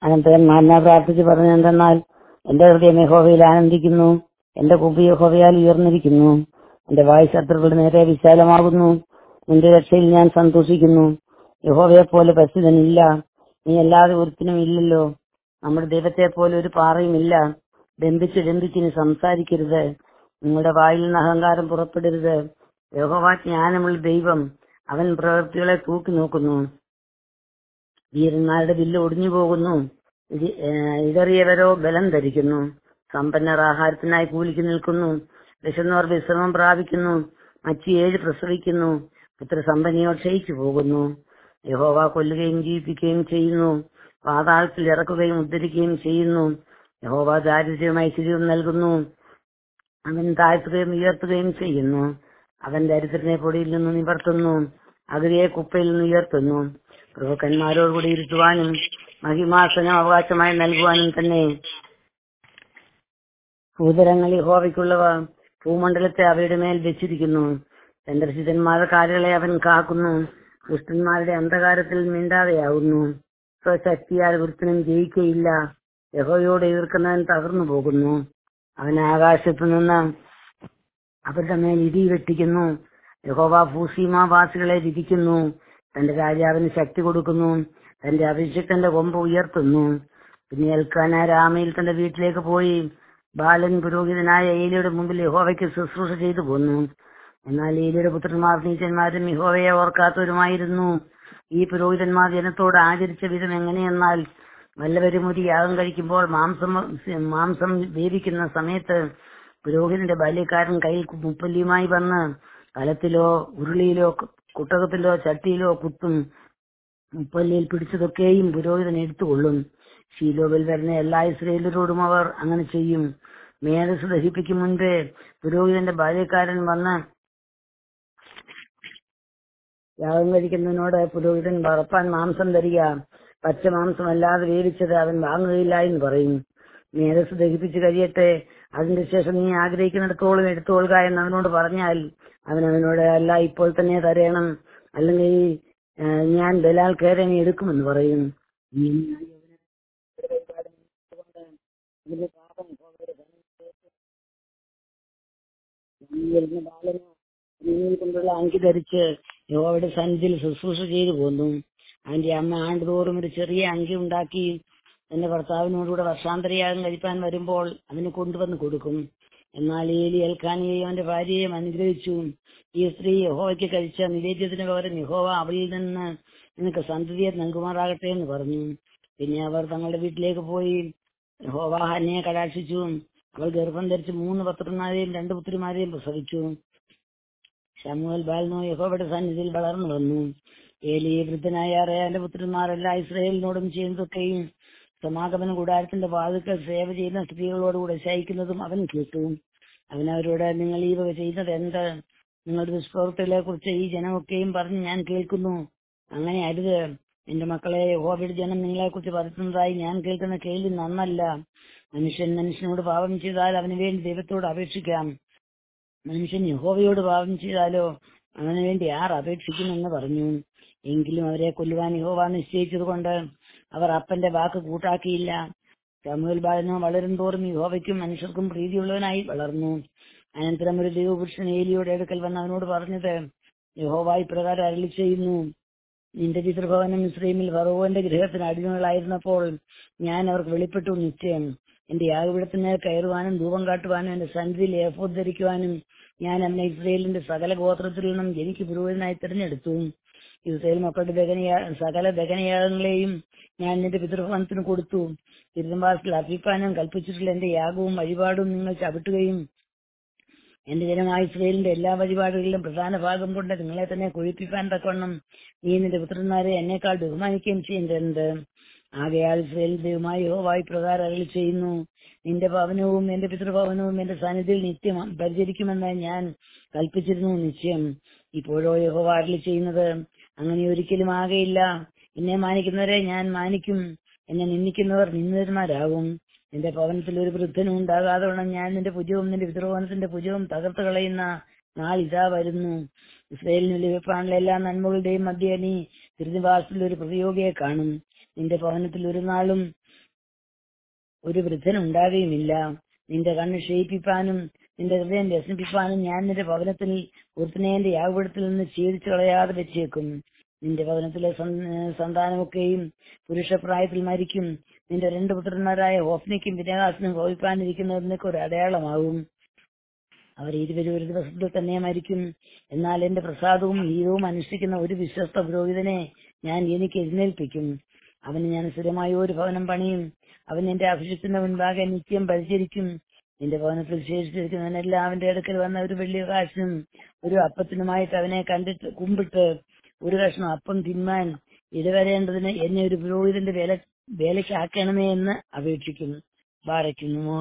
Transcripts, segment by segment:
അനന്തരന്മാരനെ പ്രാർത്ഥിച്ച് പറഞ്ഞെന്തെന്നാൽ എന്റെ ഹൃദയം യഹോവയിൽ ആനന്ദിക്കുന്നു എന്റെ കുപ്പി യഹോവയാൽ ഉയർന്നിരിക്കുന്നു എന്റെ വായു ശത്രുക്കളുടെ നേരെ വിശാലമാകുന്നു നിന്റെ രക്ഷയിൽ ഞാൻ സന്തോഷിക്കുന്നു യഹോവയെ പോലെ പരിശുദ്ധനില്ല നീ അല്ലാതെ ഒരുത്തിനും ഇല്ലല്ലോ നമ്മുടെ ദൈവത്തെ പോലെ ഒരു പാറയും ഇല്ല ബന്ധിച്ച് ബന്ധിച്ച് ഇനി സംസാരിക്കരുത് നിങ്ങളുടെ വായിൽ നിന്ന് അഹങ്കാരം പുറപ്പെടരുത് യഹോവ ജ്ഞാനമുള്ള ദൈവം അവൻ പ്രവൃത്തികളെ തൂക്കി നോക്കുന്നു വീരന്മാരുടെ വില്ല് ഒടിഞ്ഞു പോകുന്നു ഇടി- ഏഹ് ഇടറിയവരോ ബലം ധരിക്കുന്നു സമ്പന്നർ ആഹാരത്തിനായി കൂലിക്ക് നിൽക്കുന്നു വിശന്നവർ വിശ്രമം പ്രാപിക്കുന്നു മച്ചി ഏഴ് പ്രസവിക്കുന്നു പുത്രസമ്പന്നയോ ക്ഷയിച്ചു പോകുന്നു യഹോവ കൊല്ലുകയും ജീവിപ്പിക്കുകയും ചെയ്യുന്നു പാതാളത്തിൽ ഇറക്കുകയും ഉദ്ധരിക്കുകയും ചെയ്യുന്നു യഹോവ ദാരിദ്ര്യവും ഐശ്വര്യവും നൽകുന്നു അവൻ താഴ്ത്തുകയും ഉയർത്തുകയും ചെയ്യുന്നു അവൻ ദരിദ്രനെ പൊടിയിൽ നിന്ന് നിവർത്തുന്നു അകലിയെ കുപ്പയിൽ നിന്ന് ഉയർത്തുന്നു പ്രഭുക്കന്മാരോടുകൂടി ഇരുത്തുവാനും മഹിമാസനം അവകാശമായി നൽകുവാനും തന്നെ ഭൂതരങ്ങൾ യഹോവയ്ക്കുള്ളവ ഭൂമണ്ഡലത്തെ അവയുടെ മേൽ വെച്ചിരിക്കുന്നു ചന്ദ്രശിതന്മാരുടെ കാലുകളെ അവൻ കാക്കുന്നു ദുഷ്ടന്മാരുടെ അന്ധകാരത്തിൽ മിണ്ടാതെയാകുന്നു സ്വശക്തിയാൽ വൃത്തിനും ജയിക്കയില്ല യഹോയോട് എതിർക്കുന്നവൻ തകർന്നു പോകുന്നു അവൻ ആകാശത്തു നിന്ന് അവരുടെ മേൽ ഇടി വെട്ടിക്കുന്നു യഹോവ ഭൂസീമാവാസികളെ വിധിക്കുന്നു തന്റെ രാജാവിന് ശക്തി കൊടുക്കുന്നു തന്റെ അഭിഷേകന്റെ കൊമ്പ് ഉയർത്തുന്നു പിന്നെ എൽക്കാന രാമയിൽ തന്റെ വീട്ടിലേക്ക് പോയി ബാലൻ പുരോഹിതനായ ഏലിയുടെ മുമ്പിൽ യഹോവയ്ക്ക് ശുശ്രൂഷ ചെയ്തു പോന്നു എന്നാൽ ഏലിയുടെ പുത്രന്മാർ നീച്ചന്മാരും യഹോവയെ ഓർക്കാത്തവരുമായിരുന്നു ഈ പുരോഹിതന്മാർ ജനത്തോട് ആചരിച്ച വിധം എങ്ങനെയെന്നാൽ വല്ലവരും ഒരു യാഗം കഴിക്കുമ്പോൾ മാംസം മാംസം വേവിക്കുന്ന സമയത്ത് പുരോഹിതന്റെ ബാല്യക്കാരൻ കയ്യിൽ മുപ്പല്ലിയുമായി വന്ന് കലത്തിലോ ഉരുളിയിലോ കുട്ടകത്തിലോ ചട്ടിയിലോ കുത്തും മുപ്പല്ലിയിൽ പിടിച്ചതൊക്കെയും പുരോഹിതൻ എടുത്തുകൊള്ളും ശീലോവിൽ വരുന്ന എല്ലാ ഇസ്രയേലരോടും അവർ അങ്ങനെ ചെയ്യും മേധസ് ദഹിപ്പിക്കും മുൻപേ പുരോഹിതന്റെ ബാല്യക്കാരൻ വന്ന് യാഗം കഴിക്കുന്നതിനോട് പുരോഹിതൻ വറപ്പാൻ മാംസം തരിക പച്ച മാംസമല്ലാതെ വേവിച്ചത് അവൻ വാങ്ങുകയില്ല എന്ന് പറയും മേധസ് ദഹിപ്പിച്ച് കഴിയട്ടെ അതിന്റെ ശേഷം നീ ആഗ്രഹിക്കുന്നിടത്തോളം എടുത്തുകൊള്ളുക എന്ന് അവനോട് പറഞ്ഞാൽ അവൻ അവനോട് അല്ല ഇപ്പോൾ തന്നെ തരയണം അല്ലെങ്കിൽ ആ, ഞാൻ ബലാൽ കയറി എടുക്കുമെന്ന് പറയും ഈ ഇതിന്റെ പാപം യഹോവയുടെ വരുന്ന ബാലന് നീങ്ങിൽ കൊണ്ടുള്ള അങ്കി ധരിച്ച് യഹോവയുടെ സന്നിധിയിൽ ശുശ്രൂഷ ചെയ്തു പോന്നു അവന്റെ അമ്മ ആണ്ടുതോറും ഒരു ചെറിയ അങ്കി ഉണ്ടാക്കി തന്റെ ഭർത്താവിനോടുകൂടെ വർഷാന്തരയാഗം കഴിപ്പാൻ വരുമ്പോൾ അതിന് കൊണ്ടുവന്ന് കൊടുക്കും എന്നാൽ ഏലി എൽക്കാനിയെയും അവന്റെ ഭാര്യയെയും അനുഗ്രഹിച്ചു ഈ സ്ത്രീ യഹോവയ്ക്ക് കഴിച്ച നിവേദ്യത്തിന് പകരം യഹോവ അവളിൽ നിന്ന് നിനക്ക് സന്തതിയെ നൽകുമാറാകട്ടെ എന്ന് പറഞ്ഞു പിന്നെ അവർ തങ്ങളുടെ വീട്ടിലേക്ക് പോയി യഹോവ ഹന്നയെ കടാക്ഷിച്ചു അവൾ ഗർഭം ധരിച്ച് മൂന്ന് പത്രന്മാരെയും രണ്ട് പുത്രിമാരെയും പ്രസവിച്ചു ശമുവൽ ബാലനോ യഹോവയുടെ സന്നിധിയിൽ വളർന്നു വന്നു ഏലി വൃദ്ധനായ അറിയാന്റെ പുത്രന്മാരെല്ലാം ഇസ്രയേലിനോടും ചെയ്യുന്നതൊക്കെയും സമാഗമന കൂടാരത്തിന്റെ വാതിൽക്കൽ സേവ ചെയ്യുന്ന സ്ത്രീകളോടുകൂടെ ശയിക്കുന്നതും അവൻ കേട്ടു അവൻ അവരോട് നിങ്ങൾ ഈ വക ചെയ്യുന്നത് എന്ത് നിങ്ങളുടെ ദുഷ്പ്രവൃത്തികളെ കുറിച്ച് ഈ ജനമൊക്കെയും പറഞ്ഞ് ഞാൻ കേൾക്കുന്നു അങ്ങനെ അരുത് എന്റെ മക്കളെ യഹോവയുടെ ജനം നിങ്ങളെ കുറിച്ച് പറയുന്നതായി ഞാൻ കേൾക്കുന്ന കേൾവി നന്നല്ല മനുഷ്യൻ മനുഷ്യനോട് പാപം ചെയ്താൽ അവന് വേണ്ടി ദൈവത്തോട് അപേക്ഷിക്കാം മനുഷ്യൻ യഹോവയോട് പാപം ചെയ്താലോ അവന് വേണ്ടി ആർ അപേക്ഷിക്കുമെന്ന് പറഞ്ഞു എങ്കിലും അവരെ കൊല്ലുവാൻ യഹോവ നിശ്ചയിച്ചതുകൊണ്ട് അവർ അപ്പന്റെ വാക്ക് കൂട്ടാക്കിയില്ല ശമുവേൽ ബാലനോ വളരും തോറും യഹോവയ്ക്കും മനുഷ്യർക്കും പ്രീതിയുള്ളവനായി വളർന്നു അനന്തരം ഒരു ദൈവപുരുഷൻ ഏലിയുടെ അടുക്കൽ വന്ന് അവനോട് പറഞ്ഞത് യഹോവ ഇപ്രകാരം അരളി ചെയ്യുന്നു നിന്റെ പിതൃഭവനം ഇസ്രൈമിൽ ഫറവോന്റെ ഗൃഹത്തിന് അടിമകളായിരുന്നപ്പോൾ ഞാൻ അവർക്ക് വെളിപ്പെട്ടു നിശ്ചയം എന്റെ യാഗപീഠത്തിന് കയറുവാനും ധൂപം കാട്ടുവാനും എന്റെ സന്നിധിയിൽ ഏഫോദ് ധരിക്കുവാനും ഞാൻ അവനെ ഇസ്രയേലിന്റെ സകല ഗോത്രത്തിൽ നിന്നും എനിക്ക് പുരോഹിതനായി തിരഞ്ഞെടുത്തു ഇസ്രയേൽ മക്കളുടെ ദഹനയാ സകല ദഹനയാഗങ്ങളെയും ഞാൻ നിന്റെ പിതൃഭവനത്തിന് കൊടുത്തു തിരുവമ്പാസിൽ അർപ്പിക്കാനും കൽപ്പിച്ചിട്ടുള്ള എന്റെ യാഗവും വഴിപാടും നിങ്ങൾ ചവിട്ടുകയും എന്റെ ജനമായ ഇസ്രയേലിന്റെ എല്ലാ വഴിപാടുകളിലും പ്രധാന ഭാഗം കൊണ്ട് നിങ്ങളെ തന്നെ കൊഴിപ്പിക്കാൻ തക്കവണ്ണം നീ നിന്റെ പുത്രന്മാരെ എന്നെക്കാൾ ബഹുമാനിക്കുകയും ചെയ്യേണ്ടത് ആകയാൽ ഇസ്രയേൽ ദൈവമായ യഹോവായി പ്രകാരം അരളി ചെയ്യുന്നു നിന്റെ ഭവനവും എന്റെ പിതൃഭവനവും എന്റെ സാന്നിധ്യത്തിൽ നിത്യം പരിചരിക്കുമെന്ന് ഞാൻ കൽപ്പിച്ചിരുന്നു നിശ്ചയം ഇപ്പോഴോ യഹോവ അരളി ചെയ്യുന്നത് അങ്ങനെ ഒരിക്കലും ആകയില്ല എന്നെ മാനിക്കുന്നവരെ ഞാൻ മാനിക്കും എന്നെ നിന്ദിക്കുന്നവർ നിന്ദിതന്മാരാകും നിന്റെ ഭവനത്തിൽ ഒരു വൃദ്ധനും ഉണ്ടാകാതെ വണ്ണം ഞാൻ നിന്റെ ഭുജവും നിന്റെ പിതൃഭവനത്തിന്റെ ഭുജവും തകർത്ത് കളയുന്ന നാൾ ഇതാ വരുന്നു ഇസ്രയേലിന് ലഭിപ്പാനുള്ള എല്ലാ നന്മകളുടെയും മധ്യ നീ തിരുനിവാസത്തിൽ ഒരു പ്രതിയോഗിയെ കാണും നിന്റെ ഭവനത്തിൽ ഒരു നാളും ഒരു വൃദ്ധൻ ഉണ്ടാകുകയുമില്ല നിന്റെ കണ്ണ് ക്ഷയിപ്പിപ്പാനും നിന്റെ ഹൃദയം വ്യസനിപ്പിപ്പാനും ഞാൻ നിന്റെ ഭവനത്തിൽ ഒരുത്തനേന്റെ യാഗപീഠത്തിൽ നിന്ന് ഛേദിച്ചു കളയാതെ വെച്ചേക്കും നിന്റെ ഭവനത്തിലെ സന്- സന്താനമൊക്കെയും പുരുഷപ്രായത്തിൽ മരിക്കും നിന്റെ രണ്ട് പുത്രന്മാരായ ഹോഫ്നിക്കും വിനയാസിനും ഭവിപ്പാനിരിക്കുന്നത് നിനക്ക് ഒരു അടയാളമാകും അവർ ഇരുവരും ഒരു ദിവസത്തിൽ തന്നെ മരിക്കും എന്നാൽ എന്റെ പ്രസാദവും ഹീതവും അനുഷ്ഠിക്കുന്ന ഒരു വിശ്വസ്ത പുരോഹിതനെ ഞാൻ എനിക്ക് എഴുന്നേൽപ്പിക്കും അവന് ഞാൻ സ്ഥിരമായ ഒരു ഭവനം പണിയും അവൻ എന്റെ അഭിഷേകത്തിന്റെ മുൻപാകെ നിത്യം പരിചരിക്കും നിന്റെ ഭവനത്തിൽ ശേഷിച്ചിരിക്കുന്നവനെല്ലാം അവന്റെ അടുക്കൽ വന്ന ഒരു വെള്ളി കാശിനും ഒരു അപ്പത്തിനുമായിട്ട് അവനെ കണ്ടിട്ട് കുമ്പിട്ട് ഒരു കഷ്ണം അപ്പം തിന്മാൻ ഇടവരേണ്ടതിന് എന്നെ ഒരു പുരോഹിതന്റെ വേല വേലയ്ക്കാക്കണമേ എന്ന് അപേക്ഷിക്കും ബാറയ്ക്കുന്നു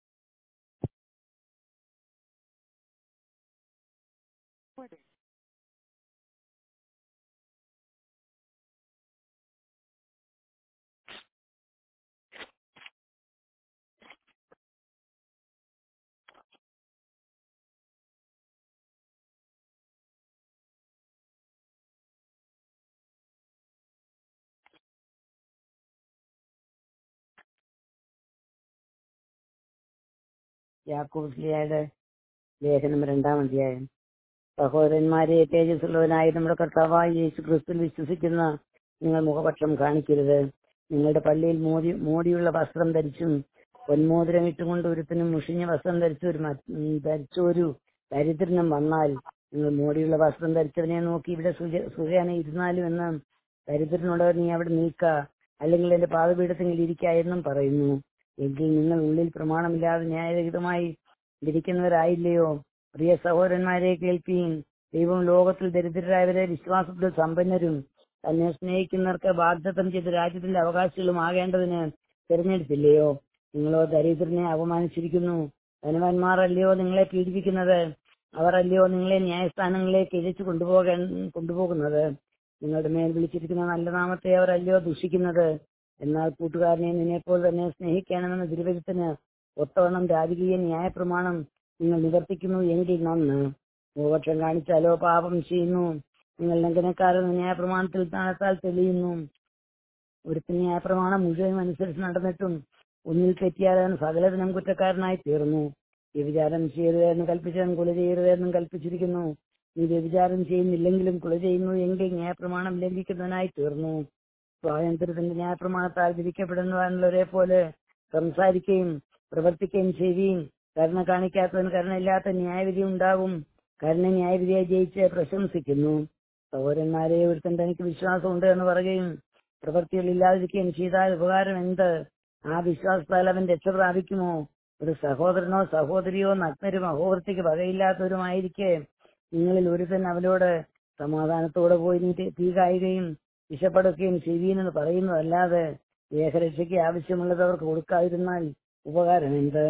യാക്കോബ്ലിയുടെ ലേഖനം രണ്ടാം അധ്യായം സഹോദരന്മാരെ തേജസ്സുള്ളവനായ നമ്മുടെ കർത്താവായ യേശു ക്രിസ്തുവിൽ വിശ്വസിക്കുന്ന നിങ്ങൾ മുഖപക്ഷം കാണിക്കരുത് നിങ്ങളുടെ പള്ളിയിൽ മോടി മോടിയുള്ള വസ്ത്രം ധരിച്ചും പൊന്മോതിരം ഇട്ടുകൊണ്ട് ഒരുത്തിനും മുഷിഞ്ഞ വസ്ത്രം ധരിച്ച ഒരു മ- ഉം, ധരിച്ച ഒരു ദരിദ്രനും വന്നാൽ നിങ്ങൾ മോടിയുള്ള വസ്ത്രം ധരിച്ചവനെ നോക്കി ഇവിടെ സുഖ- സുഖേന ഇരുന്നാലും എന്ന് ദരിദ്രനോട് നീ അവിടെ നിൽക്ക അല്ലെങ്കിൽ എന്റെ പാതപീഠത്തിൽ ഇരിക്ക എന്നും പറയുന്നു എങ്കിൽ നിങ്ങൾ ഉള്ളിൽ പ്രമാണമില്ലാതെ ന്യായരഹിതമായി ഇരിക്കുന്നവരായില്ലയോ പ്രിയ സഹോദരന്മാരെ കേൾപ്പീൻ ദൈവം ലോകത്തിൽ ദരിദ്രരായവരെ വിശ്വാസത്തിൽ സമ്പന്നരും തന്നെ സ്നേഹിക്കുന്നവർക്ക് വാഗ്ദത്തം ചെയ്ത രാജ്യത്തിന്റെ അവകാശികളും ആകേണ്ടതിന് തിരഞ്ഞെടുത്തില്ലയോ നിങ്ങളോ ദരിദ്രനെ അപമാനിച്ചിരിക്കുന്നു ധനവാന്മാരല്ലയോ നിങ്ങളെ പീഡിപ്പിക്കുന്നത് അവർ അല്ലയോ നിങ്ങളെ ന്യായസ്ഥാനങ്ങളിലേക്ക് ഇഴച്ചു കൊണ്ടുപോകാൻ കൊണ്ടുപോകുന്നത് നിങ്ങളുടെ മേൽ വിളിച്ചിരിക്കുന്ന നല്ല നാമത്തെ അവർ അല്ലയോ ദുഷിക്കുന്നത് എന്നാൽ കൂട്ടുകാരനെ നിന്നെപ്പോൾ തന്നെ സ്നേഹിക്കണമെന്ന തിരുവചനത്തിന് ഒത്തവണ്ണം രാജകീയ ന്യായപ്രമാണം നിങ്ങൾ നിവർത്തിക്കുന്നു എങ്കിൽ നന്ന് മുഖപക്ഷം കാണിച്ചാലോ പാപം ചെയ്യുന്നു നിങ്ങൾ ലംഘനക്കാരെന്ന ന്യായപ്രമാണത്തിൽ താഴത്താൽ തെളിയുന്നു ഒരുത്തിന് ന്യായപ്രമാണം മുഴുവൻ അനുസരിച്ച് നടന്നിട്ടും ഒന്നിൽ തെറ്റിയാൽ അവൻ സകലതിനും കുറ്റക്കാരനായി തീർന്നു വ്യഭിചാരം ചെയ്യരുതെന്ന് കൽപ്പിച്ചവൻ കുല ചെയ്യരുതെന്നും കൽപ്പിച്ചിരിക്കുന്നു നീ വ്യഭിചാരം ചെയ്യുന്നില്ലെങ്കിലും കുല ചെയ്യുന്നു എങ്കിൽ ന്യായപ്രമാണം ലംഘിക്കുന്നവനായി തീർന്നു സ്വാതന്ത്ര്യത്തിന്റെ ന്യായപ്രമാണത്താൽ വിധിക്കപ്പെടുന്നവരെ പോലെ സംസാരിക്കുകയും പ്രവർത്തിക്കുകയും ചെയ്യുകയും കരുണ കാണിക്കാത്തവന് കരുണയില്ലാത്ത ന്യായവിധി ഉണ്ടാകും കരുണ ന്യായവിധിയെ ജയിച്ച് പ്രശംസിക്കുന്നു സഹോദരന്മാരെ ഒരുത്തൻ തനിക്ക് വിശ്വാസമുണ്ട് എന്ന് പറയുകയും പ്രവൃത്തികൾ ഇല്ലാതിരിക്കുകയും ചെയ്താൽ ഉപകാരം എന്ത് ആ വിശ്വാസത്താൽ അവൻ രക്ഷ പ്രാപിക്കുമോ ഒരു സഹോദരനോ സഹോദരിയോ നഗ്നരും അഹോവൃത്തിക്ക് വകയില്ലാത്തവരുമായിരിക്കെ നിങ്ങളിൽ ഒരുത്തൻ അവനോട് സമാധാനത്തോടെ പോയി നീ തീ- തീ കായുകയും വിശപ്പെടുകയും ചെയ്യുവീനെന്ന് പറയുന്നതല്ലാതെ ദേഹരക്ഷയ്ക്ക് ആവശ്യമുള്ളത് അവർക്ക് കൊടുക്കാതിരുന്നാൽ ഉപകാരം എന്ത്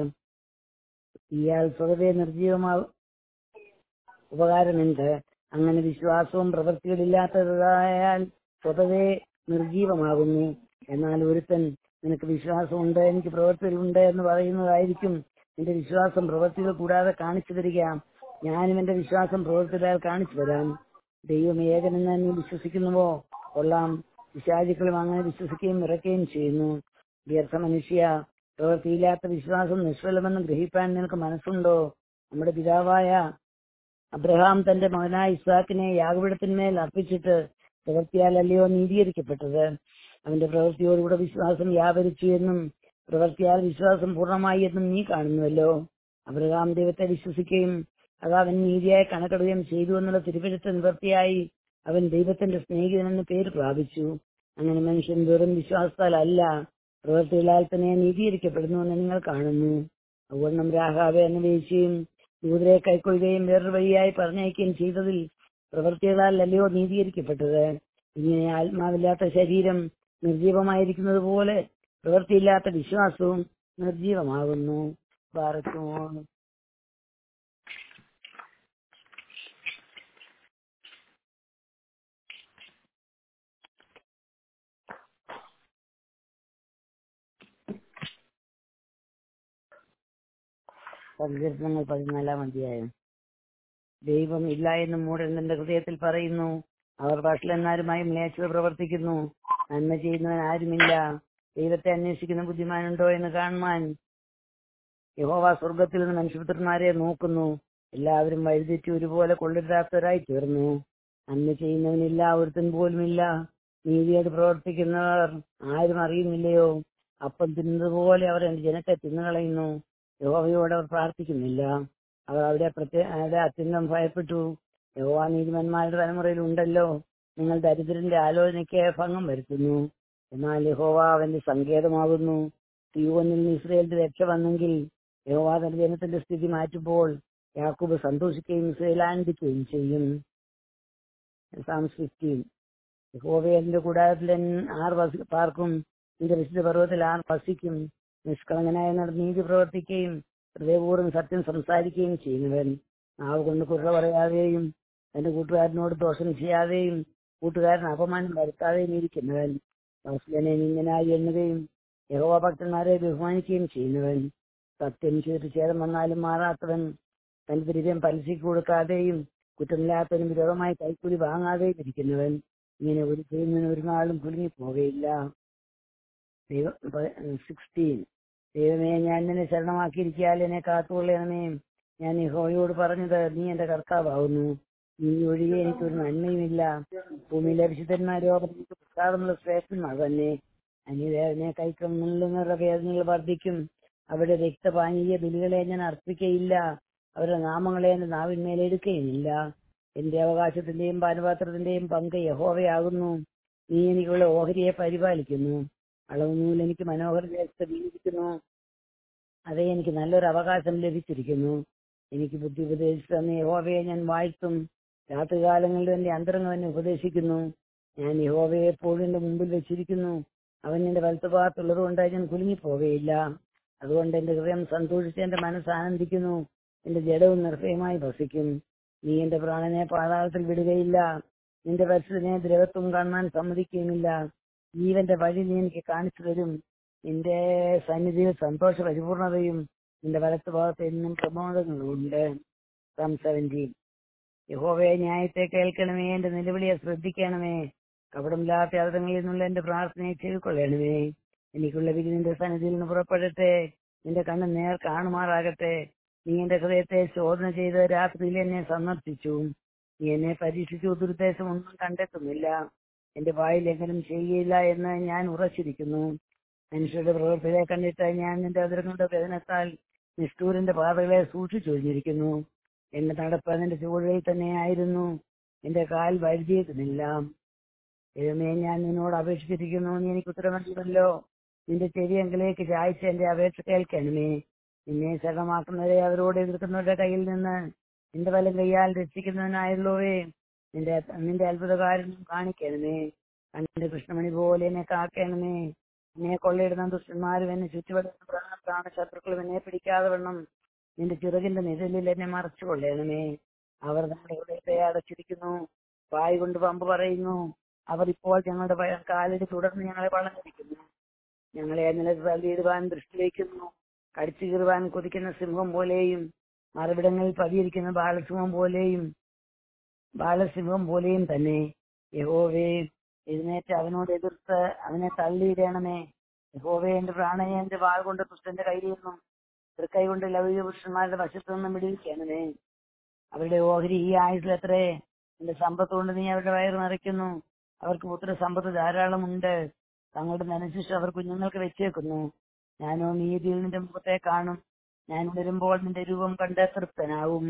ഇയാൾ സ്വതവേ നിർജീവമാ ഉപകാരമെന്ത് അങ്ങനെ വിശ്വാസവും പ്രവൃത്തികളില്ലാത്തതായാൽ സ്വതവേ നിർജീവമാകുന്നു എന്നാൽ ഒരുത്തൻ നിനക്ക് വിശ്വാസമുണ്ട് എനിക്ക് പ്രവൃത്തികളുണ്ട് എന്ന് പറയുന്നതായിരിക്കും നിന്റെ വിശ്വാസം പ്രവൃത്തികൾ കൂടാതെ കാണിച്ചു തരിക ഞാനും എന്റെ വിശ്വാസം പ്രവൃത്തികളാൽ കാണിച്ചു തരാം ദൈവം ഏകനെന്ന് നീ വിശ്വസിക്കുന്നുവോ കൊള്ളാം വിശാചിക്കളും അങ്ങനെ വിശ്വസിക്കുകയും ഇറക്കുകയും ചെയ്യുന്നു വ്യർത്ഥ മനുഷ്യ പ്രവൃത്തിയില്ലാത്ത വിശ്വാസം നിഷ്ഫലമെന്ന് ഗ്രഹിപ്പാൻ നിനക്ക് മനസ്സുണ്ടോ നമ്മുടെ പിതാവായ അബ്രഹാം തന്റെ മകനായ ഇസ്ഹാക്കിനെ യാഗപീഠത്തിന്മേൽ അർപ്പിച്ചിട്ട് പ്രവൃത്തിയാലല്ലയോ നീതീകരിക്കപ്പെട്ടത് അവന്റെ പ്രവൃത്തിയോടുകൂടെ വിശ്വാസം വ്യാപരിച്ചു എന്നും പ്രവൃത്തിയാൽ വിശ്വാസം പൂർണ്ണമായി എന്നും നീ കാണുന്നുവല്ലോ അബ്രഹാം ദൈവത്തെ വിശ്വസിക്കുകയും അത് അവൻ നീതിയായി കണക്കിടുകയും ചെയ്തു എന്നുള്ള തിരുവഴുത്ത് നിവൃത്തിയായി അവൻ ദൈവത്തിന്റെ സ്നേഹിതനെന്ന് പേര് പ്രാപിച്ചു അങ്ങനെ മനുഷ്യൻ വെറും വിശ്വാസത്താൽ അല്ല പ്രവൃത്തികളാൽ തന്നെ നീതീകരിക്കപ്പെടുന്നു എന്ന് നിങ്ങൾ കാണുന്നു അതുകൊണ്ടും രാഹാവെ എന്ന വീഴ്ചയും ദൂതരെ കൈക്കൊള്ളുകയും വേറൊരു വഴിയായി പറഞ്ഞയക്കുകയും ചെയ്തതിൽ പ്രവൃത്തികളാൽ അല്ലയോ നീതീകരിക്കപ്പെട്ടത് ഇങ്ങനെ ആത്മാവില്ലാത്ത ശരീരം നിർജീവമായിരിക്കുന്നത് പോലെ പ്രവൃത്തിയില്ലാത്ത വിശ്വാസവും നിർജീവമാകുന്നു ഭാരത്തുമോ സങ്കീർത്തനങ്ങൾ പതിനാലാം അധ്യായം ദൈവം ഇല്ല എന്ന് മൂടൻ തന്റെ ഹൃദയത്തിൽ പറയുന്നു അവർ വഷളന്മാരുമായി മ്ലേച്ഛത പ്രവർത്തിക്കുന്നു നന്മ ചെയ്യുന്നവൻ ആരുമില്ല ദൈവത്തെ അന്വേഷിക്കുന്ന ബുദ്ധിമാനുണ്ടോ എന്ന് കാണുവാൻ യഹോവ സ്വർഗത്തിൽ നിന്ന് മനുഷ്യപുത്രന്മാരെ നോക്കുന്നു എല്ലാവരും വഴിതെറ്റി ഒരുപോലെ കൊള്ളിടാത്തവരായി തീർന്നു അന്ന് ചെയ്യുന്നവനില്ല ഒരുത്തൻ പോലുമില്ല നീതിയായിട്ട് പ്രവർത്തിക്കുന്നവർ ആരും അറിയുന്നില്ലയോ അപ്പം തിന്നത് പോലെ അവർ എന്റെ ജനത്തെ തിന്നുകളയുന്നു യഹോവയോട് അവർ പ്രാർത്ഥിക്കുന്നില്ല അവർ അവിടെ പ്രത്യേക അവിടെ അത്യന്തം ഭയപ്പെട്ടു യഹോവ നീതിമന്മാരുടെ തലമുറയിൽ ഉണ്ടല്ലോ നിങ്ങൾ ദരിദ്രന്റെ ആലോചനയ്ക്ക് ഭംഗം വരുത്തുന്നു എന്നാൽ യഹോവ അവന്റെ സങ്കേതമാകുന്നു തീവനിൽ നിന്ന് ഇസ്രയേലിന്റെ രക്ഷ വന്നെങ്കിൽ യഹോവ തന്റെ ജനത്തിന്റെ സ്ഥിതി മാറ്റുമ്പോൾ യാക്കൂബ് സന്തോഷിക്കുകയും ഇസ്രയേൽ ആനന്ദിക്കുകയും ചെയ്യും സാംസ് ഫിഫ്റ്റീൻ യഹോവയുടെ കൂടാരത്തിൽ എൻ- ആർ വസി- പാർക്കും നിന്റെ വിശുദ്ധ പർവ്വതത്തിൽ ആർ വസിക്കും നിഷ്കളങ്കനായ നടന്ന് നീതി പ്രവർത്തിക്കുകയും ഹൃദയപൂർവ്വം സത്യം സംസാരിക്കുകയും ചെയ്യുന്നവൻ നാവ് കൊണ്ട് കുറുക പറയാതെയും തന്റെ കൂട്ടുകാരനോട് ദോഷം ചെയ്യാതെയും കൂട്ടുകാരൻ അപമാനം വരുത്താതെയും ഇരിക്കുന്നവൻ വസ്ലനെ നിന്ദനായി എണ്ണുകയും യഹോവ ഭക്തന്മാരെ ബഹുമാനിക്കുകയും ചെയ്യുന്നവൻ സത്യം ചെയ്തിട്ട് ഛേദം വന്നാലും മാറാത്തവൻ തന്റെ ദുരിതം പലിശയ്ക്ക് കൊടുക്കാതെയും കുറ്റമില്ലാത്തവനും വിരോധമായി കൈക്കൂലി വാങ്ങാതെയും ഇരിക്കുന്നവൻ ഇങ്ങനെ ഒരു ചെയ്യുന്നതിന് ഒരു നാളും കുലുങ്ങി പോവുകയില്ല സിക്സ്റ്റീൻ ദൈവമേ ഞാൻ നിന്നെ ശരണമാക്കിയിരിക്കാൽ എന്നെ കാത്തുകൊള്ളണമേ ഞാൻ യഹോവയോട് പറഞ്ഞത് നീ എന്റെ കർത്താവാകുന്നു നീ ഒഴികെ എനിക്കൊരു നന്മയുമില്ല ഭൂമിയിലെ വിശുദ്ധന്മാരോ എനിക്ക് പ്രസാദമുള്ള ശ്രേഷ്ഠന്മാർ തന്നെ അനിവേദന കൈക്കമുള്ളുന്നവരുടെ വേദനകൾ വർദ്ധിക്കും അവരുടെ രക്തപാനീയ ബലികളെ ഞാൻ അർപ്പിക്കയില്ല അവരുടെ നാമങ്ങളെ എന്റെ നാവിന്മേൽ എടുക്കുകയുമില്ല എന്റെ അവകാശത്തിന്റെയും പാനപാത്രത്തിന്റെയും പങ്ക് യഹോവയാകുന്നു നീ എനിക്കുള്ള ഓഹരിയെ പരിപാലിക്കുന്നു അളവുനൂൽ എനിക്ക് മനോഹര ദേശത്ത് വീതിക്കുന്നു അതേ എനിക്ക് നല്ലൊരു അവകാശം ലഭിച്ചിരിക്കുന്നു എനിക്ക് ബുദ്ധി ഉപദേശിച്ചു തന്ന യഹോവയെ ഞാൻ വാഴ്ത്തും രാത്രികാലങ്ങളിൽ എന്റെ അന്തരങ്ങൾ എന്നെ ഉപദേശിക്കുന്നു ഞാൻ യഹോവയെ എപ്പോഴും എന്റെ മുമ്പിൽ വെച്ചിരിക്കുന്നു അവൻ എന്റെ വലത്തുഭാഗത്തുള്ളത് കൊണ്ട് ഞാൻ കുലുങ്ങിപ്പോവുകയില്ല അതുകൊണ്ട് എന്റെ ഹൃദയം സന്തോഷിച്ച് എന്റെ മനസ്സ് ആനന്ദിക്കുന്നു എന്റെ ജഡവും നിർഭയമായി വസിക്കും നീ എന്റെ പ്രാണനെ പാതാളത്തിൽ വിടുകയില്ല നിന്റെ പരിസ്ഥിതിനെ ദ്രവത്വം കാണാൻ സമ്മതിക്കുകയുമില്ല ജീവന്റെ വഴി നീ എനിക്ക് കാണിച്ചു തരും നിന്റെ സന്നിധിയിൽ സന്തോഷ പരിപൂർണതയും നിന്റെ വലത്ത് ഭാഗത്ത് എന്നും പ്രമോദങ്ങളുണ്ട് സം സെവൻറ്റീൻ യഹോവയെ ന്യായത്തെ കേൾക്കണമേ എന്റെ നിലവിളിയെ ശ്രദ്ധിക്കണമേ കപടമില്ലാത്ത അർത്ഥങ്ങളിൽ നിന്നുള്ള എന്റെ പ്രാർത്ഥനയെ ചെവിക്കൊള്ളണമേ എനിക്കുള്ള വിധി നിന്റെ സന്നിധിയിൽ നിന്ന് പുറപ്പെടട്ടെ നിന്റെ കണ്ണ് നേർ കാണുമാറാകട്ടെ നീ എന്റെ ഹൃദയത്തെ ശോധന ചെയ്ത് രാത്രിയിൽ എന്നെ സന്ദർശിച്ചു നീ എന്നെ പരീക്ഷിച്ചു ദുരുദ്ദേശം ഒന്നും കണ്ടെത്തുന്നില്ല എന്റെ വായിൽ ലംഘനം ചെയ്യുകയില്ല എന്ന് ഞാൻ ഉറച്ചിരിക്കുന്നു മനുഷ്യരുടെ പ്രവൃത്തികളെ കണ്ടിട്ട് ഞാൻ നിന്റെ അതിരങ്ങളുടെ വേദനത്താൽ നിഷ്ഠൂരന്റെ പാതകളെ സൂക്ഷിച്ചൊഴിഞ്ഞിരിക്കുന്നു എന്റെ നടപ്പ് അതിന്റെ ചുവടുകളിൽ തന്നെയായിരുന്നു എന്റെ കാൽ വഴുതിയേക്കുന്നില്ല ദൈവമേ ഞാൻ നിന്നോട് അപേക്ഷിച്ചിരിക്കുന്നു നീ എനിക്ക് ഉത്തരമല്ലോ നിന്റെ ചെവിയെങ്കിലേക്ക് ചായച്ച എന്റെ അപേക്ഷ കേൾക്കണമേ നിന്നെ ശരണമാക്കുന്നവരെ അവരോട് എതിർക്കുന്നവരുടെ കയ്യിൽ നിന്ന് നിന്റെ വലം കൈയാൽ രക്ഷിക്കുന്നവനായുള്ളവേ നിന്റെ നിന്റെ അത്ഭുതകാര്യം കാണിക്കണമേ കണ്ണിന്റെ കൃഷ്ണമണി പോലെ എന്നെ കാക്കണമേ എന്നെ കൊള്ളയിടുന്ന ദുഷ്ടന്മാരും എന്നെ ചുറ്റുപടുന്ന പ്രാണ പ്രാണശത്രുക്കളും എന്നെ പിടിക്കാതെ വണ്ണം നിന്റെ ചിറകിന്റെ നിഴലിൽ എന്നെ മറച്ചു കൊള്ളണമേ അവർ നമ്മുടെ ഹൃദയത്തെ അടച്ചിരിക്കുന്നു വായ് കൊണ്ട് പമ്പ് പറയുന്നു അവർ ഇപ്പോൾ ഞങ്ങളുടെ പ- കാലടി തുടർന്ന് ഞങ്ങളെ വളഞ്ഞിരിക്കുന്നു ഞങ്ങളെ നിലത്ത് തള്ളിയിടുവാൻ ദൃഷ്ടി വയ്ക്കുന്നു കടിച്ചു കീറുവാൻ കൊതിക്കുന്ന സിംഹം പോലെയും മറുവിടങ്ങളിൽ പതിയിരിക്കുന്ന ബാലസിംഹം പോലെയും ബാലസിംഹം പോലെയും തന്നെ യഹോവേ എഴുന്നേറ്റ് അവനോട് എതിർത്ത് അവനെ തള്ളിയിടണമേ യഹോവേ എന്റെ പ്രാണനെ എന്റെ വാൾ കൊണ്ട് പുഷ്ടന്റെ കയ്യിലിരുന്നു തൃക്കൈ കൊണ്ട് ലൗകിക പുരുഷന്മാരുടെ വശത്തു നിന്നും വിടുവിക്കണമേ അവരുടെ ഓഹരി ഈ ആയുസിലത്രേ എന്റെ സമ്പത്ത് കൊണ്ട് നീ അവരുടെ വയറ് നിറയ്ക്കുന്നു അവർക്ക് പുത്ര സമ്പത്ത് ധാരാളമുണ്ട് തങ്ങളുടെ നനശിഷ്ട അവർ കുഞ്ഞുങ്ങൾക്ക് വെച്ചേക്കുന്നു ഞാനോ നീതിയിൽ നിന്റെ മുഖത്തെ കാണും ഞാൻ വരുമ്പോൾ നിന്റെ രൂപം കണ്ട് തൃപ്തനാവും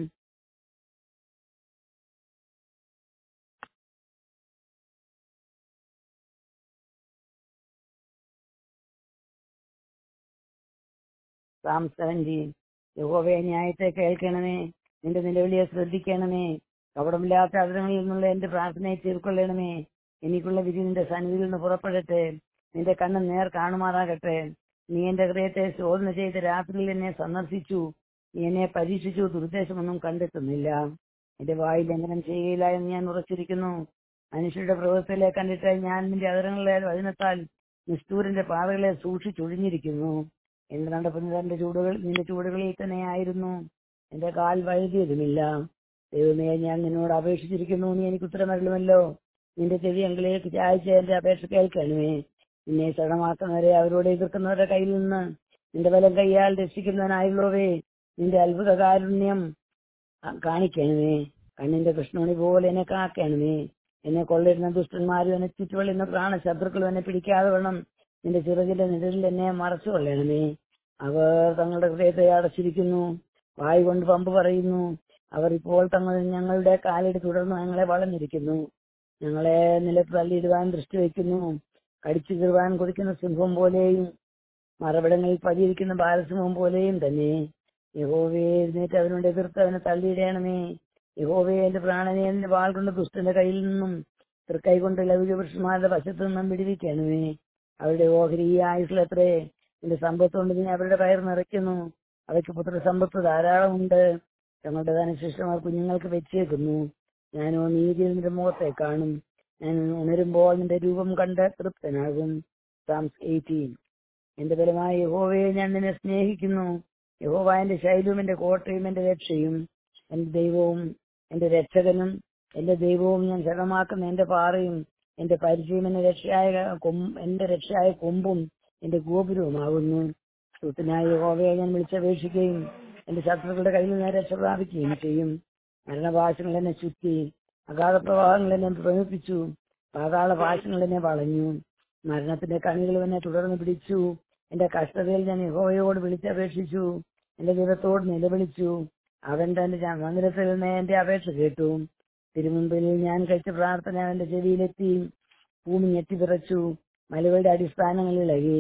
സാം സെവൻറ്റീൻ യഹോവയെ ന്യായത്തെ കേൾക്കണമേ നിന്റെ നിലവിളിയെ ശ്രദ്ധിക്കണമേ കപടമില്ലാത്ത അതിരങ്ങളിൽ നിന്നുള്ള എന്റെ പ്രാർത്ഥനയെ തീർക്കൊള്ളണമേ എനിക്കുള്ള വിധി നിന്റെ സന്നിധിയിൽ നിന്ന് പുറപ്പെടട്ടെ നിന്റെ കണ്ണ് നേർ കാണുമാറാകട്ടെ നീ എന്റെ ഹൃദയത്തെ ശോധന ചെയ്ത് രാത്രിയിൽ എന്നെ സന്ദർശിച്ചു നീ എന്നെ പരീക്ഷിച്ചു ദുരുദ്ദേശമൊന്നും കണ്ടെത്തുന്നില്ല എന്റെ വായിൽ ലംഘനം ചെയ്യുകയില്ല എന്ന് ഞാൻ ഉറച്ചിരിക്കുന്നു മനുഷ്യരുടെ പ്രവൃത്തിയിലെ കണ്ടിട്ട് ഞാൻ നിന്റെ അതിരങ്ങളിലെ വചനത്താൽ നിഷ്ഠൂരന്റെ പാതകളെ സൂക്ഷിച്ചൊഴിഞ്ഞിരിക്കുന്നു എന്റെ നടപ്പിന് തന്റെ ചൂടുകൾ നിന്റെ ചൂടുകളിൽ തന്നെയായിരുന്നു എന്റെ കാൽ വഴുതിയതുമില്ല ദൈവമേ ഞാൻ നിന്നോട് അപേക്ഷിച്ചിരിക്കുന്നു നീ എനിക്ക് ഉത്തരമരുളുമല്ലോ നിന്റെ ചെവി എങ്കിലേക്ക് ചായച്ച എന്റെ അപേക്ഷ കേൾക്കണമേ നിന്നെ ശരണമാക്കുന്നവരെ അവരോട് എതിർക്കുന്നവരുടെ കയ്യിൽ നിന്ന് നിന്റെ ബലം കൈയാൽ രക്ഷിക്കുന്നവനായുള്ളവേ നിന്റെ അത്ഭുത കാരുണ്യം കാണിക്കണമേ കണ്ണിന്റെ കൃഷ്ണമണി പോലെ എന്നെ കാക്കണമേ എന്നെ കൊള്ളിരുന്ന ദുഷ്ടന്മാരും എന്നെ ചുറ്റുവള്ളുന്ന പ്രാണ ശത്രുക്കളും എന്നെ പിടിക്കാതെ വേണം നിന്റെ ചിറകിന്റെ നിഴലിൽ എന്നെ മറച്ചു കൊള്ളണമേ അവർ തങ്ങളുടെ ഹൃദയത്തെ അടച്ചിരിക്കുന്നു വായു കൊണ്ട് പമ്പ് പറയുന്നു അവർ ഇപ്പോൾ തങ്ങൾ ഞങ്ങളുടെ കാലിട് തുടർന്ന് ഞങ്ങളെ വളഞ്ഞിരിക്കുന്നു ഞങ്ങളെ നിലത്ത് തള്ളിയിടുവാൻ ദൃഷ്ടി വയ്ക്കുന്നു കടിച്ചു കീറുവാൻ കൊതിക്കുന്ന സിംഹം പോലെയും മറവിടങ്ങളിൽ പതിയിരിക്കുന്ന ബാലസിംഹം പോലെയും തന്നെ യഹോവയെ എഴുന്നേറ്റ് അവനോട് എതിർത്ത് അവനെ തള്ളിയിടണമേ യഹോവയെ എന്റെ പ്രാണനെ എന്റെ വാൾ കൊണ്ട് ദുഷ്ടന്റെ കയ്യിൽ നിന്നും തൃക്കൈ കൊണ്ട് ലൗകിക പുരുഷന്മാരുടെ വശത്തു നിന്നും വിടുവിക്കണമേ അവരുടെ ഓഹരി ഈ ആയുസിലത്രേ എന്റെ സമ്പത്ത് കൊണ്ട് നീ അവരുടെ കയർ നിറയ്ക്കുന്നു അവയ്ക്ക് പുത്ര സമ്പത്ത് ധാരാളമുണ്ട് തങ്ങളുടെ ധനശിഷ്ടമാർ കുഞ്ഞുങ്ങൾക്ക് വെച്ചേക്കുന്നു ഞാനോ നീതിയിൽ നിന്റെ മുഖത്തെ കാണും ഞാൻ ഉണരുമ്പോൾ നിന്റെ രൂപം കണ്ട് തൃപ്തനാകും സാംസ് എയ്റ്റീൻ എന്റെ ബലമായ യഹോവയെ ഞാൻ നിന്നെ സ്നേഹിക്കുന്നു യഹോവ എന്റെ ശൈലവും എന്റെ കോട്ടയും എന്റെ രക്ഷയും എന്റെ ദൈവവും എന്റെ രക്ഷകനും എന്റെ ദൈവവും ഞാൻ ശരണമാക്കുന്ന എന്റെ പാറയും എന്റെ പരിചയം എന്റെ രക്ഷയായ കൊം- എന്റെ രക്ഷയായ കൊമ്പും എന്റെ ഗോപുരവുമാകുന്നു സുഹൃത്തിനായ യഹോവയെ ഞാൻ വിളിച്ചപേക്ഷിക്കുകയും എന്റെ ശത്രുക്കളുടെ കയ്യിൽ നിന്ന് രക്ഷ പ്രാപിക്കുകയും ചെയ്യും മരണഭാഷങ്ങൾ എന്നെ ചുറ്റി അഗാധ പ്രവാഹങ്ങൾ എന്നെ പ്രമിപ്പിച്ചു പാതാള ഭാഷങ്ങൾ എന്നെ വളഞ്ഞു മരണത്തിന്റെ കണികൾ എന്നെ തുടർന്ന് പിടിച്ചു എന്റെ കഷ്ടതയിൽ ഞാൻ യഹോവയോട് വിളിച്ചപേക്ഷിച്ചു എന്റെ ദൈവത്തോട് നിലവിളിച്ചു അവൻ തന്റെ ജ- മന്ദിരത്തിൽ നിന്ന് എന്റെ അപേക്ഷ കേട്ടു തിരുമുമ്പിൽ ഞാൻ കഴിച്ച പ്രാർത്ഥന അവന്റെ ചെവിയിലെത്തി ഭൂമി ഞെട്ടിപ്പിറച്ചു മലകളുടെ അടിസ്ഥാനങ്ങളിൽ ഇളകി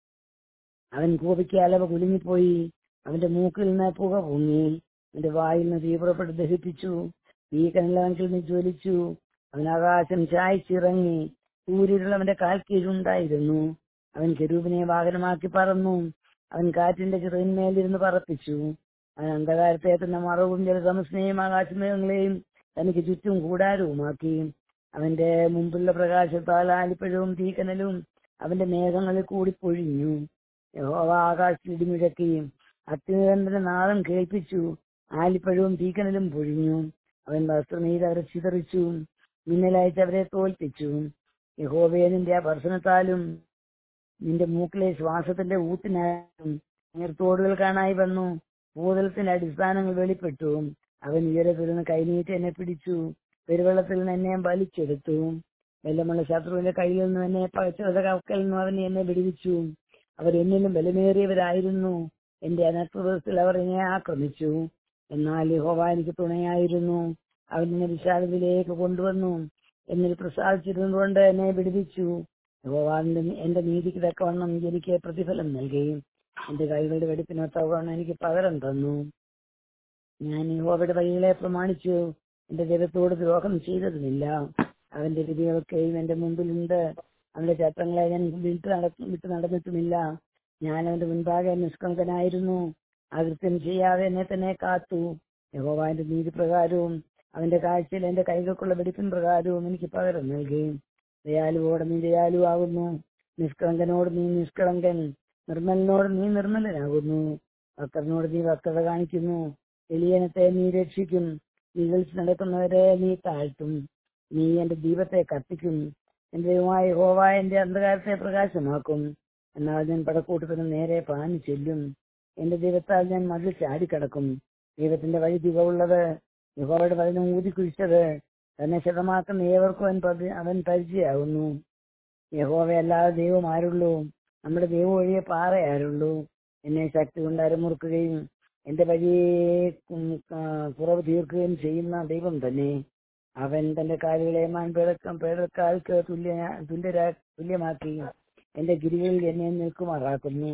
അവൻ കോപിക്ക് അലവ കുലുങ്ങിപ്പോയി അവന്റെ മൂക്കിൽ നിന്ന് പുക പൊങ്ങി അവന്റെ വായിൽ നിന്ന് തീവ്രപ്പെട്ട് ദഹിപ്പിച്ചു ഈ കനിലവൻകിൽ നിന്ന് ജ്വലിച്ചു അവൻ ആകാശം ചായച്ചിറങ്ങി സൂര്യരുൾ അവന്റെ കാൽ കീഴുണ്ടായിരുന്നു അവൻ കെരൂപിനെ വാഹനമാക്കി പറന്നു അവൻ കാറ്റിന്റെ ചിറകിന്മേലിരുന്ന് പറപ്പിച്ചു അവൻ അന്ധകാരത്തെ തന്നെ മറവും ജലസമസ്നേയും ആകാശമേഘങ്ങളെയും തനിക്ക് ചുറ്റും കൂടാരവുമാക്കി അവന്റെ മുമ്പുള്ള പ്രകാശത്താൽ ആലിപ്പഴവും തീക്കനലും അവന്റെ മേഘങ്ങളിൽ കൂടി പൊഴിഞ്ഞു യഹോവ ആകാശത്തിൽ ഇടിമുഴക്കി അത്യുന്നതന്റെ നാദം കേൾപ്പിച്ചു ആലിപ്പഴവും തീക്കനലും പൊഴിഞ്ഞു അവൻ വസ്ത്രമീത് അവരെ ചിതറിച്ചു മിന്നലയച്ച് അവരെ തോൽപ്പിച്ചു യഹോവയെ നിന്റെ ആ ഭർസനത്താലും നിന്റെ മൂക്കിലെ ശ്വാസത്തിന്റെ ഊത്തിനായും നീർത്തോടുകൾ കാണായി വന്നു ഭൂതലത്തിന്റെ അടിസ്ഥാനങ്ങൾ വെളിപ്പെട്ടു അവൻ ഉയരത്തിൽ നിന്ന് കൈനീട്ടി എന്നെ പിടിച്ചു പെരുവെള്ളത്തിൽ നിന്ന് എന്നെ വലിച്ചെടുത്തു വെല്ലമുള്ള ശത്രുവിന്റെ കയ്യിൽ നിന്നും എന്നെ പകച്ചവരുടെ കവക്കൽ നിന്നും അവൻ എന്നെ വിടുവിച്ചു അവർ എന്നിലും ബലമേറിയവരായിരുന്നു എന്റെ അനർത്ഥത്തിൽ അവർ എന്നെ ആക്രമിച്ചു എന്നാൽ യഹോവ എനിക്ക് തുണയായിരുന്നു അവൻ എന്നെ വിശാലതയിലേക്ക് കൊണ്ടുവന്നു എന്നിൽ പ്രസാദിച്ചിരുന്നുകൊണ്ട് എന്നെ വിടുവിച്ചു യഹോവ എന്റെ- എന്റെ നീതിക്ക് തക്കവണ്ണം എനിക്ക് പ്രതിഫലം നൽകി എന്റെ കൈകളുടെ വെടിപ്പിനൊത്തവണ്ണം എനിക്ക് പകരം തന്നു ഞാൻ യഹോവയുടെ വഴികളെ പ്രമാണിച്ചു എന്റെ ദൈവത്തോട് ദ്രോഹം ചെയ്തതുമില്ല അവന്റെ വിധികളൊക്കെയും എന്റെ മുമ്പിലുണ്ട് അവന്റെ ചട്ടങ്ങളെ ഞാൻ വിട്ട് നട വിട്ട് നടന്നിട്ടുമില്ല ഞാൻ അവന്റെ മുൻപാകെ നിഷ്കളങ്കനായിരുന്നു അകൃത്യം ചെയ്യാതെ എന്നെ തന്നെ കാത്തു യഹോവാന്റെ നീതി പ്രകാരവും അവന്റെ കാഴ്ചയിൽ എന്റെ കൈകൾക്കുള്ള വെടിപ്പിൻ പ്രകാരവും എനിക്ക് പകരം നൽകി ദയാലുവോട് നീ ദയാലുവാകുന്നു നിഷ്കളങ്കനോട് നീ നിഷ്കളങ്കൻ നിർമ്മലനോട് നീ നിർമ്മലനാകുന്നു ഭക്തനോട് നീ ഭക്തത കാണിക്കുന്നു എളിയനത്തെ നീ രക്ഷിക്കും നീ വിളിച്ച് നടക്കുന്നവരെ നീ താഴ്ത്തും നീ എന്റെ ദീപത്തെ കത്തിക്കും എന്റെ ദൈവമായ ഹോവ എന്റെ അന്ധകാരത്തെ പ്രകാശമാക്കും എന്നാൽ ഞാൻ പടക്കൂട്ടത്തിന് നേരെ പാഞ്ഞു ചെല്ലും എന്റെ ദൈവത്താൽ ഞാൻ മതിൽ ചാടിക്കടക്കും ദൈവത്തിന്റെ വഴി ദിവമുള്ളത് യഹോവയുടെ വചനം ഊതിക്കുഴിച്ചത് തന്നെ ശതമാക്കുന്ന ഏവർക്കും അവൻ പതി- അവൻ പരിചയമാകുന്നു യഹോവയല്ലാതെ ദൈവം ആരുള്ളൂ നമ്മുടെ ദൈവം ഒഴിയെ പാറ ആരുള്ളൂ എന്നെ ശക്തി കൊണ്ട് അരമുറുക്കുകയും എന്റെ വഴിയെ ഉം, ആ, കുറവ് തീർക്കുകയും ചെയ്യുന്ന ദൈവം തന്നെ അവൻ തന്റെ കാലുകളെ മാൻപേടക്കം പേടക്കാൽക്ക് തുല്യ തുല്യരാ തുല്യമാക്കി എന്റെ ഗിരികളിൽ എന്നെ നിൽക്കുമാറാക്കുന്നു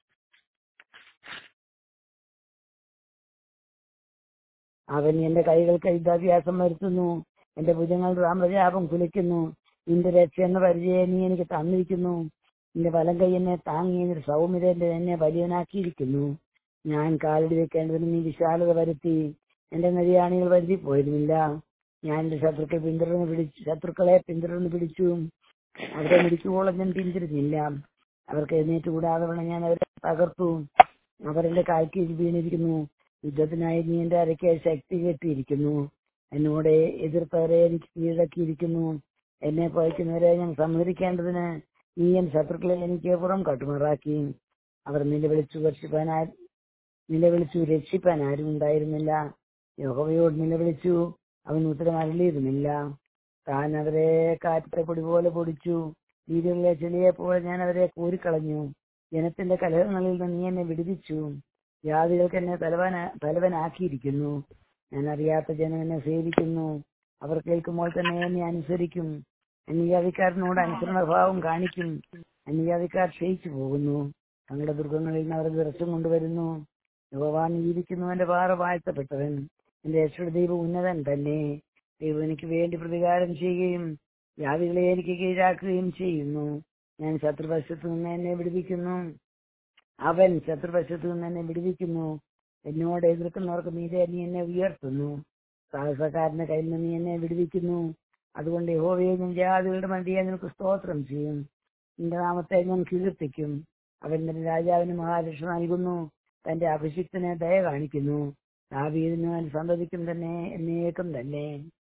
അവൻ എന്റെ കൈകൾക്ക് യുദ്ധാഭ്യാസം വരുത്തുന്നു എന്റെ ഭുജങ്ങൾ രാമജാപം കുലിക്കുന്നു നിന്റെ രക്ഷ എന്ന പരിചയം നീ എനിക്ക് തന്നിരിക്കുന്നു നിന്റെ വലം കൈ എന്നെ താങ്ങി നിന്റെ സൗമ്യത എന്റെ എന്നെ വലിയവനാക്കിയിരിക്കുന്നു ഞാൻ കാലടി വെക്കേണ്ടതിന് നീ വിശാലത വരുത്തി എന്റെ നരിയാണികൾ വരുത്തി പോയിരുന്നില്ല ഞാൻ എന്റെ ശത്രുക്കൾ പിന്തുടർന്ന് പിടിച്ചു ശത്രുക്കളെ പിന്തുടർന്ന് പിടിച്ചു അവരെ മിടിക്കുവോളം ഞാൻ പിന്തിരിഞ്ഞില്ല അവർക്ക് എഴുന്നേറ്റ് കൂടാതെ വേണം ഞാൻ അവരെ തകർത്തു അവരെന്റെ കാൽക്കീഴിൽ വീണിരിക്കുന്നു യുദ്ധത്തിനായി നീ എന്റെ അരയ്ക്ക് ശക്തി കെട്ടിയിരിക്കുന്നു എന്നോട് എതിർത്തവരെ എനിക്ക് കീഴടക്കിയിരിക്കുന്നു എന്നെ പയക്കുന്നവരെ ഞാൻ സംഹരിക്കേണ്ടതിന് നീ എൻ ശത്രുക്കളെ എനിക്ക് പുറം കാട്ടുമാറാക്കി അവർ നിലവിളിച്ചു രക്ഷിപ്പാൻ നിലവിളിച്ചു രക്ഷിപ്പാൻ ആരും ഉണ്ടായിരുന്നില്ല യഹോവയോട് നിലവിളിച്ചു അവൻ ഉത്തരം അരുളിയതുമില്ല താൻ അവരെ കാറ്റത്തെ പൊടി പോലെ പൊടിച്ചു വീടുകളിലെ ചെളിയെ പോലെ ഞാൻ അവരെ കോരിക്കളഞ്ഞു ജനത്തിന്റെ കലഹങ്ങളിൽ നിന്ന് നീ എന്നെ വിടുവിച്ചു ജാതികൾക്ക് എന്നെ തലവന തലവനാക്കിയിരിക്കുന്നു ഞാൻ അറിയാത്ത ജനം എന്നെ സേവിക്കുന്നു അവർ കേൾക്കുമ്പോൾ തന്നെ എന്നെ അനുസരിക്കും അന്യജാതിക്കാരനോട് അനുസരണഭാവം കാണിക്കും അന്യജാതിക്കാർ ക്ഷയിച്ചു പോകുന്നു തങ്ങളുടെ ദുർഗങ്ങളിൽ നിന്ന് അവർ വിറച്ചും കൊണ്ടുവരുന്നു യഹോവ നീതിക്കുന്നവന്റെ പാറ വാഴ്ത്തപ്പെട്ടവൻ എന്റെ രക്ഷയുടെ ദൈവം ഉന്നതൻ തന്നെ ദൈവം എനിക്ക് വേണ്ടി പ്രതികാരം ചെയ്യുകയും ജാതികളെ എനിക്ക് കീഴാക്കുകയും ചെയ്യുന്നു ഞാൻ ശത്രുപക്ഷത്തു നിന്ന് എന്നെ വിടുവിക്കുന്നു അവൻ ശത്രുപക്ഷത്തു നിന്ന് എന്നെ വിടുവിക്കുന്നു എന്നോട് എതിർക്കുന്നവർക്ക് മീതെ നീ എന്നെ ഉയർത്തുന്നു സാഹസക്കാരന്റെ കയ്യിൽ നിന്ന് നീ എന്നെ വിടുവിക്കുന്നു അതുകൊണ്ട് യഹോവയെ ഞാൻ ജാതികളുടെ മണ്ടിയെ നിനക്ക് സ്തോത്രം ചെയ്യും നിന്റെ നാമത്തെ ഞാൻ കീർത്തിക്കും അവൻ തന്റെ രാജാവിന് മഹാരക്ഷ നൽകുന്നു തന്റെ അഭിഷിക്തനെ ദയ കാണിക്കുന്നു ദാവീദിന് അവൻ സന്തതിക്കും തന്നെ എന്നേക്കും തന്നെ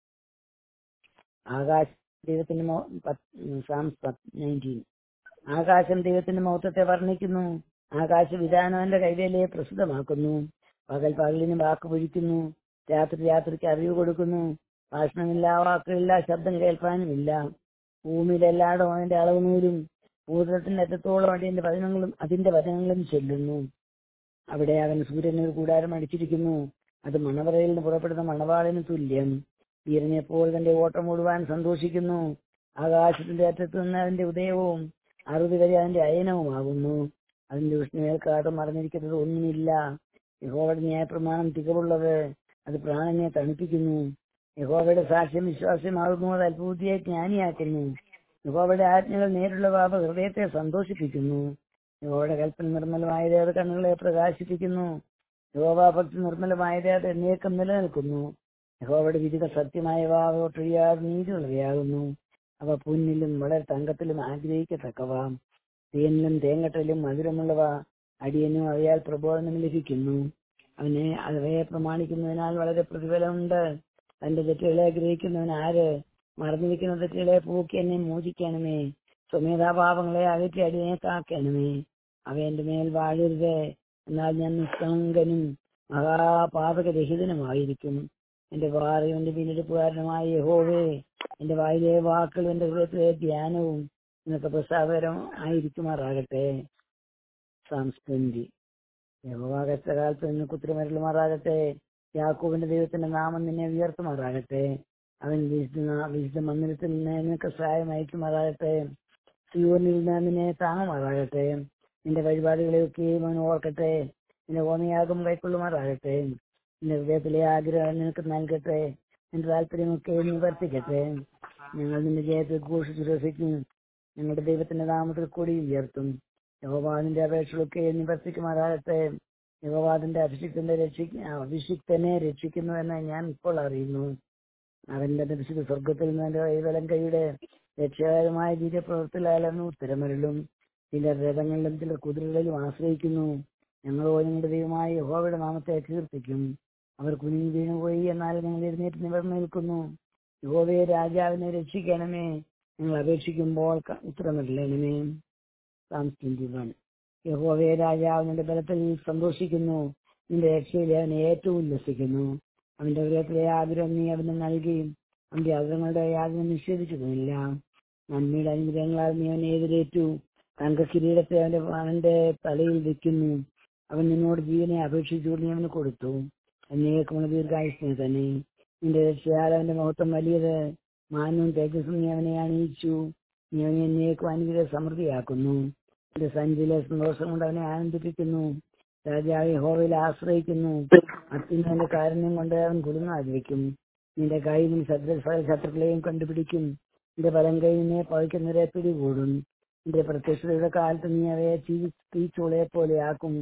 ആകാശ ദൈവത്തിന്റെ നയൻറ്റീൻ ആകാശം ദൈവത്തിന്റെ മഹത്വത്തെ വർണ്ണിക്കുന്നു ആകാശ വിധാനവന്റെ കൈവേലയെ പ്രസിദ്ധമാക്കുന്നു പകൽ പകലിന് വാക്ക് പൊഴിക്കുന്നു രാത്രി രാത്രിക്ക് അറിവ് കൊടുക്കുന്നു ഭാഷണമില്ല വാക്കുകളില്ല ശബ്ദം കേൾക്കാനുമില്ല ഭൂമിയിലെല്ലായിടും അവന്റെ അളവ് നൂലും ഭൂതത്തിന്റെ അറ്റത്തോളം അതിന്റെ വചനങ്ങളും അതിന്റെ വചനങ്ങളും ചെല്ലുന്നു അവിടെ അവൻ സൂര്യന് ഒരു കൂടാരം അടിച്ചിരിക്കുന്നു അത് മണവറയിൽ നിന്ന് പുറപ്പെടുന്ന മണവാളിന് തുല്യം വീരനെപ്പോൾ തന്റെ ഓട്ടം ഓടുവാൻ സന്തോഷിക്കുന്നു ആകാശത്തിന്റെ അറ്റത്ത് നിന്ന് അതിന്റെ ഉദയവും അറുതി വരെ അതിന്റെ അയനവുമാകുന്നു അതിന്റെ ഉഷ്ണേൽക്കാതെ മറഞ്ഞിരിക്കുന്നത് ഒന്നുമില്ല യഹോവയുടെ ന്യായപ്രമാണം തികവുള്ളത് അത് പ്രാണനെ തണുപ്പിക്കുന്നു യഹോവയുടെ സാക്ഷ്യം വിശ്വാസ്യമാകുന്നു അത് അത്ഭുതിയെ ജ്ഞാനിയാക്കുന്നു യഹോവയുടെ ആജ്ഞകൾ നേരിലുള്ള പാപ ഹൃദയത്തെ സന്തോഷിപ്പിക്കുന്നു യഹോവയുടെ കൽപ്പന നിർമ്മലമായത് അത് കണ്ണുകളെ പ്രകാശിപ്പിക്കുന്നു യഹോവാഭക്തി നിർമ്മലമായത് അത് എന്നേക്കും നിലനിൽക്കുന്നു യഹോവയുടെ വിധികൾ സത്യമായവ അവയൊട്ടൊഴിയാതെ നീതിയുള്ളവയാകുന്നു അവ പൊന്നിലും വളരെ തങ്കത്തിലും ആഗ്രഹിക്കത്തക്കവ തേനിലും തേങ്ങട്ടലും മധുരമുള്ളവ അടിയനും അവയാൽ പ്രബോധനം ലഭിക്കുന്നു അവനെ അവയെ പ്രമാണിക്കുന്നതിനാൽ വളരെ പ്രതിഫലമുണ്ട് തന്റെ തെറ്റുകളെ ഗ്രഹിക്കുന്നവൻ ആര് മറന്നിരിക്കുന്ന തെറ്റുകളെ പൂക്കി എന്നെ മോചിക്കണമേ സ്വമേധാഭാവങ്ങളെ അകറ്റി അടിയനെ കാക്കണമേ അവ എന്റെ മേൽ വാഴരുത് എന്നാൽ ഞാൻ നിസ്സംഗനും മഹാപാതകരഹിതനുമായിരിക്കും എന്റെ പാറയും എന്റെ വീണ്ടെടുപ്പുകാരനുമായ യഹോവേ എന്റെ വായിലെ വാക്കുകളും എന്റെ ഹൃദയത്തിലെ ധ്യാനവും നിനക്ക് പ്രസാദകരം ആയിരിക്കുമാറാകട്ടെ സംസ്കൃതി യഹോവ കഷ്ടകാലത്ത് നിനക്ക് ഉത്തരമരുളുമാറാകട്ടെ യാക്കൂബിന്റെ ദൈവത്തിന്റെ നാമം നിന്നെ ഉയർത്തുമാറാകട്ടെ അവൻ വിശുദ്ധ വിശുദ്ധ മന്ദിരത്തിൽ നിന്ന് നിനക്ക് സഹായം അയക്കുമാറാകട്ടെ സിയോനിൽ നിന്ന് നിന്നെ താങ്ങുമാറാകട്ടെ നിന്റെ വഴിപാടുകളെയൊക്കെയും അവൻ ഓർക്കട്ടെ നിന്റെ ഓമയാകും കൈക്കൊള്ളുമാറാകട്ടെ നിന്റെ ഹൃദയത്തിലെ ആഗ്രഹം നിനക്ക് നൽകട്ടെ നിന്റെ താല്പര്യമൊക്കെ നിവർത്തിക്കട്ടെ ഞങ്ങൾ നിന്റെ ജയത്തെ ഘോഷിച്ചു രസിക്കും ഞങ്ങളുടെ ദൈവത്തിന്റെ നാമത്തിൽ കൂടി ഉയർത്തും യഹോവാദിന്റെ അപേക്ഷകളൊക്കെ നിവർത്തിക്കുമാറാകട്ടെ യഹോവാദിന്റെ അഭിഷിക്തന്റെ രക്ഷിക്ക അഭിഷിക്തനെ രക്ഷിക്കുന്നുവെന്ന് ഞാൻ ഇപ്പോൾ അറിയുന്നു അവന്റെ ദർശിത സ്വർഗത്തിൽ നിന്ന് കൈവലം കൈയുടെ രക്ഷകരമായ വീര്യപ്രവർത്തിലാലെന്ന് ഉത്തരമരുളും ചിലർ രഥങ്ങളിലും ചിലർ കുതിരകളിലും ആശ്രയിക്കുന്നു ഞങ്ങളോ ഞങ്ങളുടെ ദൈവമായ യഹോവയുടെ നാമത്തെ കീർത്തിക്കും അവർ കുനിഞ്ഞു വീണുപോയി എന്നാൽ ഞങ്ങൾ എഴുന്നേറ്റ് നിവർന്നു നിൽക്കുന്നു യഹോവയെ രാജാവിനെ രക്ഷിക്കണമേ ഞങ്ങൾ അപേക്ഷിക്കുമ്പോൾ ഉത്തരമരുളണമേ സാംസ്കൃതികമാണ് യഹോവയെ രാജാവ് നിന്റെ ബലത്തിൽ സന്തോഷിക്കുന്നു നിന്റെ രക്ഷയിൽ അവൻ ഏറ്റവും ഉല്ലസിക്കുന്നു അവന്റെ ഹൃദയത്തിലെ ആഗ്രഹം നീ അവന് നൽകുകയും അവന്റെ ആഗ്രഹങ്ങളുടെ യാതൊന്നും നിഷേധിച്ചതുമില്ല നന്മയുടെ അനുഗ്രഹങ്ങളാൽ നീ അവനെ എതിരേറ്റു തങ്ക കിരീടത്തെ അവന്റെ അവന്റെ തലയിൽ വെക്കുന്നു അവൻ നിന്നോട് ജീവനെ അപേക്ഷിച്ചുകൊണ്ട് നീ അവന് കൊടുത്തു എന്നേക്കുമുള്ള ദീർഘായുഷ്ണ തന്നെ നിന്റെ രക്ഷയാൽ അവന്റെ മഹത്വം വലിയത് മാനവും തേജസ്സും നീ അവനെ അണിയിച്ചു നീ അവനെ എന്നേക്കും അനുഗ്രഹ സമൃദ്ധിയാക്കുന്നു നിന്റെ സഞ്ചിയിലെ സന്തോഷം കൊണ്ട് അവനെ ആനന്ദിപ്പിക്കുന്നു രാജാവ് ഹോവയിൽ ആശ്രയിക്കുന്നു അത്യുന്നതിന്റെ കാരുണ്യം കൊണ്ട് അവൻ കുടുങ്ങാതിരിക്കും നിന്റെ കൈ നിൻ ശത്രു ശത്രുക്കളെയും കണ്ടുപിടിക്കും നിന്റെ ഫലം കൈ നിന്നെ പഴിക്കുന്നവരെ പിടികൂടും നിന്റെ പ്രത്യക്ഷതയുടെ കാലത്ത് നീ അവയെ തീച്ചൂളയെ പോലെയാക്കും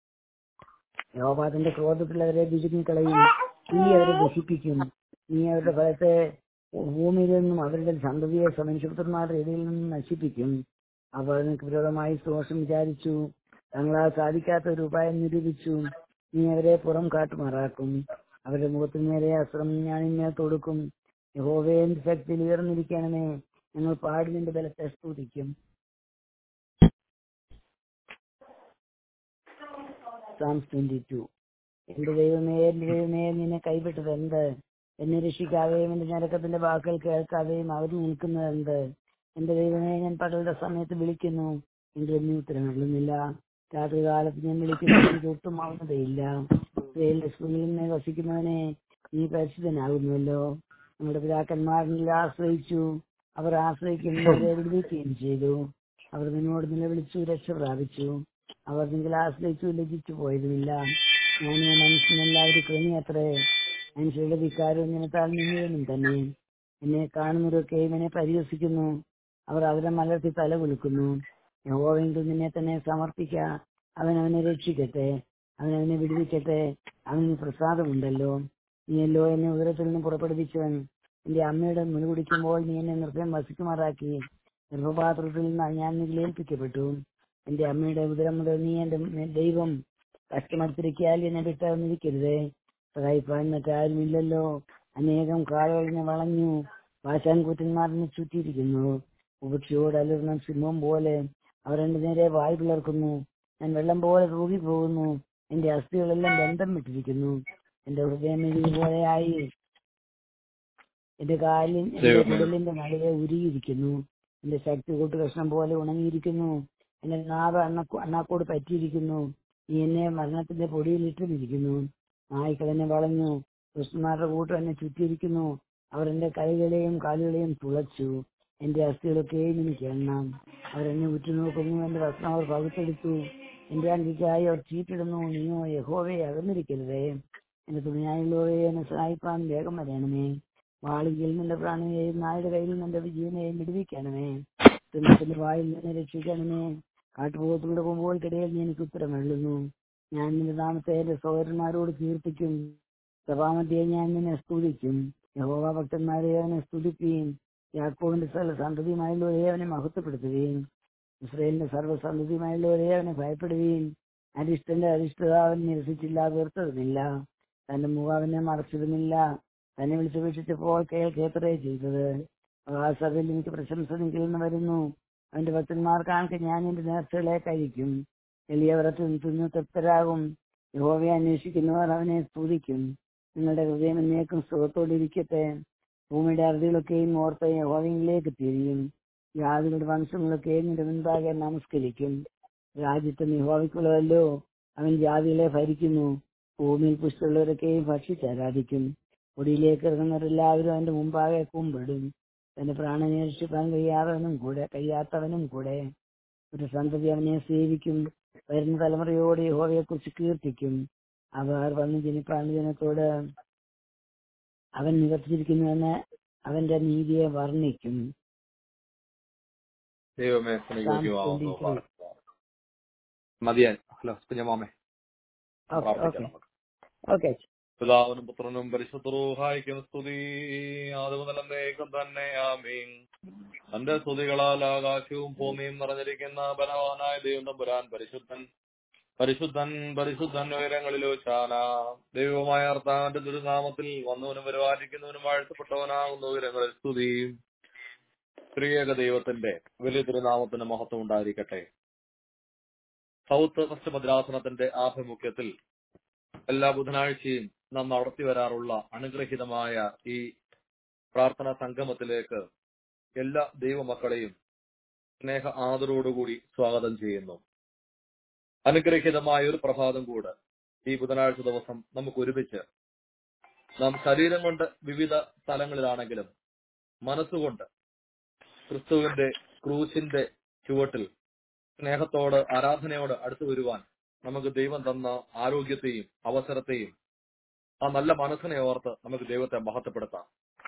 യോപാത്തിന്റെ ക്രോധത്തിൽ അവരെ കളയും നീ അവരെ ദഹിപ്പിക്കും നീ അവരുടെ ഫലത്തെ ഭൂമിയിൽ നിന്നും അവരുടെ സന്തതിയെ മനുഷ്യപുത്രന്മാരുടെ ഇടയിൽ നിന്നും നശിപ്പിക്കും അവർ നിനക്ക് വിരോധമായി ദോഷം വിചാരിച്ചു തങ്ങളാൽ സാധിക്കാത്ത ഒരു ഉപായം നിരൂപിച്ചു നീ അവരെ പുറം കാട്ടുമാറാക്കും അവരുടെ മുഖത്തിന് നേരെ അസ്ത്രം ഞാൻ ഇന്നെ തൊടുക്കും യഹോവേ എന്റെ ശക്തിയിൽ ഉയർന്നിരിക്കണമേ ഞങ്ങൾ പാടി നിന്റെ ബലത്തെ സ്തുതിക്കും സാംസ് ട്വന്റി ടു എന്റെ ദൈവമേ എന്റെ ദൈവമേ നിന്നെ കൈവിട്ടത് എന്ത് എന്നെ രക്ഷിക്കാതെയും എന്റെ ഞരക്കത്തിന്റെ വാക്കുകൾ കേൾക്കാതെയും അവർ നിൽക്കുന്നത് എന്ത് എന്റെ ദൈവമേ ഞാൻ പകലുടെ സമയത്ത് വിളിക്കുന്നു എങ്കിലും നീ ഉത്തരം നൽകുന്നില്ല രാത്രി കാലത്ത് ഞാൻ വിളിക്കുന്നു എനിക്ക് ഒട്ടും ആവുന്നതേയില്ല ഇസ്രയേലിന്റെ സ്കൂളിൽ വസിക്കുന്നവനെ നീ പരിശുദ്ധനാകുന്നുവല്ലോ നമ്മുടെ പിതാക്കന്മാരിൽ ആശ്രയിച്ചു അവർ ആശ്രയിക്കുന്നവരെ വിടുവിക്കുകയും ചെയ്തു അവർ നിന്നോട് നിലവിളിച്ചു രക്ഷ പ്രാപിച്ചു അവർ നിങ്ങൾ ആശ്രയിച്ചു ലജിച്ചു പോയതുമില്ല ഞാൻ മനുഷ്യനെല്ലാവരും കൃണിയത്രേ മനുഷ്യരുടെ വികാരവും ജനത്താൽ നിന്നുവെന്നും തന്നെ എന്നെ കാണുന്നവരൊക്കെയും എന്നെ പരിഹസിക്കുന്നു അവർ അവരെ മലർത്തി തല കുലുക്കുന്നു യഹോവെങ്കിൽ നിന്നെ തന്നെ സമർപ്പിക്ക അവൻ അവനെ രക്ഷിക്കട്ടെ അവൻ അവനെ വിടുവിക്കട്ടെ അവന് പ്രസാദമുണ്ടല്ലോ നീയല്ലോ എന്നെ ഉദരത്തിൽ നിന്ന് പുറപ്പെടുവിച്ചവൻ എന്റെ അമ്മയുടെ മുടി കുടിക്കുമ്പോൾ നീ എന്നെ നൃത്തം വസിക്കുമാറാക്കി ഗർഭപാത്രത്തിൽ നിന്ന് ഞാൻ നിലയേൽപ്പിക്കപ്പെട്ടു എന്റെ അമ്മയുടെ ഉദരം മുതൽ നീ എന്റെ ദൈവം കഷ്ടമടുത്തിരിക്കാൽ എന്നെ വിട്ടറിഞ്ഞിരിക്കരുതേ സഹായിപ്പാൻ മറ്റാരുമില്ലല്ലോ അനേകം കാളുകളിനെ വളഞ്ഞു പാശാൻ കൂറ്റന്മാരിനെ ചുറ്റിയിരിക്കുന്നു ഉപക്ഷയോട് അലർന്ന സിംഹം പോലെ അവർ എന്റെ നേരെ വായു പിളർക്കുന്നു ഞാൻ വെള്ളം പോലെ തൂകി പോകുന്നു എന്റെ അസ്ഥികളെല്ലാം ബന്ധം വിട്ടിരിക്കുന്നു എന്റെ ഹൃദയം ഇതുപോലെയായി എന്റെ കാലിൽ എന്റെ കുടലിന്റെ നടുവെ ഉരുകിയിരിക്കുന്നു എന്റെ ശക്തി കൂട്ട് കഷ്ണം പോലെ ഉണങ്ങിയിരിക്കുന്നു എന്റെ നാവ് അണ്ണ അണ്ണാക്കോട് പറ്റിയിരിക്കുന്നു നീ എന്നെ മരണത്തിന്റെ പൊടിയിൽ ഇട്ടിരിക്കുന്നു നായ്ക്കൾ എന്നെ വളഞ്ഞു കൃഷ്ണന്മാരുടെ കൂട്ടം എന്നെ ചുറ്റിയിരിക്കുന്നു അവർ എന്റെ കൈകളെയും കാലുകളെയും തുളച്ചു എന്റെ അസ്ഥികളൊക്കെയും എനിക്ക് എണ്ണാം അവരെന്നെ ഉറ്റുനോക്കുന്നു എന്റെ വസ്ത്രം അവർ പകുത്തെടുത്തു എന്റെ അങ്കിക്കായി അവർ ചീട്ടിടുന്നു നീയോ യഹോവയെ അകന്നിരിക്കരുതേ എന്റെ തുണിയായുള്ളവയെ എന്നെ സഹായിപ്പാൻ വേഗം വരണമേ വാളിയിൽ നിന്റെ പ്രാണിയെയും നായുടെ കയ്യിൽ നിന്റെ ജീവനെയും വിടുവിക്കണമേ സിംഹത്തിന്റെ വായിൽ നിന്നെ രക്ഷിക്കണമേ കാട്ടുപോകത്തുകൂടെ പോകുമ്പോൾക്കിടയിൽ നീ എനിക്ക് ഉത്തരം എഴുതുന്നു ഞാൻ നിന്റെ നാമത്തെ എന്റെ സഹോദരന്മാരോട് കീർത്തിക്കും സഭാമധ്യെ ഞാൻ നിന്നെ സ്തുതിക്കും യഹോവ ഭക്തന്മാരെ അവനെ സ്തുതിക്കുകയും യാക്കോവിന്റെ സ്ഥല സന്തതിയുമായുള്ളവരെ അവനെ മഹത്വപ്പെടുത്തുകയും ഇസ്രയേലിന്റെ സർവ്വസന്തതിയുമായുള്ളവരെ അവനെ ഭയപ്പെടുകയും അരിഷ്ടന്റെ അരിഷ്ടത അവൻ നിരസിച്ചില്ല വീർത്തതുമില്ല തന്റെ മുഖം അവനെ മറച്ചതുമില്ല തന്നെ വിളിച്ചപേക്ഷിച്ചപ്പോൾ കേൾക്കേത്രേ ചെയ്തത് ആ സഭയിൽ എനിക്ക് പ്രശംസ നിങ്കിൽ നിന്ന് വരുന്നു അവന്റെ ഭക്തന്മാർ കാണിക്ക് ഞാൻ എന്റെ നേർച്ചകളെ കഴിക്കും എളിയവരത്തിൽ തിന്നു തൃപ്തരാകും യഹോവയെ അന്വേഷിക്കുന്നവർ അവനെ സ്തുതിക്കും നിങ്ങളുടെ ഹൃദയം എന്നേക്കും സുഖത്തോടിരിക്കട്ടെ ഭൂമിയുടെ അറുതികളൊക്കെയും ഓർത്ത് യഹോവയിലേക്ക് തിരിയും ജാതികളുടെ വംശങ്ങളൊക്കെയും നിന്റെ മുൻപാകെ നമസ്കരിക്കും രാജ്യത്തെ യഹോവയ്ക്കുള്ളതല്ലോ അവൻ ജാതികളെ ഭരിക്കുന്നു ഭൂമിയിൽ പുഷ്പമുള്ളവരൊക്കെയും ഭക്ഷിച്ചാരാധിക്കും ഒടിയിലേക്ക് ഇറങ്ങുന്നവരെല്ലാവരും അവന്റെ മുമ്പാകെ കുമ്പിടും തന്റെ പ്രാണനെ രക്ഷിപ്പാൻ കഴിയാത്തവനും കൂടെ കഴിയാത്തവനും കൂടെ ഒരു സന്തതി അവനെ സേവിക്കും വരുന്ന തലമുറയോട് യഹോവയെ കുറിച്ച് കീർത്തിക്കും അവർ വന്ന് ജനിപ്പാൻ ജനത്തോട് അവൻ നിവർത്തിച്ചിരിക്കുന്നുവെന്ന് അവന്റെ നീതിയെ വർണ്ണിക്കും ദൈവമേ സ്നേഹിക്കുമാവുന്നു മതിയാൻ ഹലോ കുഞ്ഞമാമേ ഓക്കെ പ്രാർത്ഥിക്കാം ഓക്കെ നമുക്ക് ഓക്കെ പിതാവിനും പുത്രനും പരിശുദ്ധറൂഹായിക്കും സ്തുതി ആദ്യമുതലേക്കും തന്നെ ആമീൻ തന്റെ സ്തുതികളാൽ ആകാശവും ഭൂമിയും നിറഞ്ഞിരിക്കുന്ന ബലവാനായ ദൈവം തമ്പുരാൻ പരിശുദ്ധൻ പരിശുദ്ധൻ പരിശുദ്ധൻ ഉയരങ്ങളിലോ ചാന ദൈവമായ അർത്ഥാന്റെ ദുരുനാമത്തിൽ വന്നവനും പരിപാലിക്കുന്നവനും വാഴ്ത്തപ്പെട്ടവനാകുന്ന ഉയരങ്ങളിൽ സ്തുതി സ്ത്രീയേക ദൈവത്തിന്റെ വലിയ തിരുനാമത്തിന് മഹത്വം ഉണ്ടായിരിക്കട്ടെ സൗത്ത് വെസ്റ്റ് ഭദ്രാസനത്തിന്റെ ആഭിമുഖ്യത്തിൽ എല്ലാ ബുധനാഴ്ചയും നാം നടത്തി വരാറുള്ള അനുഗ്രഹീതമായ ഈ പ്രാർത്ഥനാ സംഗമത്തിലേക്ക് എല്ലാ ദൈവമക്കളെയും സ്നേഹ ആദരവോടുകൂടി സ്വാഗതം ചെയ്യുന്നു അനുഗ്രഹീതമായ ഒരു പ്രഭാതം കൂടെ ഈ ബുധനാഴ്ച ദിവസം നമുക്ക് ഒരുമിച്ച് നാം ശരീരം കൊണ്ട് വിവിധ സ്ഥലങ്ങളിലാണെങ്കിലും മനസ്സുകൊണ്ട് ക്രിസ്തുവിന്റെ ക്രൂശിന്റെ ചുവട്ടിൽ സ്നേഹത്തോട് ആരാധനയോട് അടുത്തു വരുവാൻ നമുക്ക് ദൈവം തന്ന ആരോഗ്യത്തെയും അവസരത്തെയും ആ നല്ല മനസ്സിനെ ഓർത്ത് നമുക്ക് ദൈവത്തെ മഹത്വപ്പെടുത്താം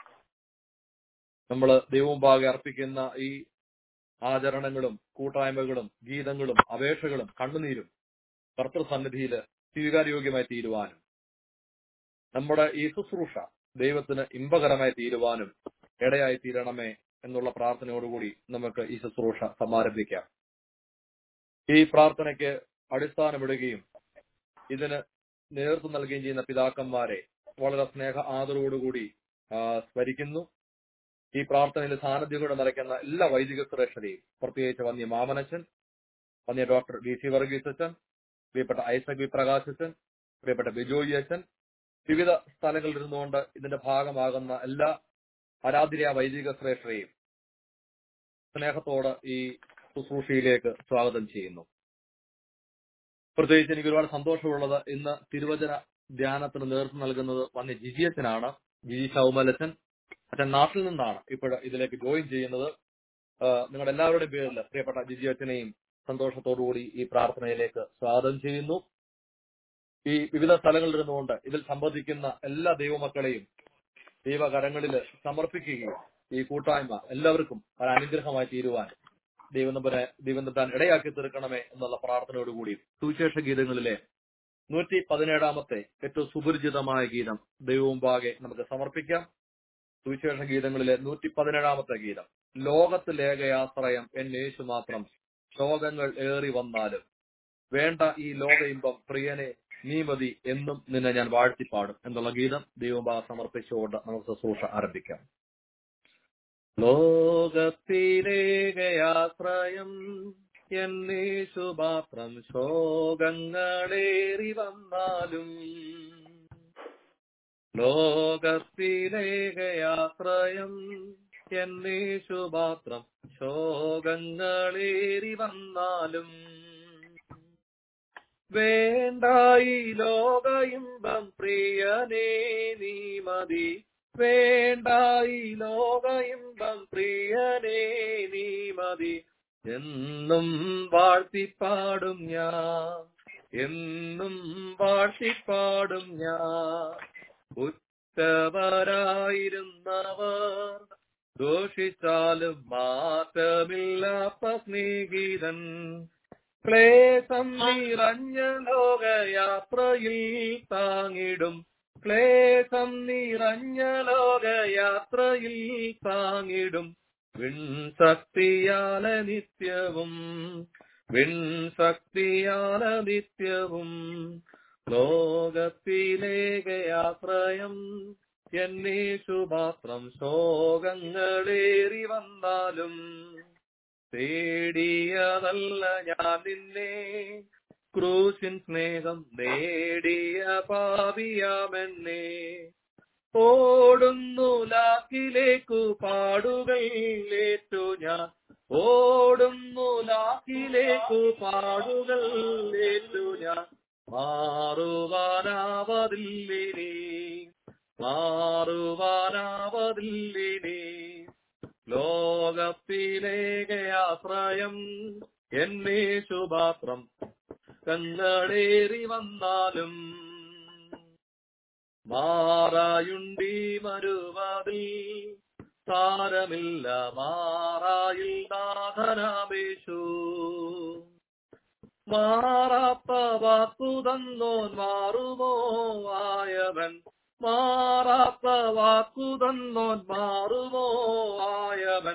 നമ്മൾ ദൈവമുമ്പാകെ അർപ്പിക്കുന്ന ഈ ആചരണങ്ങളും കൂട്ടായ്മകളും ഗീതങ്ങളും അപേക്ഷകളും കണ്ണുനീരും കർത്തൃസന്നിധിയിൽ സ്വീകാര്യോഗ്യമായി തീരുവാനും നമ്മുടെ ഈ ശുശ്രൂഷ ദൈവത്തിന് ഇമ്പകരമായി തീരുവാനും ഇടയായി തീരണമേ എന്നുള്ള പ്രാർത്ഥനയോടുകൂടി നമുക്ക് ഈ ശുശ്രൂഷ സമാരംഭിക്കാം ഈ പ്രാർത്ഥനയ്ക്ക് അടിസ്ഥാനമിടുകയും ഇതിന് നേതൃത്വം നൽകുകയും ചെയ്യുന്ന പിതാക്കന്മാരെ വളരെ സ്നേഹ ആദരവോടുകൂടി ആ, സ്മരിക്കുന്നു ഈ പ്രാർത്ഥനയിൽ സാന്നിധ്യം നിറയ്ക്കുന്ന എല്ലാ വൈദിക ശ്രേഷ്ഠതയും പ്രത്യേകിച്ച് വന്യ മാമനച്ചൻ വന്യ ഡോക്ടർ ഡി സി വർഗീസ് അച്ഛൻ പ്രിയപ്പെട്ട ഐസക് വി പ്രകാശച്ചൻ പ്രിയപ്പെട്ട ബിജോയി അച്ഛൻ വിവിധ സ്ഥലങ്ങളിൽ ഇരുന്നുകൊണ്ട് ഇതിന്റെ ഭാഗമാകുന്ന എല്ലാ ആരാധ്യ വൈദിക ശ്രേഷ്ഠരെയും സ്നേഹത്തോട് ഈ ശുശ്രൂഷയിലേക്ക് സ്വാഗതം ചെയ്യുന്നു പ്രത്യേകിച്ച് എനിക്ക് ഒരുപാട് സന്തോഷമുള്ളത് ഇന്ന് തിരുവചന ധ്യാനത്തിന് നേതൃത്വം നൽകുന്നത് വന്യ ജിജി അച്ഛനാണ് ജിജി ശൗമലച്ചൻ അച്ഛൻ നാട്ടിൽ നിന്നാണ് ഇപ്പോൾ ഇതിലേക്ക് ജോയിൻ ചെയ്യുന്നത് ആഹ് നിങ്ങളുടെ എല്ലാവരുടെയും പേരിൽ പ്രിയപ്പെട്ട ജിജി അച്ഛനെയും സന്തോഷത്തോടുകൂടി ഈ പ്രാർത്ഥനയിലേക്ക് സ്വാഗതം ചെയ്യുന്നു ഈ വിവിധ സ്ഥലങ്ങളിൽ ഇരുന്നുകൊണ്ട് ഇതിൽ സംബന്ധിക്കുന്ന എല്ലാ ദൈവമക്കളെയും ദൈവകരങ്ങളിൽ സമർപ്പിക്കുകയും ഈ കൂട്ടായ്മ എല്ലാവർക്കും ഒരു അനുഗ്രഹമായി തീരുവാൻ ദൈവനമ്പരെ ദൈവം താൻ ഇടയാക്കി തീർക്കണമേ എന്നുള്ള പ്രാർത്ഥനയോടുകൂടി സുവിശേഷ ഗീതങ്ങളിലെ നൂറ്റി പതിനേഴാമത്തെ ഏറ്റവും സുപരിചിതമായ ഗീതം ദൈവമുമ്പാകെ നമുക്ക് സമർപ്പിക്കാം സുവിശേഷ ഗീതങ്ങളിലെ നൂറ്റി പതിനേഴാമത്തെ ഗീതം ലോകത്തിലേകയാശ്രയം എൻ യേശു മാത്രം ശോകങ്ങൾ ഏറി വന്നാലും വേണ്ട ഈ ലോക ഇമ്പം പ്രിയനെ നീ മതി എന്നും നിന്നെ ഞാൻ വാഴ്ത്തിപ്പാടും എന്നുള്ള ഗീതം ദൈവമുമ്പാകെ സമർപ്പിച്ചുകൊണ്ട് നമുക്ക് ശുശ്രൂഷ ആരംഭിക്കാം ലോകത്തിലേകയാശ്രയം എന്നേശുപാത്രം ശോകങ്ങളേറി വന്നാലും ലോകത്തിലേകയാശ്രയം എന്നേശുപാത്രം ശോകങ്ങളേറി വന്നാലും വേണ്ടായി ലോക ഇമ്പം പ്രിയനേ നീ മതി വേണ്ടായി ലോക ഇമ്പം പ്രിയനേ നീ മതി എന്നും വാഴ്ത്തിപ്പാടും ഞാൻ എന്നും വാഴ്ത്തിപ്പാടും ഞാൻ ഉറ്റവരായിരുന്നവർ ദോഷിച്ചാലും മാറ്റമില്ലാത്ത സ്നേഹിതൻ ക്ലേശം നിറഞ്ഞ ലോകയാത്രയിൽ താങ്ങിടും ക്ലേശം നിറഞ്ഞ ലോകയാത്രയിൽ താങ്ങിടും വിൺശക്തിയാല നിത്യവും വിൺശക്തിയാല നിത്യവും ലോകത്തിലേകയാശ്രയം എന്നേശുപാത്രം ശോകങ്ങളേറി വന്നാലും തേടിയതല്ല ഞാൻ നിന്നെ ക്രൂശിൻ സ്നേഹം നേടിയ പാപിയാമെന്നെ ഓടുന്നു ലാക്കിലേക്കു പാടുകൾ ഏറ്റു ഞാൻ ഓടുന്നു ലാക്കിലേക്കു പാടുകൾ ഏറ്റു ഞാൻ മാറുവാനാവതില്ലിനി മാറുവാനാവതില്ലിനി ലോകത്തിലേകയാശ്രയം എന്നേ ശുപാത്രം കങ്ങളേറി വന്നാലും മാറായുണ്ടി മരുവതിൽ സാരമില്ല മാറായിൽ നാഥനാമേശു മാറാത്ത വാക്കു തന്നോൻ മാറുമോ ആയവൻ മാറാത്ത വാക്കു തന്നോൻ മാറുമോ ആയവൻ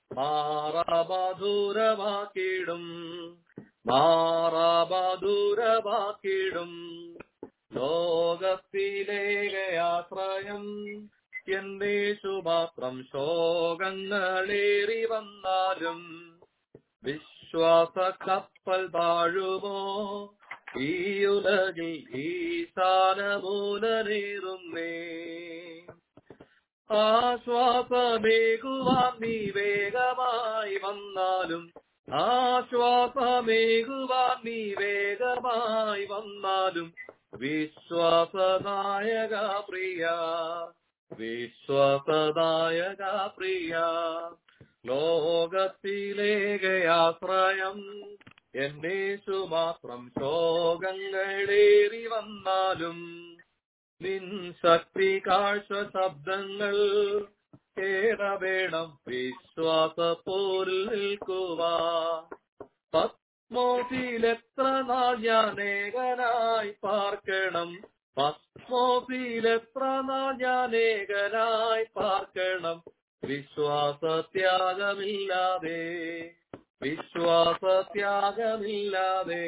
മാറാബാധൂരമാക്കിടും മാറാബാധൂരമാക്കിടും ലോകത്തിലേകയാശ്രയം എന്നേശുപാത്രം ശോകങ്ങളേറി വന്നാലും വിശ്വാസ കപ്പൽ താഴുമോ ഈ ഉലകിൽ ഈശാനമൂലനേറുന്നേ ആശ്വാസമേകുവാൻ നീ വേഗമായി വന്നാലും ആശ്വാസമേകുവാൻ നീ വേഗമായി വന്നാലും വിശ്വാസനായക പ്രിയ വിശ്വാസനായക പ്രിയ ലോകത്തിലേകയാശ്രയം എന്നേശു മാത്രം ശോകങ്ങളേറി വന്നാലും നിൻ ശക്തി കാഴ്ച ശബ്ദങ്ങൾ കേടവേണം വിശ്വാസപ്പോരിൽ നിൽക്കുവാ പത്മോസിലെത്ര നാൾ ഞാൻ ഏകനായി പാർക്കണം പത്മോസിലെത്ര നാൾ ഞാൻ ഏകനായി പാർക്കണം വിശ്വാസത്യാഗമില്ലാതെ വിശ്വാസത്യാഗമില്ലാതെ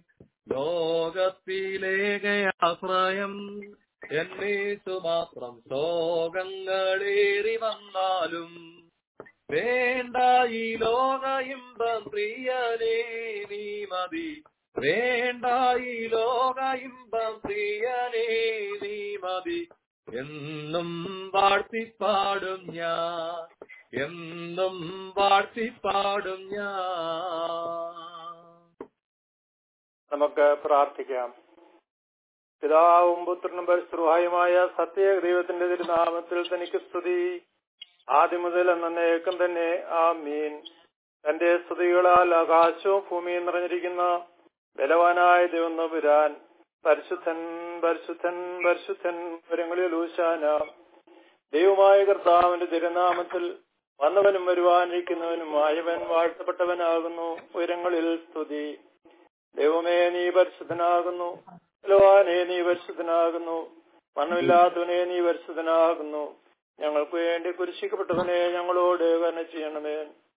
ലോകത്തിലേകയാശ്രയം എന്നേശു മാത്രം ശോകങ്ങളേറി വന്നാലും വേണ്ട ഈ ലോക ഇമ്പം പ്രിയനേ നീ മതി വേണ്ട ഈ ലോക ഇമ്പം പ്രിയനേ നീ മതി എന്നും വാഴ്ത്തിപ്പാടും ഞാൻ എന്നും വാഴ്ത്തിപ്പാടും ഞാൻ നമുക്ക് പ്രാർത്ഥിക്കാം പിതാവും പുത്രനും പരിശ്രുഹായുമായ സത്യ ദൈവത്തിന്റെ തിരുനാമത്തിൽ തനിക്ക് സ്തുതി ആദ്യം മുതൽ എന്നേക്കും തന്നെ ആ മീൻ തന്റെ സ്തുതികളാൽ ആകാശവും ഭൂമിയും നിറഞ്ഞിരിക്കുന്ന ബലവാനായ ദൈവം നമ്പുരാൻ പരിശുദ്ധൻ പരിശുദ്ധൻ പരിശുദ്ധൻ വരങ്ങളിൽ ഊശാന ദൈവമായ കർത്താവിന്റെ തിരുനാമത്തിൽ വന്നവനും വരുവാനിരിക്കുന്നവനുമായവൻ വാഴ്ത്തപ്പെട്ടവനാകുന്നു ഉയരങ്ങളിൽ സ്തുതി ദൈവമേ നീ പരിശുദ്ധനാകുന്നു ബലവാനെ നീ പരിശുദ്ധനാകുന്നു മണ്ണമില്ലാത്തവനെ നീ പരിശുദ്ധനാകുന്നു ഞങ്ങൾക്ക് വേണ്ടി കുരിശിക്കപ്പെട്ടവനെ ഞങ്ങളോട് കരുണ ചെയ്യണമേ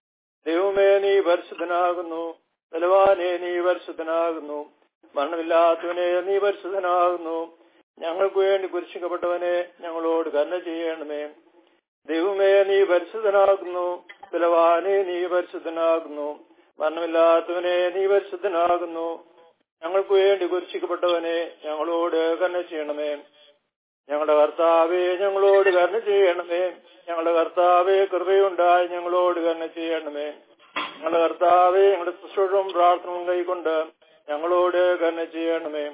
ദൈവമേ നീ പരിശുദ്ധനാകുന്നു ബലവാനെ നീ പരിശുദ്ധനാകുന്നു മരണമില്ലാത്തവനെ നീ പരിശുദ്ധനാകുന്നു ഞങ്ങൾക്ക് വേണ്ടി കുരിശിക്കപ്പെട്ടവനെ ഞങ്ങളോട് കരുണ ചെയ്യണമേ ദൈവമേ നീ പരിശുദ്ധനാകുന്നു ബലവാനെ നീ പരിശുദ്ധനാകുന്നു മരണമില്ലാത്തവനെ നീ പരിശുദ്ധനാകുന്നു ഞങ്ങൾക്ക് വേണ്ടി കുരിശിക്കപ്പെട്ടവനെ ഞങ്ങളോട് കരുണ ചെയ്യണമേ ഞങ്ങളുടെ കർത്താവെ ഞങ്ങളോട് കരുണ ചെയ്യണമേ ഞങ്ങളുടെ കർത്താവെ കൃപയുണ്ടായി ഞങ്ങളോട് കരുണ ചെയ്യണമേ ഞങ്ങളുടെ കർത്താവെ ഞങ്ങളുടെ ശുശ്രൂഷവും പ്രാർത്ഥനയും കൈക്കൊണ്ട് ഞങ്ങളോട് കരുണ ചെയ്യണമേ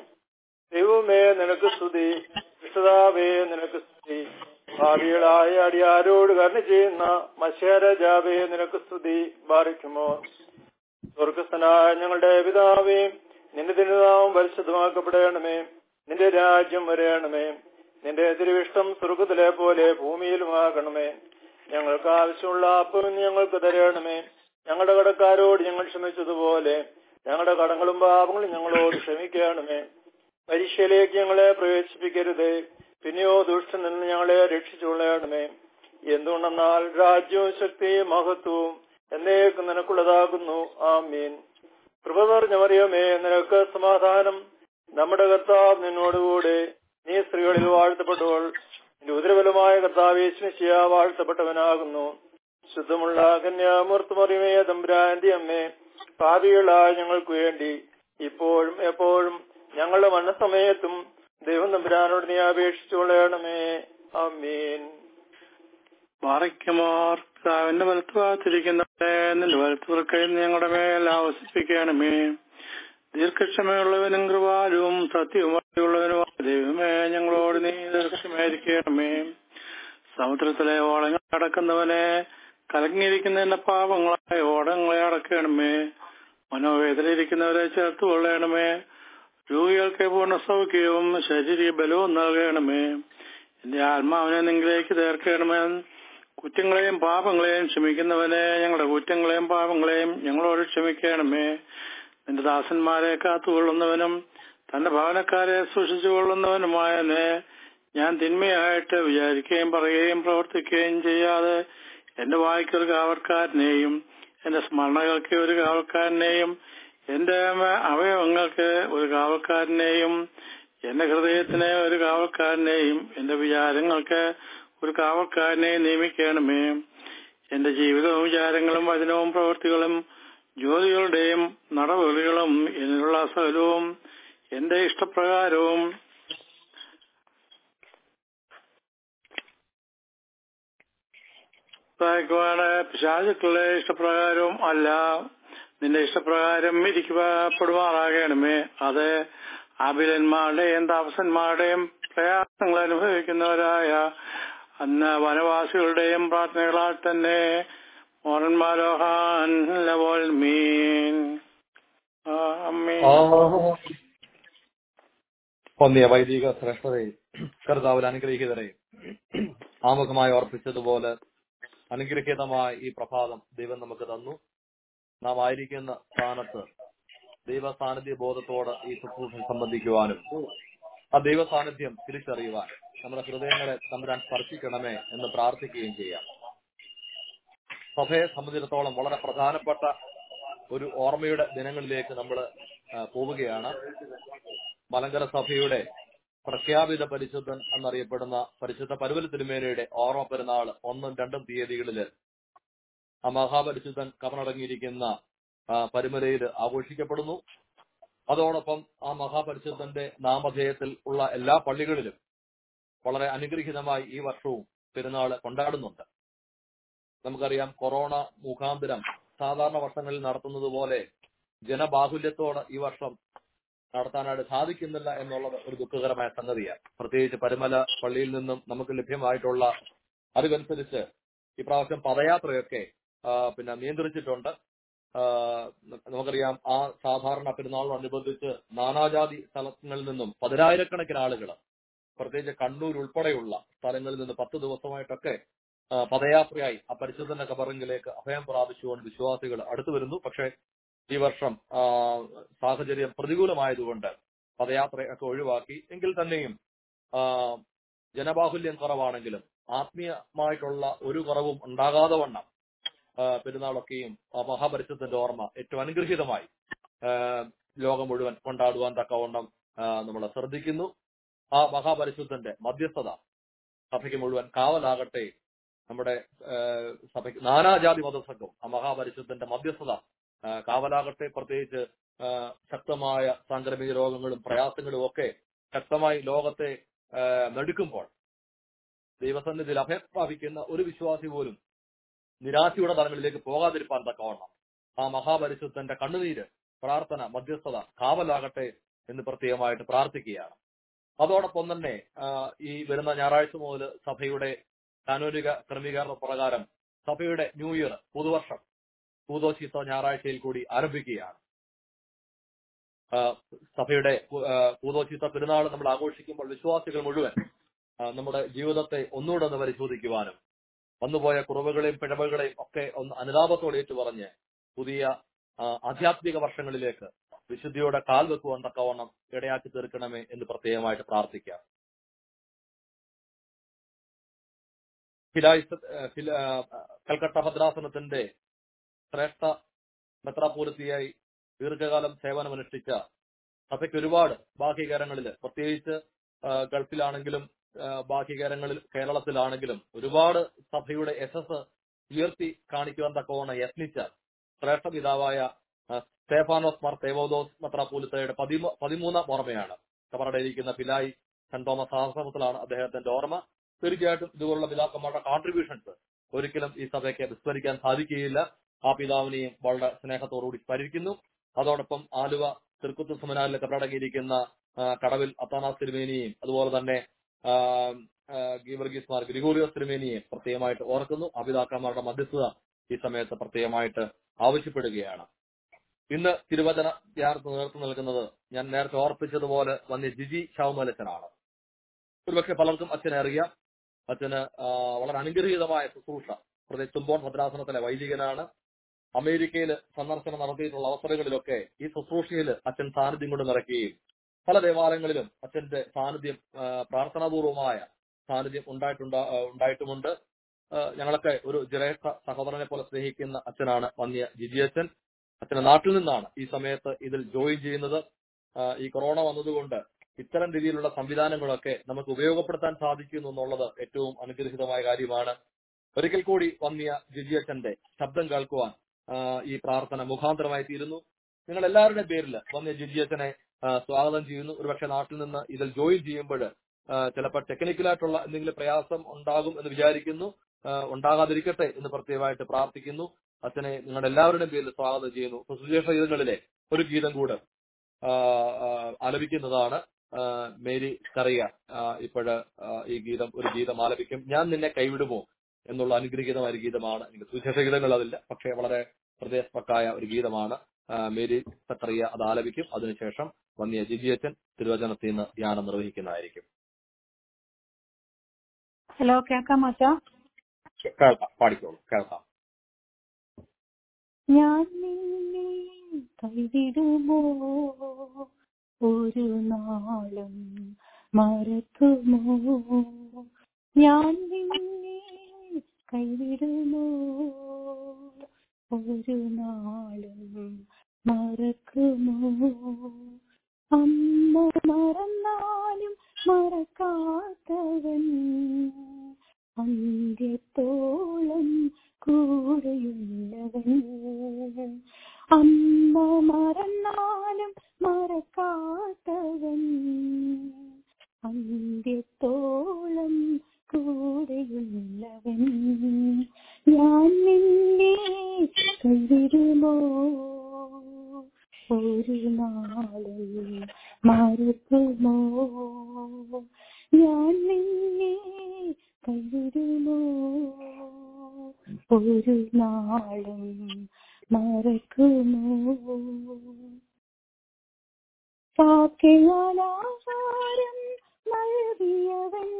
ദൈവമേ നിനക്ക് സ്തുതി വിശുതാവേ നിനക്ക് സ്തുതി ഭാവികളായ അടിയാരോട് കരുണ ചെയ്യുന്ന മശേരജാവേ നിനക്ക് സ്തുതി ബാധിക്കുമോ സ്വർഗസ്ഥനായ ഞങ്ങളുടെ പിതാവേ നിന്റെ തിരുനാമം പരിശുദ്ധമാക്കപ്പെടണമേ നിന്റെ രാജ്യം വരയണമേ നിന്റെ തിരുവിഷ്ടം സ്വർഗത്തിലെ പോലെ ഭൂമിയിലുമാകണമേ ഞങ്ങൾക്ക് ആവശ്യമുള്ള അപ്പം ഞങ്ങൾക്ക് തരണമേ ഞങ്ങളുടെ കടക്കാരോട് ഞങ്ങൾ ക്ഷമിച്ചതുപോലെ ഞങ്ങളുടെ കടങ്ങളും പാപങ്ങളും ഞങ്ങളോട് ക്ഷമിക്കണമേ പരീക്ഷയിലേക്ക് ഞങ്ങളെ പ്രവേശിപ്പിക്കരുത് പിന്നെയോ ദുഷ്ടനിൽ നിന്ന് ഞങ്ങളെ രക്ഷിച്ചുകൊള്ളണമേ എന്തുകൊണ്ടെന്നാൽ രാജ്യവും ശക്തിയും മഹത്വവും എന്നേക്കും നിനക്കുള്ളതാകുന്നു ആമീൻ കൃപ നിറഞ്ഞമറിയമേ നിനക്ക് സമാധാനം നമ്മുടെ കർത്താവ് നിന്നോടുകൂടെ നീ സ്ത്രീകളിൽ വാഴ്ത്തപ്പെട്ടവൾ നിന്റെ ഉദരബലമായ കർത്താവ് യേശുമിശിയ വാഴ്ത്തപ്പെട്ടവനാകുന്നു ശുദ്ധമുള്ള കന്യാമൂർത്തുമറിയമേ തമ്പുരാന്റെ അമ്മേ പാപികളായ ഞങ്ങൾക്ക് വേണ്ടി ഇപ്പോഴും എപ്പോഴും ഞങ്ങളുടെ മരണസമയത്തും ദൈവം തമ്പുരാനോട് നീ അപേക്ഷിച്ചുകൊള്ളണമേ അമ്മീൻ മാറിക്കുമാർ പിതാവിന്റെ വലത്തുഭാഗത്തിരിക്കുന്നവരെ നിന്റെ വലത്തുവർക്കയിൽ ഞങ്ങളുടെ മേൽ ആവസിപ്പിക്കണമേ ദീർഘക്ഷമയുള്ളവനും കൃപാലും സത്യവുമായുള്ളവനുമായ ദൈവമേ ഞങ്ങളോട് നീ ദീർഘക്ഷമായിരിക്കണമേ സമുദ്രത്തിലെ ഓളങ്ങൾ അടക്കുന്നവനെ കലങ്ങിയിരിക്കുന്ന എന്റെ പാപങ്ങളായ ഓടങ്ങളെ അടക്കണമേ മനോവേദനയിരിക്കുന്നവരെ ചേർത്ത് കൊള്ളണമേ രോഗികൾക്ക് പൂർണ്ണ സൗഖ്യവും ശരീര ബലവും നൽകണമേ എന്റെ ആത്മാവിനെ നിങ്ങളിലേക്ക് തീർക്കണമേ കുറ്റങ്ങളെയും പാപങ്ങളെയും ക്ഷമിക്കുന്നവനെ ഞങ്ങളുടെ കുറ്റങ്ങളെയും പാപങ്ങളെയും ഞങ്ങളോട് ക്ഷമിക്കണമേ നിന്റെ ദാസന്മാരെ കാത്തുകൊള്ളുന്നവനും തന്റെ ഭവനക്കാരെ സൂക്ഷിച്ചുകൊള്ളുന്നവനുമായനെ ഞാൻ തിന്മയായിട്ട് വിചാരിക്കുകയും പറയുകയും പ്രവർത്തിക്കുകയും ചെയ്യാതെ എന്റെ വായിക്കൊരു കാവൽക്കാരനെയും എന്റെ സ്മരണകൾക്ക് ഒരു കാവൽക്കാരനെയും എന്റെ അവയവങ്ങൾക്ക് ഒരു കാവൽക്കാരനെയും എന്റെ ഹൃദയത്തിന് ഒരു കാവൽക്കാരനെയും എന്റെ വിചാരങ്ങൾക്ക് ഒരു കാവൽക്കാരനെയും നിയമിക്കണമേ എന്റെ ജീവിതവും വിചാരങ്ങളും വചനവും പ്രവൃത്തികളും ജോലികളുടെയും നടപടികളും എന്നിലുള്ള സകലവും എന്റെ ഇഷ്ടപ്രകാരവും പിശാചുക്കളുടെ ഇഷ്ടപ്രകാരവും അല്ല നിന്റെ ഇഷ്ടപ്രകാരം ഇരിക്കപ്പെടുമാറാകണമേ അത് ആബിലന്മാരുടെയും താപസന്മാരുടെയും പ്രയാസങ്ങൾ അനുഭവിക്കുന്നവരായ അന്ന് വനവാസികളുടെയും പ്രാർത്ഥനകളാൽ തന്നെ മോറന്മാരോഹാൻ ലവോൽ മീൻ ആമീൻ ഒന്നിയ വൈദിക ശ്രേഷ്ഠരെ കർത്താവിൽ അനുഗ്രഹിതരെ ആമുഖമായി ഓർപ്പിച്ചതുപോലെ അനുഗ്രഹീതമായ ഈ പ്രഭാതം ദൈവം നമുക്ക് തന്നു നാം ആയിരിക്കുന്ന സ്ഥാനത്ത് ദൈവ സാന്നിധ്യ ബോധത്തോടെ ഈ ശുശ്രൂഷ സംബന്ധിക്കുവാനും ആ ദൈവ സാന്നിധ്യം തിരിച്ചറിയുവാൻ നമ്മുടെ ഹൃദയങ്ങളെ തമ്പുരാൻ സ്പർശിക്കണമേ എന്ന് പ്രാർത്ഥിക്കുകയും ചെയ്യാം സഭയെ സംബന്ധിച്ചിടത്തോളം വളരെ പ്രധാനപ്പെട്ട ഒരു ഓർമ്മയുടെ ദിനങ്ങളിലേക്ക് നമ്മൾ പോവുകയാണ് മലങ്കര സഭയുടെ പ്രഖ്യാപിത പരിശുദ്ധൻ എന്നറിയപ്പെടുന്ന പരിശുദ്ധ പരുവല തിരുമേനയുടെ ഓർമ്മ പെരുന്നാൾ ഒന്നും രണ്ടും തീയതികളിൽ ആ മഹാപരിശുദ്ധൻ കവറടങ്ങിയിരിക്കുന്ന പരുമലയിൽ ആഘോഷിക്കപ്പെടുന്നു അതോടൊപ്പം ആ മഹാപരിശുദ്ധന്റെ നാമധേയത്തിൽ ഉള്ള എല്ലാ പള്ളികളിലും വളരെ അനുഗ്രഹീതമായി ഈ വർഷവും പെരുന്നാൾ കൊണ്ടാടുന്നുണ്ട് നമുക്കറിയാം കൊറോണ മുഖാന്തരം സാധാരണ വർഷങ്ങളിൽ നടത്തുന്നത് പോലെ ജനബാഹുല്യത്തോടെ ഈ വർഷം നടത്താനായിട്ട് സാധിക്കുന്നില്ല എന്നുള്ളത് ഒരു ദുഃഖകരമായ സംഗതിയാണ് പ്രത്യേകിച്ച് പരുമല പള്ളിയിൽ നിന്നും നമുക്ക് ലഭ്യമായിട്ടുള്ള അറിവനുസരിച്ച് ഇപ്രാവശ്യം പദയാത്രയൊക്കെ ആ, പിന്നെ നിയന്ത്രിച്ചിട്ടുണ്ട് ആ, നമുക്കറിയാം ആ സാധാരണ പെരുന്നാളിനോടനുബന്ധിച്ച് നാനാജാതി സ്ഥലങ്ങളിൽ നിന്നും പതിനായിരക്കണക്കിന് ആളുകൾ പ്രത്യേകിച്ച് കണ്ണൂർ ഉൾപ്പെടെയുള്ള സ്ഥലങ്ങളിൽ നിന്ന് പത്ത് ദിവസമായിട്ടൊക്കെ ആ, പദയാത്രയായി ആ പരിശുദ്ധന്റെ കബറിങ്കിലേക്ക് അഭയം പ്രാപിച്ചുകൊണ്ട് വിശ്വാസികൾ അടുത്തു വരുന്നു പക്ഷേ ഈ വർഷം ആ, സാഹചര്യം പ്രതികൂലമായതുകൊണ്ട് പദയാത്രയൊക്കെ ഒഴിവാക്കി എങ്കിൽ തന്നെയും ആ, ജനബാഹുല്യം കുറവാണെങ്കിലും ആത്മീയമായിട്ടുള്ള ഒരു കുറവും ഉണ്ടാകാതെ വണ്ണം ആ, പെരുന്നാളൊക്കെയും ആ മഹാപരിശുദ്ധന്റെ ഓർമ്മ ഏറ്റവും അനുഗ്രഹീതമായി ആ, ലോകം മുഴുവൻ കൊണ്ടാടുവാൻ തക്കവണ്ണം നമ്മൾ ശ്രദ്ധിക്കുന്നു ആ മഹാപരിശുദ്ധന്റെ മധ്യസ്ഥത സഭയ്ക്ക് മുഴുവൻ കാവലാകട്ടെ നമ്മുടെ ആ, സഭയ്ക്ക് നാനാജാതി മതസംഘം ആ മഹാപരിശുദ്ധന്റെ മധ്യസ്ഥത ആ, കാവലാകട്ടെ പ്രത്യേകിച്ച് ആ, ശക്തമായ സാംക്രമിക രോഗങ്ങളും പ്രയാസങ്ങളും ഒക്കെ ശക്തമായി ലോകത്തെ ആ, നടുക്കുമ്പോൾ ദൈവസന്നിധിയിൽ അഭയം പ്രാപിക്കുന്ന ഒരു വിശ്വാസി പോലും നിരാശയുടെ തലങ്ങളിലേക്ക് പോകാതിരിപ്പാൻ തക്കവണ്ണം ആ മഹാപരിശുദ്ധന്റെ കണ്ണുനീര് പ്രാർത്ഥന മധ്യസ്ഥത കാവലാകട്ടെ എന്ന് പ്രത്യേകമായിട്ട് പ്രാർത്ഥിക്കുകയാണ് അതോടൊപ്പം തന്നെ ആ, ഈ വരുന്ന ഞായറാഴ്ച മുതൽ സഭയുടെ കാനൂനിക ക്രമീകരണ പ്രകാരം സഭയുടെ ന്യൂ ഇയർ പുതുവർഷം പൂതോശീത്ത ഞായറാഴ്ചയിൽ കൂടി ആരംഭിക്കുകയാണ് ആ, സഭയുടെ ആ, പൂതോശീത്ത പെരുന്നാൾ നമ്മൾ ആഘോഷിക്കുമ്പോൾ വിശ്വാസികൾ മുഴുവൻ ആ, നമ്മുടെ ജീവിതത്തെ ഒന്നുകൂടെ ഒന്ന് പരിശോധിക്കുവാനും വന്നുപോയ കുറവുകളെയും പിഴവുകളെയും ഒക്കെ ഒന്ന് അനുതാപത്തോടെ ഏറ്റുപറഞ്ഞ് പുതിയ ആ, ആധ്യാത്മിക വർഷങ്ങളിലേക്ക് വിശുദ്ധിയോടെ കാൽ വെക്കുവാൻ തക്കവണ്ണം ഇടയാക്കി തീർക്കണമേ എന്ന് പ്രത്യേകമായിട്ട് പ്രാർത്ഥിക്കാം ഫിലായിസ് ആ, ഫില- ആ, കൽക്കട്ട ഭദ്രാസനത്തിന്റെ ശ്രേഷ്ഠ മെത്രാപൂലത്തിയായി ദീർഘകാലം സേവനമനുഷ്ഠിച്ച സഭയ്ക്ക് ഒരുപാട് ബാഹ്യകാരങ്ങളിൽ പ്രത്യേകിച്ച് ആ, ഗൾഫിലാണെങ്കിലും ആ, ബാഹ്യകാരങ്ങളിൽ കേരളത്തിലാണെങ്കിലും ഒരുപാട് സഭയുടെ യശസ് ഉയർത്തി കാണിക്കുവാൻ തക്കവണ്ണം യത്നിച്ച ശ്രേഷ്ഠ പിതാവായ ആ, സ്തേഫാനോസ് മാർ തേവോദോസ് മെത്രാപൂലിത്തയുടെ പതിമൂ പതിമൂന്നാം ഓർമ്മയാണ് കബറടയിരിക്കുന്ന പിലായി സെന്റ് തോമസ് ആശ്രമത്തിലാണ് അദ്ദേഹത്തിന്റെ ഓർമ്മ തീർച്ചയായിട്ടും ഇതുപോലുള്ള പിതാക്കന്മാരുടെ കോൺട്രിബ്യൂഷൻസ് ഒരിക്കലും ഈ സഭയ്ക്ക് വിസ്മരിക്കാൻ സാധിക്കുകയില്ല ആ പിതാവിനെയും വളരെ സ്നേഹത്തോടുകൂടി സ്മരിക്കുന്നു അതോടൊപ്പം ആലുവ തിരുക്കുത്ത് സെമിനാറിൽ കബറടങ്ങിയിരിക്കുന്ന ആ, കടവിൽ അത്താനാസ് തിരുമേനിയെയും അതുപോലെ തന്നെ ആ, ആ, ഗീവർഗീസ് മാർ ഗ്രിഗോറിയോസ് തിരുമേനിയെയും പ്രത്യേകമായിട്ട് ഓർക്കുന്നു ആ പിതാക്കന്മാരുടെ മധ്യസ്ഥത ഈ സമയത്ത് പ്രത്യേകമായിട്ട് ആവശ്യപ്പെടുകയാണ് ഇന്ന് തിരുവചന ധ്യാനത്തിന് നേതൃത്വം നൽകുന്നത് ഞാൻ നേരത്തെ ഓർപ്പിച്ചതുപോലെ വന്യ ജിജി ഷാവുമലച്ചനാണ് ഒരുപക്ഷെ പലർക്കും അച്ഛനെ അറിയാം അച്ഛന് ആ, വളരെ അനുഗ്രഹീതമായ ശുശ്രൂഷ പ്രത്യേകിച്ച് തുമ്പോൺ ഭദ്രാസനത്തിലെ വൈദികനാണ് അമേരിക്കയിൽ സന്ദർശനം നടത്തിയിട്ടുള്ള അവസരങ്ങളിലൊക്കെ ഈ ശുശ്രൂഷയിൽ അച്ഛൻ സാന്നിധ്യം കൊണ്ട് നിറയ്ക്കുകയും പല ദേവാലയങ്ങളിലും അച്ഛന്റെ സാന്നിധ്യം ആ, പ്രാർത്ഥനാപൂർവമായ സാന്നിധ്യം ഉണ്ടായിട്ടുണ്ടാ ആ, ഉണ്ടായിട്ടുമുണ്ട് ആ, ഞങ്ങളൊക്കെ ഒരു ജ്യേഷ്ഠ സഹോദരനെ പോലെ സ്നേഹിക്കുന്ന അച്ഛനാണ് വന്യ ജിജി അച്ഛൻ അച്ഛന്റെ നാട്ടിൽ നിന്നാണ് ഈ സമയത്ത് ഇതിൽ ജോയിൻ ചെയ്യുന്നത് ആ, ഈ കൊറോണ വന്നതുകൊണ്ട് ഇത്തരം രീതിയിലുള്ള സംവിധാനങ്ങളൊക്കെ നമുക്ക് ഉപയോഗപ്പെടുത്താൻ സാധിക്കുന്നു എന്നുള്ളത് ഏറ്റവും അനുഗ്രഹീതമായ കാര്യമാണ് ഒരിക്കൽ കൂടി വന്നിയ ജിജി അച്ഛന്റെ ശബ്ദം കേൾക്കുവാൻ ആ, ഈ പ്രാർത്ഥന മുഖാന്തരമായി തീരുന്നു നിങ്ങൾ എല്ലാവരുടെയും പേരിൽ വന്നിയ ജിജി അച്ഛനെ ആ, സ്വാഗതം ചെയ്യുന്നു ഒരുപക്ഷെ നാട്ടിൽ നിന്ന് ഇതിൽ ജോയിൻ ചെയ്യുമ്പോൾ ചിലപ്പോൾ ടെക്നിക്കലായിട്ടുള്ള എന്തെങ്കിലും പ്രയാസം ഉണ്ടാകും എന്ന് വിചാരിക്കുന്നു ആ, ഉണ്ടാകാതിരിക്കട്ടെ എന്ന് പ്രത്യേകമായിട്ട് പ്രാർത്ഥിക്കുന്നു അച്ഛനെ നിങ്ങളുടെ എല്ലാവരുടെയും പേരിൽ സ്വാഗതം ചെയ്യുന്നു സുവിശേഷ ഗീതങ്ങളിലെ ഒരു ഗീതം കൂടെ ആ, ആ, ആലപിക്കുന്നതാണ് ആ, മേരി കറിയ ഇപ്പോഴ് ഈ ഗീതം ഒരു ഗീതം ആലപിക്കും ഞാൻ നിന്നെ കൈവിടുമോ എന്നുള്ള അനുഗ്രഹീതമായ ഒരു ഗീതമാണ് എനിക്ക് സുവിശേഷ ഗീതങ്ങൾ അതില്ല പക്ഷേ വളരെ ഹൃദയസ്പക്കായ ഒരു ഗീതമാണ് ആ, മേരി സക്കറിയ അത് ആലപിക്കും അതിനുശേഷം വന്നിയ ജിജിയച്ചൻ തിരുവചനത്തിൽ നിന്ന് ധ്യാനം നിർവഹിക്കുന്നതായിരിക്കും ഹലോ കേൾക്കാം അച്ഛാ കേൾക്കാം പാടിക്കോളൂ കേൾക്കാം ഞാൻ നിന്നെ കൈവിടുമോ ഒരു നാളും മറക്കുമോ ഞാൻ നിന്നെ കൈവിടുമോ ഒരു നാളും മറക്കുമോ അമ്മ മറന്നാലും മറക്കാത്തവൻ അന്ത്യത്തോളം കൂടെയുള്ളവൻ അമ്മ മറന്നാലും മറക്കാത്തവൻ അന്ത്യത്തോളം കൂടെയുള്ളവൻ ഞാൻ നിന്നെ കൈവിടുമോ ഒരു നാളും മറക്കുമോ ഞാൻ നിന്നെ കൈവിടുമോ ഒരു നാളും മറക്കുമോ കാക്കയാലാഹാരം നൽകിയവൻ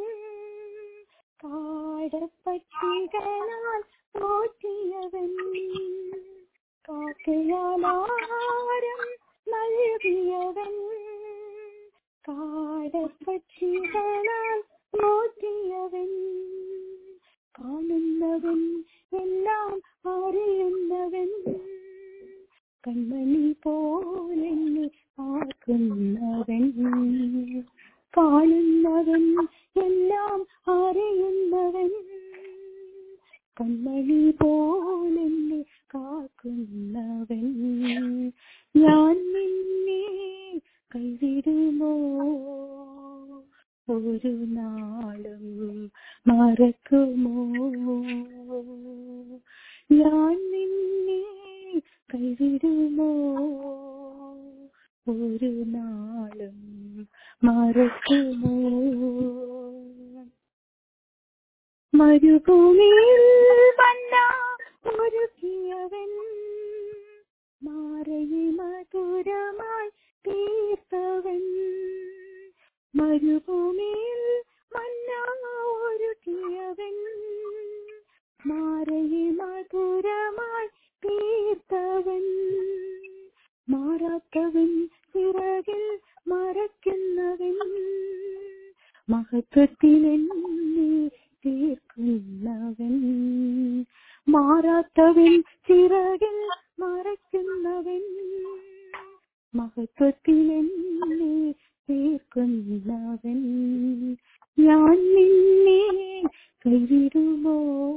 കാടപ്പക്ഷികളാൽ പോറ്റിയവൻ കാക്കയാലാഹാരം നൽകിയവൻ കാടപ്പക്ഷികളാൽ പോറ്റിയവൻ കാണുന്നവൻ എല്ലാം അറിയുന്നവൻ കൺമണി പോലെ ആക്കുന്നവൻ കാണുന്നവൻ എല്ലാം അറിയുന്നവൻ കൺമണി പോലെ കാക്കുന്നവൻ ഞാൻ നിന്നെ കൈവിടുമോ ഒരു നാളും മറക്കുമോ ഞാൻ നിന്നെ കൈവിടുമോ ഒരു നാളും മറക്കുമോ മരുഭൂമിയിൽ വന്ന ഒരുക്കിയവൻ മാറയി മധുരമായി തീർത്തവൻ മരുഭൂമിയിൽ മന്ന ഒരുക്കിയവൻ മാറയി മധുരമായി തീർത്തവൻ മാറാത്തവൻ ചിറകിൽ മറയ്ക്കുന്നവൻ മഹത്വത്തിൽ എന്നെ തീർക്കുന്നവൻ മാറാത്തവൻ ചിറകിൽ മറയ്ക്കുന്നവൻ മഹത്വത്തിൽ എന്നെ തീർക്കുന്നവൻ ഞാൻ നിന്നെ കൈവിടുമോ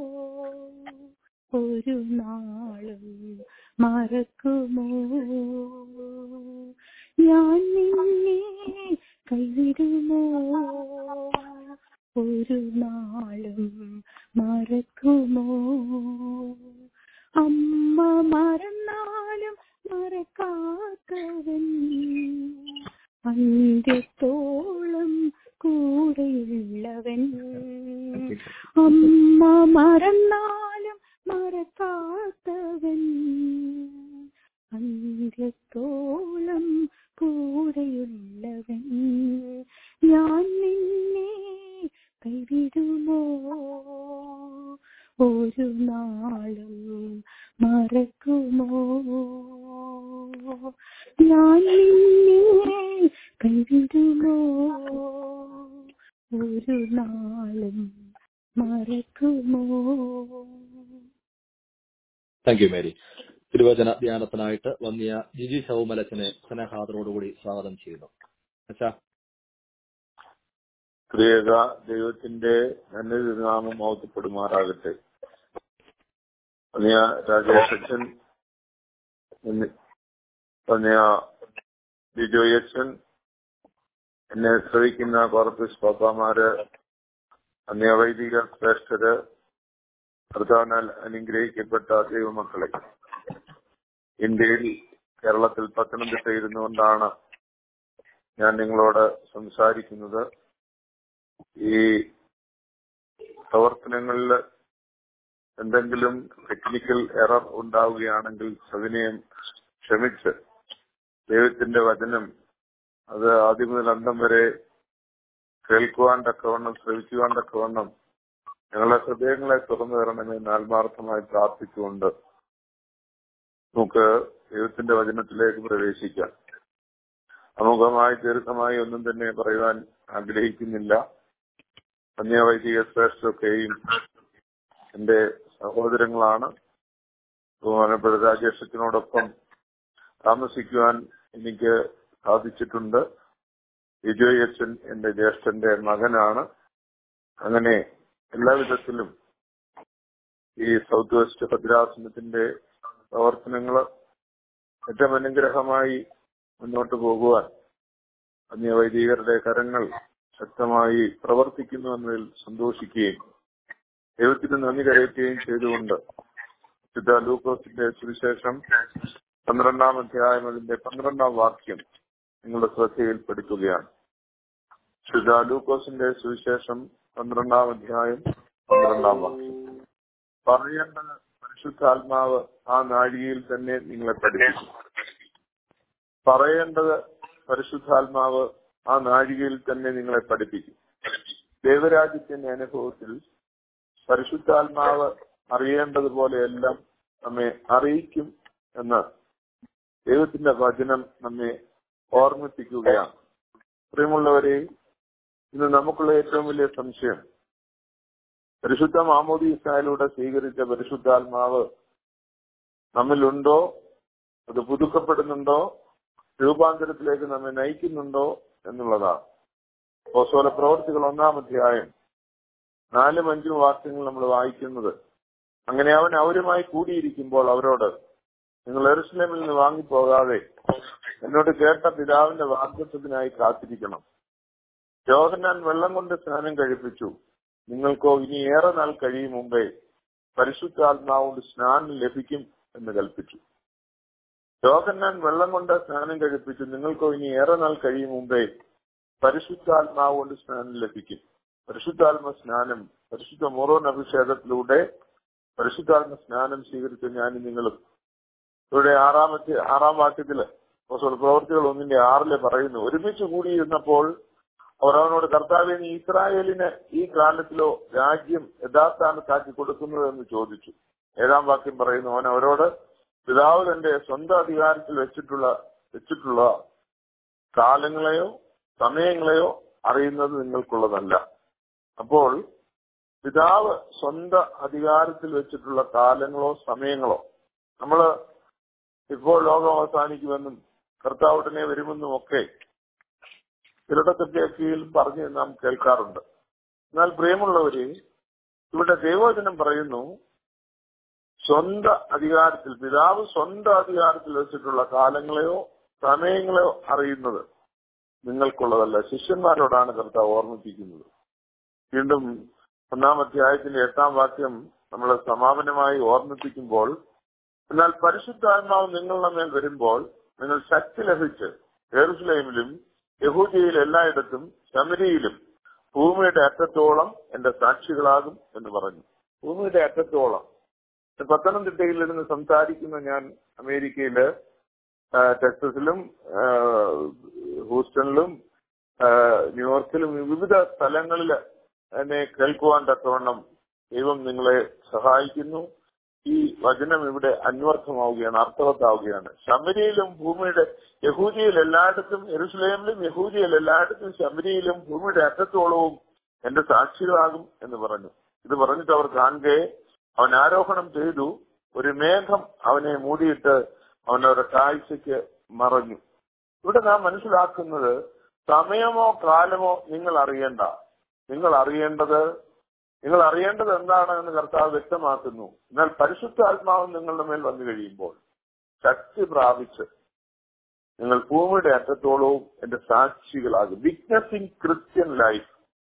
ഒരു നാളും മറക്കുമോ ഞാൻ നിന്നെ കൈവിടുമോ ഒരു നാളും മറക്കുമോ അമ്മ മറന്നാലും മറക്കാത്തവൻ അന്ത്യത്തോളം കൂടെയുള്ളവൻ അമ്മ മറന്നാലും മറക്കാത്തവൻ അന്ത്യത്തോളം കൂടെയുള്ളവൻ ഞാൻ നിന്നെ കൈവിടുമോ ഒരു നാളും മറക്കുമോ ഞാൻ നിന്നെ കൈവിടുമോ ഒരു നാളും മറക്കുമോ താങ്ക് യു മേരി തിരുവചന ധ്യാനത്തിനായിട്ട് വന്നിയ ജിജി ശവമലച്ചനെ സ്നേഹാദരോടുകൂടി സ്വാഗതം ചെയ്യുന്നു അച്ഛാ ത്രിയേക ദൈവത്തിന്റെ നാമം മൗത്തപ്പെടുമാറാകട്ടെ വന്നിയ രാജേഷ് അച്ഛൻ വന്നിയ ബിജോയ് അച്ഛൻ എന്നെ ശ്രവിക്കുന്ന കോർപ്പസ് പാപ്പാമാര് അന്യ വൈദിക ശ്രേഷ്ഠര് പ്രധാനാൽ അനുഗ്രഹിക്കപ്പെട്ട ദൈവമക്കളെ ഇന്ത്യയിൽ കേരളത്തിൽ പത്തനംതിട്ട ഇരുന്നുകൊണ്ടാണ് ഞാൻ നിങ്ങളോട് സംസാരിക്കുന്നത് ഈ പ്രവർത്തനങ്ങളിൽ എന്തെങ്കിലും ടെക്നിക്കൽ എറർ ഉണ്ടാവുകയാണെങ്കിൽ സവിനയം ക്ഷമിച്ച് ദൈവത്തിന്റെ വചനം അത് ആദ്യം മുതൽ അന്തം വരെ കേൾക്കുവാൻ തക്കവണ്ണം ശ്രവിക്കുവാൻ തക്കവണ്ണം ഞങ്ങളുടെ ഹൃദയങ്ങളെ തുറന്നു തരണമെന്ന് ആത്മാർത്ഥമായി പ്രാർത്ഥിച്ചുകൊണ്ട് നമുക്ക് ദൈവത്തിന്റെ വചനത്തിലേക്ക് പ്രവേശിക്കാം അമുഖമായി ദീർഘമായി ഒന്നും തന്നെ പറയുവാൻ ആഗ്രഹിക്കുന്നില്ല അന്യവൈദിക ശ്രേഷ്ഠൊക്കെയും എന്റെ സഹോദരങ്ങളാണ് ബഹുമാനപ്പെട്ട രാജേഷത്തിനോടൊപ്പം താമസിക്കുവാൻ എനിക്ക് സാധിച്ചിട്ടുണ്ട് വിജയ് അച്ഛൻ എന്റെ ജ്യേഷ്ഠന്റെ മകനാണ് അങ്ങനെ എല്ലാവിധത്തിലും ഈ സൗത്ത് വെസ്റ്റ് ഭദ്രാസനത്തിന്റെ പ്രവർത്തനങ്ങൾ ഏറ്റവും അനുഗ്രഹമായി മുന്നോട്ട് പോകുവാൻ അന്യ വൈദികരുടെ കരങ്ങൾ ശക്തമായി പ്രവർത്തിക്കുന്നു എന്നതിൽ സന്തോഷിക്കുകയും ദൈവത്തിന് നന്ദി കരയറ്റുകയും ചെയ്തുകൊണ്ട് വിശുദ്ധ ലൂക്കോസിന്റെ സുവിശേഷം പന്ത്രണ്ടാം അധ്യായം അതിന്റെ പന്ത്രണ്ടാം വാക്യം നിങ്ങളുടെ ശ്രദ്ധയിൽപ്പെടുത്തുകയാണ് വിശുദ്ധ ലൂക്കോസിന്റെ സുവിശേഷം പന്ത്രണ്ടാം അധ്യായം പന്ത്രണ്ടാം വാക്യം പറയേണ്ടത് പരിശുദ്ധാത്മാവ് ആ നാഴികയിൽ തന്നെ നിങ്ങളെ പഠിപ്പിക്കും പറയേണ്ടത് പരിശുദ്ധാത്മാവ് ആ നാഴികയിൽ തന്നെ നിങ്ങളെ പഠിപ്പിക്കും ദൈവരാജ്യത്തിന്റെ അനുഭവത്തിൽ പരിശുദ്ധാത്മാവ് അറിയേണ്ടതുപോലെയെല്ലാം നമ്മെ അറിയിക്കും എന്ന് ദൈവത്തിന്റെ വചനം നമ്മെ ഓർമ്മിപ്പിക്കുകയാണ് പ്രിയമുള്ളവരെ ഇന്ന് നമുക്കുള്ള ഏറ്റവും വലിയ സംശയം പരിശുദ്ധ മാമോദി ഇസ്രായേലൂടെ സ്വീകരിച്ച പരിശുദ്ധാത്മാവ് നമ്മിലുണ്ടോ അത് പുതുക്കപ്പെടുന്നുണ്ടോ രൂപാന്തരത്തിലേക്ക് നമ്മെ നയിക്കുന്നുണ്ടോ എന്നുള്ളതാണ് ഓസോല പ്രവർത്തികൾ ഒന്നാം അധ്യായം നാലും അഞ്ചും വാക്യങ്ങൾ നമ്മൾ വായിക്കുന്നത് അങ്ങനെ അവൻ അവരുമായി കൂടിയിരിക്കുമ്പോൾ അവരോട് നിങ്ങൾ എറുസലേമിൽ നിന്ന് വാങ്ങിപ്പോകാതെ എന്നോട് കേട്ട പിതാവിന്റെ വാഗ്ദത്വത്തിനായി കാത്തിരിക്കണം യോഹന്നാൻ വെള്ളം കൊണ്ട് സ്നാനം കഴിപ്പിച്ചു നിങ്ങൾക്കോ ഇനി ഏറെ നാൾ കഴിയും മുമ്പേ പരിശുദ്ധാത്മാവുകൊണ്ട് സ്നാനം ലഭിക്കും എന്ന് കൽപ്പിച്ചു യോഹന്നാൻ വെള്ളം കൊണ്ട് സ്നാനം കഴിപ്പിച്ചു നിങ്ങൾക്കോ ഇനി ഏറെ നാൾ കഴിയും മുമ്പേ പരിശുദ്ധാത്മാവ് കൊണ്ട് സ്നാനം ലഭിക്കും പരിശുദ്ധാത്മ സ്നാനം പരിശുദ്ധ മോറോൻ അഭിഷേകത്തിലൂടെ പരിശുദ്ധാത്മ സ്നാനം സ്വീകരിച്ച ഞാൻ നിങ്ങളും ഇവിടെ ആറാമത്തെ ആറാം വാക്യത്തില് അപ്പോസ്തല പ്രവർത്തികൾ ഒന്നിന്റെ ആറില് പറയുന്നു ഒരുമിച്ച് കൂടിയിരുന്നപ്പോൾ അവർ അവനോട് കർത്താവെ നീ ഇസ്രായേലിന് ഈ കാലത്തിലോ രാജ്യം യഥാസ്ഥാനത്താക്കി കൊടുക്കുന്നത് എന്ന് ചോദിച്ചു ഏഴാം വാക്യം പറയുന്നു അവൻ അവരോട് പിതാവ് തന്റെ സ്വന്തം അധികാരത്തിൽ വെച്ചിട്ടുള്ള വെച്ചിട്ടുള്ള കാലങ്ങളെയോ സമയങ്ങളെയോ അറിയുന്നത് നിങ്ങൾക്കുള്ളതല്ല അപ്പോൾ പിതാവ് സ്വന്തം അധികാരത്തിൽ വെച്ചിട്ടുള്ള കാലങ്ങളോ സമയങ്ങളോ നമ്മള് ഇപ്പോൾ ലോകം അവസാനിക്കുമെന്നും കർത്താവ് ഉടനെ വരുമെന്നും ഒക്കെ ചിലടത്തൊക്കെ കീഴിൽ പറഞ്ഞ് നാം കേൾക്കാറുണ്ട് എന്നാൽ പ്രിയമുള്ളവര് ഇവിടെ ദൈവവചനം പറയുന്നു സ്വന്തം അധികാരത്തിൽ പിതാവ് സ്വന്തം അധികാരത്തിൽ വെച്ചിട്ടുള്ള കാലങ്ങളെയോ സമയങ്ങളെയോ അറിയുന്നത് നിങ്ങൾക്കുള്ളതല്ല ശിഷ്യന്മാരോടാണ് കർത്താവ് ഓർമ്മിപ്പിക്കുന്നത് വീണ്ടും ഒന്നാം അധ്യായത്തിന്റെ എട്ടാം വാക്യം നമ്മളെ സമാപനമായി ഓർമ്മിപ്പിക്കുമ്പോൾ എന്നാൽ പരിശുദ്ധാത്മാവ് നിങ്ങളുടെ മേൽ വരുമ്പോൾ നിങ്ങൾ ശക്തി ലഭിച്ച് എറുസലേമിലും യഹൂദിയയിൽ എല്ലായിടത്തും ശമരിയിലും ഭൂമിയുടെ അറ്റത്തോളം എന്റെ സാക്ഷികളാകും എന്ന് പറഞ്ഞു ഭൂമിയുടെ അറ്റത്തോളം പത്തനംതിട്ടയിൽ ഇരുന്ന് സംസാരിക്കുന്ന ഞാൻ അമേരിക്കയില് ടെക്സസിലും ഹൂസ്റ്റണിലും ന്യൂയോർക്കിലും വിവിധ സ്ഥലങ്ങളിൽ എന്നെ കേൾക്കുവാൻ തക്കവണ്ണം ദൈവം നിങ്ങളെ സഹായിക്കുന്നു ഈ വചനം ഇവിടെ അന്വർത്ഥമാവുകയാണ് അർത്ഥവത്താവുകയാണ് ശമരിയിലും ഭൂമിയുടെ യഹൂദിയിൽ എല്ലായിടത്തും എരുസലേമിലും യഹൂദിയിൽ എല്ലായിടത്തും ശമരിയിലും ഭൂമിയുടെ അറ്റത്തോളവും എന്റെ സാക്ഷികളാകും എന്ന് പറഞ്ഞു ഇത് പറഞ്ഞിട്ട് അവർ കാണുകെ അവൻ ആരോഹണം ചെയ്തു ഒരു മേഘം അവനെ മൂടിയിട്ട് അവനവരുടെ കാഴ്ചയ്ക്ക് മറഞ്ഞു ഇവിടെ നാം മനസ്സിലാക്കുന്നത് സമയമോ കാലമോ നിങ്ങൾ അറിയേണ്ട നിങ്ങൾ അറിയേണ്ടത് നിങ്ങൾ അറിയേണ്ടത് എന്താണ് എന്ന് കർത്താവ് വ്യക്തമാക്കുന്നു എന്നാൽ പരിശുദ്ധാത്മാവ് നിങ്ങളുടെ മേൽ വന്നു കഴിയുമ്പോൾ ശക്തി പ്രാപിച്ച് നിങ്ങൾ ഭൂമിയുടെ അറ്റത്തോളവും എന്റെ സാക്ഷികളാകും വിറ്റ്നസിംഗ് ക്രിസ്ത്യൻ ലൈഫ്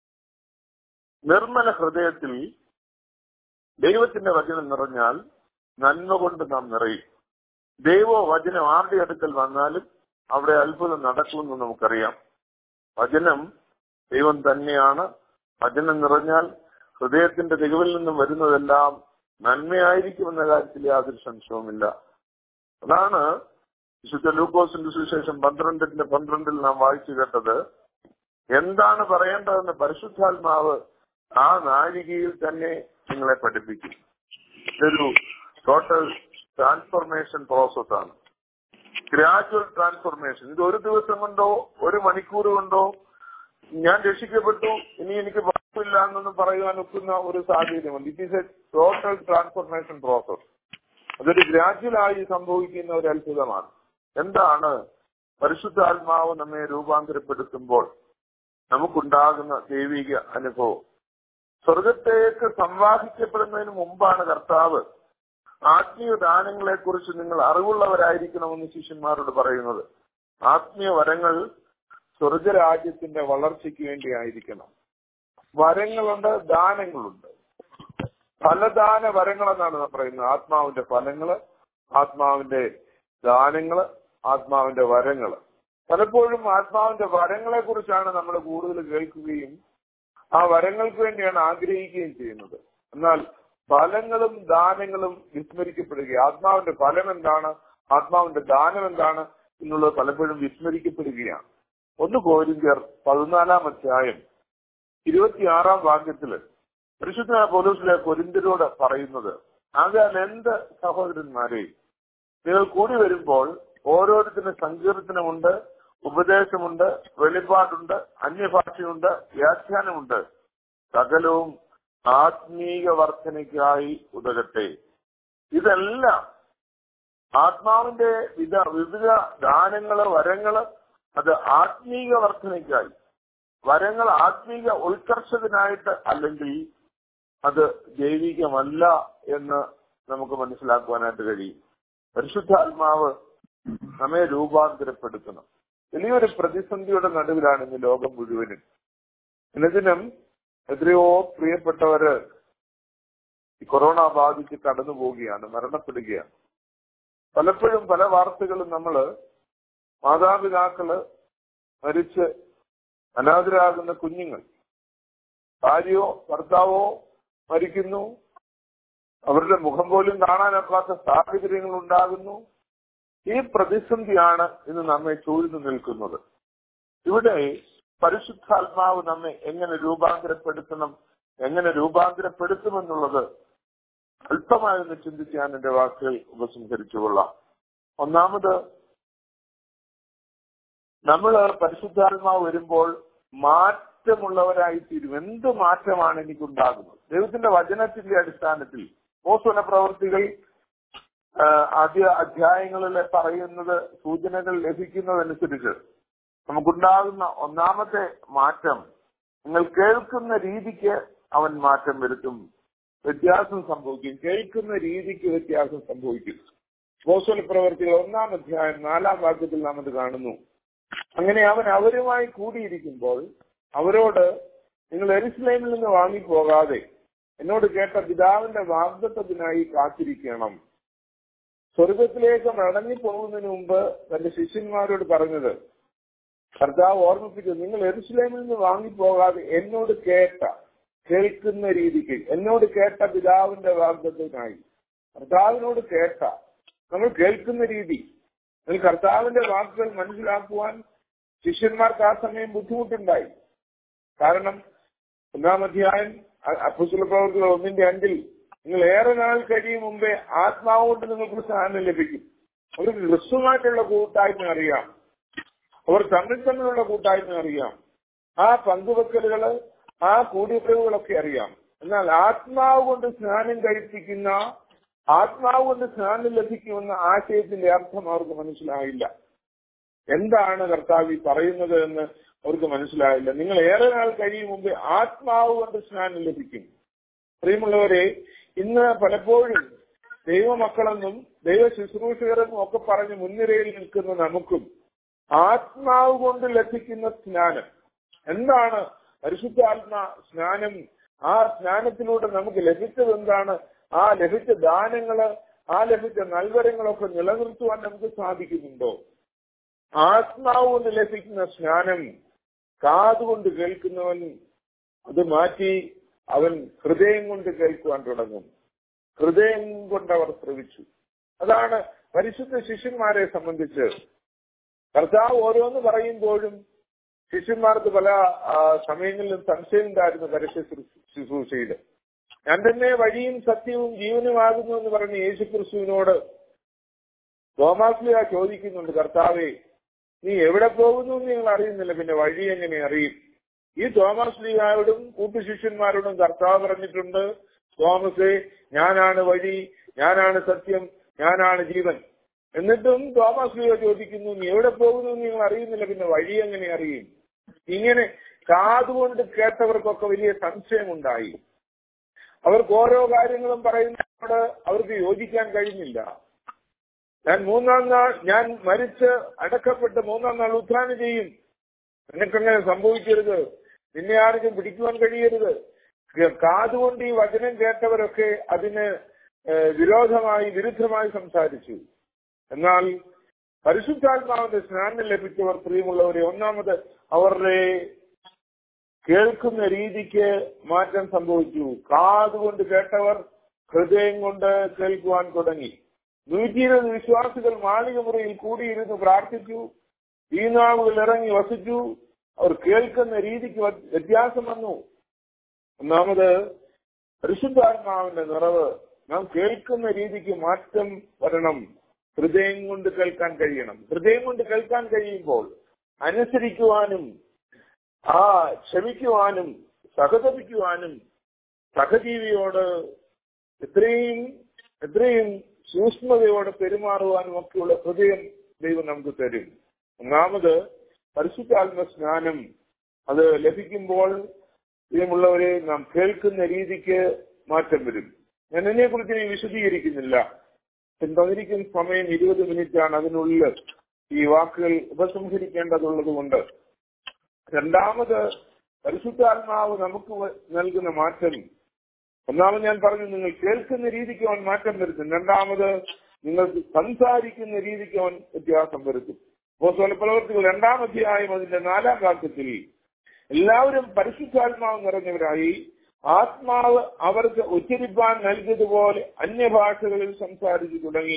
നിർമ്മല ഹൃദയത്തിൽ ദൈവത്തിന്റെ വചനം നിറഞ്ഞാൽ നന്മ കൊണ്ട് നാം നിറയും ദൈവ വചനം ആരുടെ അടുക്കൽ വന്നാലും അവിടെ അത്ഭുതം നടക്കുമെന്ന് നമുക്കറിയാം വചനം ദൈവം തന്നെയാണ് വചനം നിറഞ്ഞാൽ ഹൃദയത്തിന്റെ തികവിൽ നിന്നും വരുന്നതെല്ലാം നന്മയായിരിക്കുമെന്ന കാര്യത്തിൽ യാതൊരു സംശയവുമില്ല അതാണ് വിശുദ്ധ ലൂക്കോസിന്റെ സുവിശേഷം പന്ത്രണ്ടിന്റെ പന്ത്രണ്ടിൽ നാം വായിച്ചു കേട്ടത് എന്താണ് പറയേണ്ടതെന്ന് പരിശുദ്ധാത്മാവ് ആ നാഴികയിൽ തന്നെ നിങ്ങളെ പഠിപ്പിക്കും ഇതൊരു ടോട്ടൽ ട്രാൻസ്ഫോർമേഷൻ പ്രോസസ് ആണ് ഗ്രാജുവൽ ട്രാൻസ്ഫോർമേഷൻ ഇത് ഒരു ദിവസം കൊണ്ടോ ഒരു മണിക്കൂർ കൊണ്ടോ ഞാൻ രക്ഷിക്കപ്പെട്ടു ഇനി എനിക്ക് കുഴപ്പമില്ല എന്നൊന്നും പറയുവാൻ ഒക്കുന്ന ഒരു സാഹചര്യമുണ്ട് it is a total transformation process അതൊരു ഗ്രാജുവലായി സംഭവിക്കുന്ന ഒരു അത്ഭുതമാണ് എന്താണ് പരിശുദ്ധാത്മാവ് നമ്മെ രൂപാന്തരപ്പെടുത്തുമ്പോൾ നമുക്കുണ്ടാകുന്ന ദൈവിക അനുഭവം സ്വർഗത്തേക്ക് സംവാഹിക്കപ്പെടുന്നതിന് മുമ്പാണ് കർത്താവ് ആത്മീയ ദാനങ്ങളെ കുറിച്ച് നിങ്ങൾ അറിവുള്ളവരായിരിക്കണമെന്ന് ശിഷ്യന്മാരോട് പറയുന്നത് ആത്മീയ വരങ്ങൾ സ്വർഗരാജ്യത്തിന്റെ വളർച്ചയ്ക്ക് വേണ്ടി ആയിരിക്കണം വരങ്ങളുണ്ട് ദാനങ്ങളുണ്ട് ഫലദാന വരങ്ങൾ എന്നാണ് നാം പറയുന്നത് ആത്മാവിന്റെ ഫലങ്ങള് ആത്മാവിന്റെ ദാനങ്ങള് ആത്മാവിന്റെ വരങ്ങള് പലപ്പോഴും ആത്മാവിന്റെ വരങ്ങളെ കുറിച്ചാണ് നമ്മൾ കൂടുതൽ കേൾക്കുകയും ആ വരങ്ങൾക്ക് വേണ്ടിയാണ് ആഗ്രഹിക്കുകയും ചെയ്യുന്നത് എന്നാൽ ഫലങ്ങളും ദാനങ്ങളും വിസ്മരിക്കപ്പെടുക ആത്മാവിന്റെ ഫലം എന്താണ് ആത്മാവിന്റെ ദാനം എന്താണ് എന്നുള്ളത് പലപ്പോഴും വിസ്മരിക്കപ്പെടുകയാണ് ഒന്ന് കോരിന്ത്യർ പതിനാലാം അധ്യായം ഇരുപത്തിയാറാം വാക്യത്തില് പരിശുദ്ധ പോലീസിലെ കൊരിന്ത്യരോട് പറയുന്നത് ആകാൻ എന്ത് സഹോദരന്മാരെ നിങ്ങൾ കൂടി വരുമ്പോൾ ഓരോരുത്തരും സങ്കീർത്തനമുണ്ട് ഉപദേശമുണ്ട് വെളിപ്പാടുണ്ട് അന്യഭാഷയുണ്ട് വ്യാഖ്യാനമുണ്ട് സകലവും ആത്മീക വർധനയ്ക്കായി ഉതകട്ടെ ഇതെല്ലാം ആത്മാവിന്റെ വിധ വിവിധ ദാനങ്ങള് വരങ്ങള് അത് ആത്മീക വർധനയ്ക്കായി വരങ്ങൾ ആത്മീക ഉത്കർഷത്തിനായിട്ട് അല്ലെങ്കിൽ അത് ജൈവികമല്ല എന്ന് നമുക്ക് മനസ്സിലാക്കുവാനായിട്ട് കഴിയും പരിശുദ്ധാത്മാവ് നമ്മെ രൂപാന്തരപ്പെടുത്തണം വലിയൊരു പ്രതിസന്ധിയുടെ നടുവിലാണ് ഇന്ന് ലോകം മുഴുവനും ഇതിനും എത്രയോ പ്രിയപ്പെട്ടവര് ഈ കൊറോണ ബാധിച്ച് കടന്നു പോവുകയാണ് മരണപ്പെടുകയാണ് പലപ്പോഴും പല വാർത്തകളും നമ്മള് മാതാപിതാക്കള് മരിച്ച് അനാഥരാകുന്ന കുഞ്ഞുങ്ങൾ ഭാര്യയോ ഭർത്താവോ മരിക്കുന്നു അവരുടെ മുഖം പോലും കാണാനൊക്കാത്ത സാഹചര്യങ്ങൾ ഉണ്ടാകുന്നു ഈ പ്രതിസന്ധിയാണ് ഇന്ന് നമ്മെ ചൂഴ്ന്നു നിൽക്കുന്നത് ഇവിടെ പരിശുദ്ധാത്മാവ് നമ്മെ എങ്ങനെ രൂപാന്തരപ്പെടുത്തണം എങ്ങനെ രൂപാന്തരപ്പെടുത്തുമെന്നുള്ളത് അല്പമായൊന്ന് ചിന്തിക്കാൻ എന്റെ വാക്കുകൾ ഉപസംഹരിച്ചുകൊള്ളാം ഒന്നാമത് നമ്മൾ പരിശുദ്ധാത്മാവ് വരുമ്പോൾ മാറ്റമുള്ളവരായി തീരും എന്ത് മാറ്റമാണ് എനിക്കുണ്ടാകുന്നത് ദൈവത്തിന്റെ വചനത്തിന്റെ അടിസ്ഥാനത്തിൽ മോസന പ്രവർത്തികൾ ആദ്യ അധ്യായങ്ങളിൽ പറയുന്നത് സൂചനകൾ ലഭിക്കുന്നതനുസരിച്ച് നമുക്കുണ്ടാകുന്ന ഒന്നാമത്തെ മാറ്റം നിങ്ങൾ കേൾക്കുന്ന രീതിക്ക് അവൻ മാറ്റം വരുത്തും വ്യത്യാസം സംഭവിക്കും കേൾക്കുന്ന രീതിക്ക് വ്യത്യാസം സംഭവിക്കും മോസല പ്രവർത്തികൾ ഒന്നാം അധ്യായം നാലാം വാക്യത്തിൽ നാം അത് കാണുന്നു അങ്ങനെ അവൻ അവരുമായി കൂടിയിരിക്കുമ്പോൾ അവരോട് നിങ്ങൾ എരുസലേമിൽ നിന്ന് വാങ്ങിപ്പോകാതെ എന്നോട് കേട്ട പിതാവിന്റെ വാഗ്ദത്വത്തിനായി കാത്തിരിക്കണം സ്വർഗത്തിലേക്ക് മടങ്ങി പോകുന്നതിന് മുമ്പ് തന്റെ ശിഷ്യന്മാരോട് പറഞ്ഞത് കർത്താവ് ഓർമ്മിപ്പിച്ചു നിങ്ങൾ എരുസലേമിൽ നിന്ന് വാങ്ങിപ്പോകാതെ എന്നോട് കേട്ട കേൾക്കുന്ന രീതിക്ക് എന്നോട് കേട്ട പിതാവിന്റെ വാഗ്ദത്വത്തിനായി കർത്താവിനോട് കേട്ട നമ്മൾ കേൾക്കുന്ന രീതി നിങ്ങൾ കർത്താവിന്റെ വാക്കുകൾ മനസ്സിലാക്കുവാൻ ശിഷ്യന്മാർക്ക് ആ സമയം ബുദ്ധിമുട്ടുണ്ടായി കാരണം ഒന്നാം അധ്യായം അപ്പുസ്തുല പ്രവർത്തികൾ ഒന്നിന്റെ അഞ്ചിൽ നിങ്ങൾ ഏറെ നാൾ കഴിയും മുമ്പേ ആത്മാവ് കൊണ്ട് നിങ്ങൾക്ക് സ്ഥാനം ലഭിക്കും അവർക്ക് ക്രിസ്തുമായിട്ടുള്ള കൂട്ടായ്മ അറിയാം അവർ തമ്മിൽ തമ്മിലുള്ള കൂട്ടായ്മ അറിയാം ആ പങ്കുവെക്കലുകള് ആ കൂടിപ്പിറവുകളൊക്കെ അറിയാം എന്നാൽ ആത്മാവ് കൊണ്ട് സ്നാനം കഴിപ്പിക്കുന്ന ആത്മാവ് കൊണ്ട് സ്നാനം ലഭിക്കുമെന്ന ആശയത്തിന്റെ അർത്ഥം അവർക്ക് മനസ്സിലായില്ല എന്താണ് കർത്താവ് പറയുന്നത് എന്ന് അവർക്ക് മനസ്സിലായില്ല നിങ്ങൾ ഏറെ നാൾ കഴിയും മുമ്പ് ആത്മാവ് കൊണ്ട് സ്നാനം ലഭിക്കും പ്രിയമുള്ളവരെ ഇന്ന് പലപ്പോഴും ദൈവമക്കളെന്നും ദൈവ ശുശ്രൂഷകരെന്നും ഒക്കെ പറഞ്ഞ് മുൻനിരയിൽ നിൽക്കുന്ന നമുക്കും ആത്മാവ് കൊണ്ട് ലഭിക്കുന്ന സ്നാനം എന്താണ് പരിശുദ്ധാത്മാ സ്നാനം ആ സ്നാനത്തിലൂടെ നമുക്ക് ലഭിച്ചത് എന്താണ് ആ ലഭിച്ച ദാനങ്ങള് ആ ലഭിച്ച നൽവരങ്ങളൊക്കെ നിലനിർത്തുവാൻ നമുക്ക് സാധിക്കുന്നുണ്ടോ ആത്മാവ് കൊണ്ട് ലഭിക്കുന്ന സ്നാനം കാതുകൊണ്ട് കേൾക്കുന്നവൻ അത് മാറ്റി അവൻ ഹൃദയം കൊണ്ട് കേൾക്കുവാൻ തുടങ്ങും ഹൃദയം കൊണ്ട് അവർ ശ്രവിച്ചു അതാണ് പരിശുദ്ധ ശിഷ്യന്മാരെ സംബന്ധിച്ച് കർത്താവ് ഓരോന്ന് പറയുമ്പോഴും ശിഷ്യന്മാർക്ക് പല സമയങ്ങളിലും സംശയം ഉണ്ടായിരുന്നു പരസ്യ ശുശ്രൂഷയിൽ ഞാൻ തന്നെ വഴിയും സത്യവും ജീവനുമാകുന്നു എന്ന് പറഞ്ഞ യേശു ക്രിസ്തുവിനോട് തോമാസ്ലിയ ചോദിക്കുന്നുണ്ട് കർത്താവെ നീ എവിടെ പോകുന്നു എന്ന് നിങ്ങൾ അറിയുന്നില്ല പിന്നെ വഴി എങ്ങനെ അറിയും ഈ തോമസ് ലീഗായോടും കൂട്ടുശിഷ്യന്മാരോടും കർത്താവ് പറഞ്ഞിട്ടുണ്ട് തോമസേ ഞാനാണ് വഴി ഞാനാണ് സത്യം ഞാനാണ് ജീവൻ എന്നിട്ടും തോമസ് ലീഗ ചോദിക്കുന്നു നീ എവിടെ പോകുന്നു എന്ന് നിങ്ങൾ അറിയുന്നില്ല പിന്നെ വഴി എങ്ങനെ അറിയും ഇങ്ങനെ കാതുകൊണ്ട് കേട്ടവർക്കൊക്കെ വലിയ സംശയമുണ്ടായി അവർക്ക് ഓരോ കാര്യങ്ങളും പറയുന്നതോട് അവർക്ക് യോജിക്കാൻ കഴിഞ്ഞില്ല ഞാൻ മൂന്നാം നാൾ ഞാൻ മരിച്ച് അടക്കപ്പെട്ട് മൂന്നാം നാൾ ഉത്ഥാനം ചെയ്യും നിനക്കങ്ങനെ സംഭവിക്കരുത് നിന്നെ ആർക്കും പിടിക്കുവാൻ കഴിയരുത് ക- കാതുകൊണ്ട് ഈ വചനം കേട്ടവരൊക്കെ അതിന് ഏഹ്, വിരോധമായി വിരുദ്ധമായി സംസാരിച്ചു എന്നാൽ പരിശുദ്ധാത്മാവിന്റെ സ്നാനം ലഭിച്ചവർ പ്രിയമുള്ളവരെ ഒന്നാമത് അവരുടെ കേൾക്കുന്ന രീതിക്ക് മാറ്റം സംഭവിച്ചു കാതുകൊണ്ട് കേട്ടവർ ഹൃദയം കൊണ്ട് കേൾക്കുവാൻ തുടങ്ങി നൂറ്റി ഇരുപത് വിശ്വാസികൾ മാളിക മുറിയിൽ കൂടിയിരുന്ന് പ്രാർത്ഥിച്ചു ഈ നാവുകൾ ഇറങ്ങി വസിച്ചു അവർ കേൾക്കുന്ന രീതിക്ക് വ്യ- വ്യത്യാസം വന്നു ഒന്നാമത് പരിശുദ്ധാത്മാവിന്റെ നിറവ് നാം കേൾക്കുന്ന രീതിക്ക് മാറ്റം വരണം ഹൃദയം കൊണ്ട് കേൾക്കാൻ കഴിയണം ഹൃദയം കൊണ്ട് കേൾക്കാൻ കഴിയുമ്പോൾ അനുസരിക്കുവാനും ആ ക്ഷമിക്കുവാനും സഹതപിക്കുവാനും സഹജീവിയോട് എത്രയും എത്രയും സൂക്ഷ്മതയോടെ പെരുമാറുവാനും ഒക്കെയുള്ള ഹൃദയം ദൈവം നമുക്ക് തരും ഒന്നാമത് പരിശുദ്ധാത്മ സ്നാനം അത് ലഭിക്കുമ്പോൾ പ്രിയമുള്ളവരെ നാം കേൾക്കുന്ന രീതിക്ക് മാറ്റം വരും ഞാൻ ഇതിനെ കുറിച്ച് ഇനി വിശദീകരിക്കുന്നില്ല തന്നിരിക്കുന്ന സമയം ഇരുപത് മിനിറ്റ് ആണ് അതിനുള്ളിൽ ഈ വാക്കുകൾ ഉപസംഹരിക്കേണ്ടതുള്ളത് കൊണ്ട് രണ്ടാമത് പരിശുദ്ധാത്മാവ് നമുക്ക് വ- നൽകുന്ന മാറ്റം ഒന്നാമത് ഞാൻ പറഞ്ഞു നിങ്ങൾ കേൾക്കുന്ന രീതിക്ക് അവൻ മാറ്റം വരുത്തും രണ്ടാമത് നിങ്ങൾക്ക് സംസാരിക്കുന്ന രീതിക്ക് അവൻ വ്യത്യാസം വരുത്തും അപ്പോസ്തല പ്രവർത്തികൾ രണ്ടാം അധ്യായം അതിന്റെ നാലാം വാക്യത്തിൽ എല്ലാവരും പരിശുദ്ധാത്മാവ് നിറഞ്ഞവരായി ആത്മാവ് അവർക്ക് ഉച്ചരിപ്പാൻ നൽകിയതുപോലെ അന്യഭാഷകളിൽ സംസാരിച്ചു തുടങ്ങി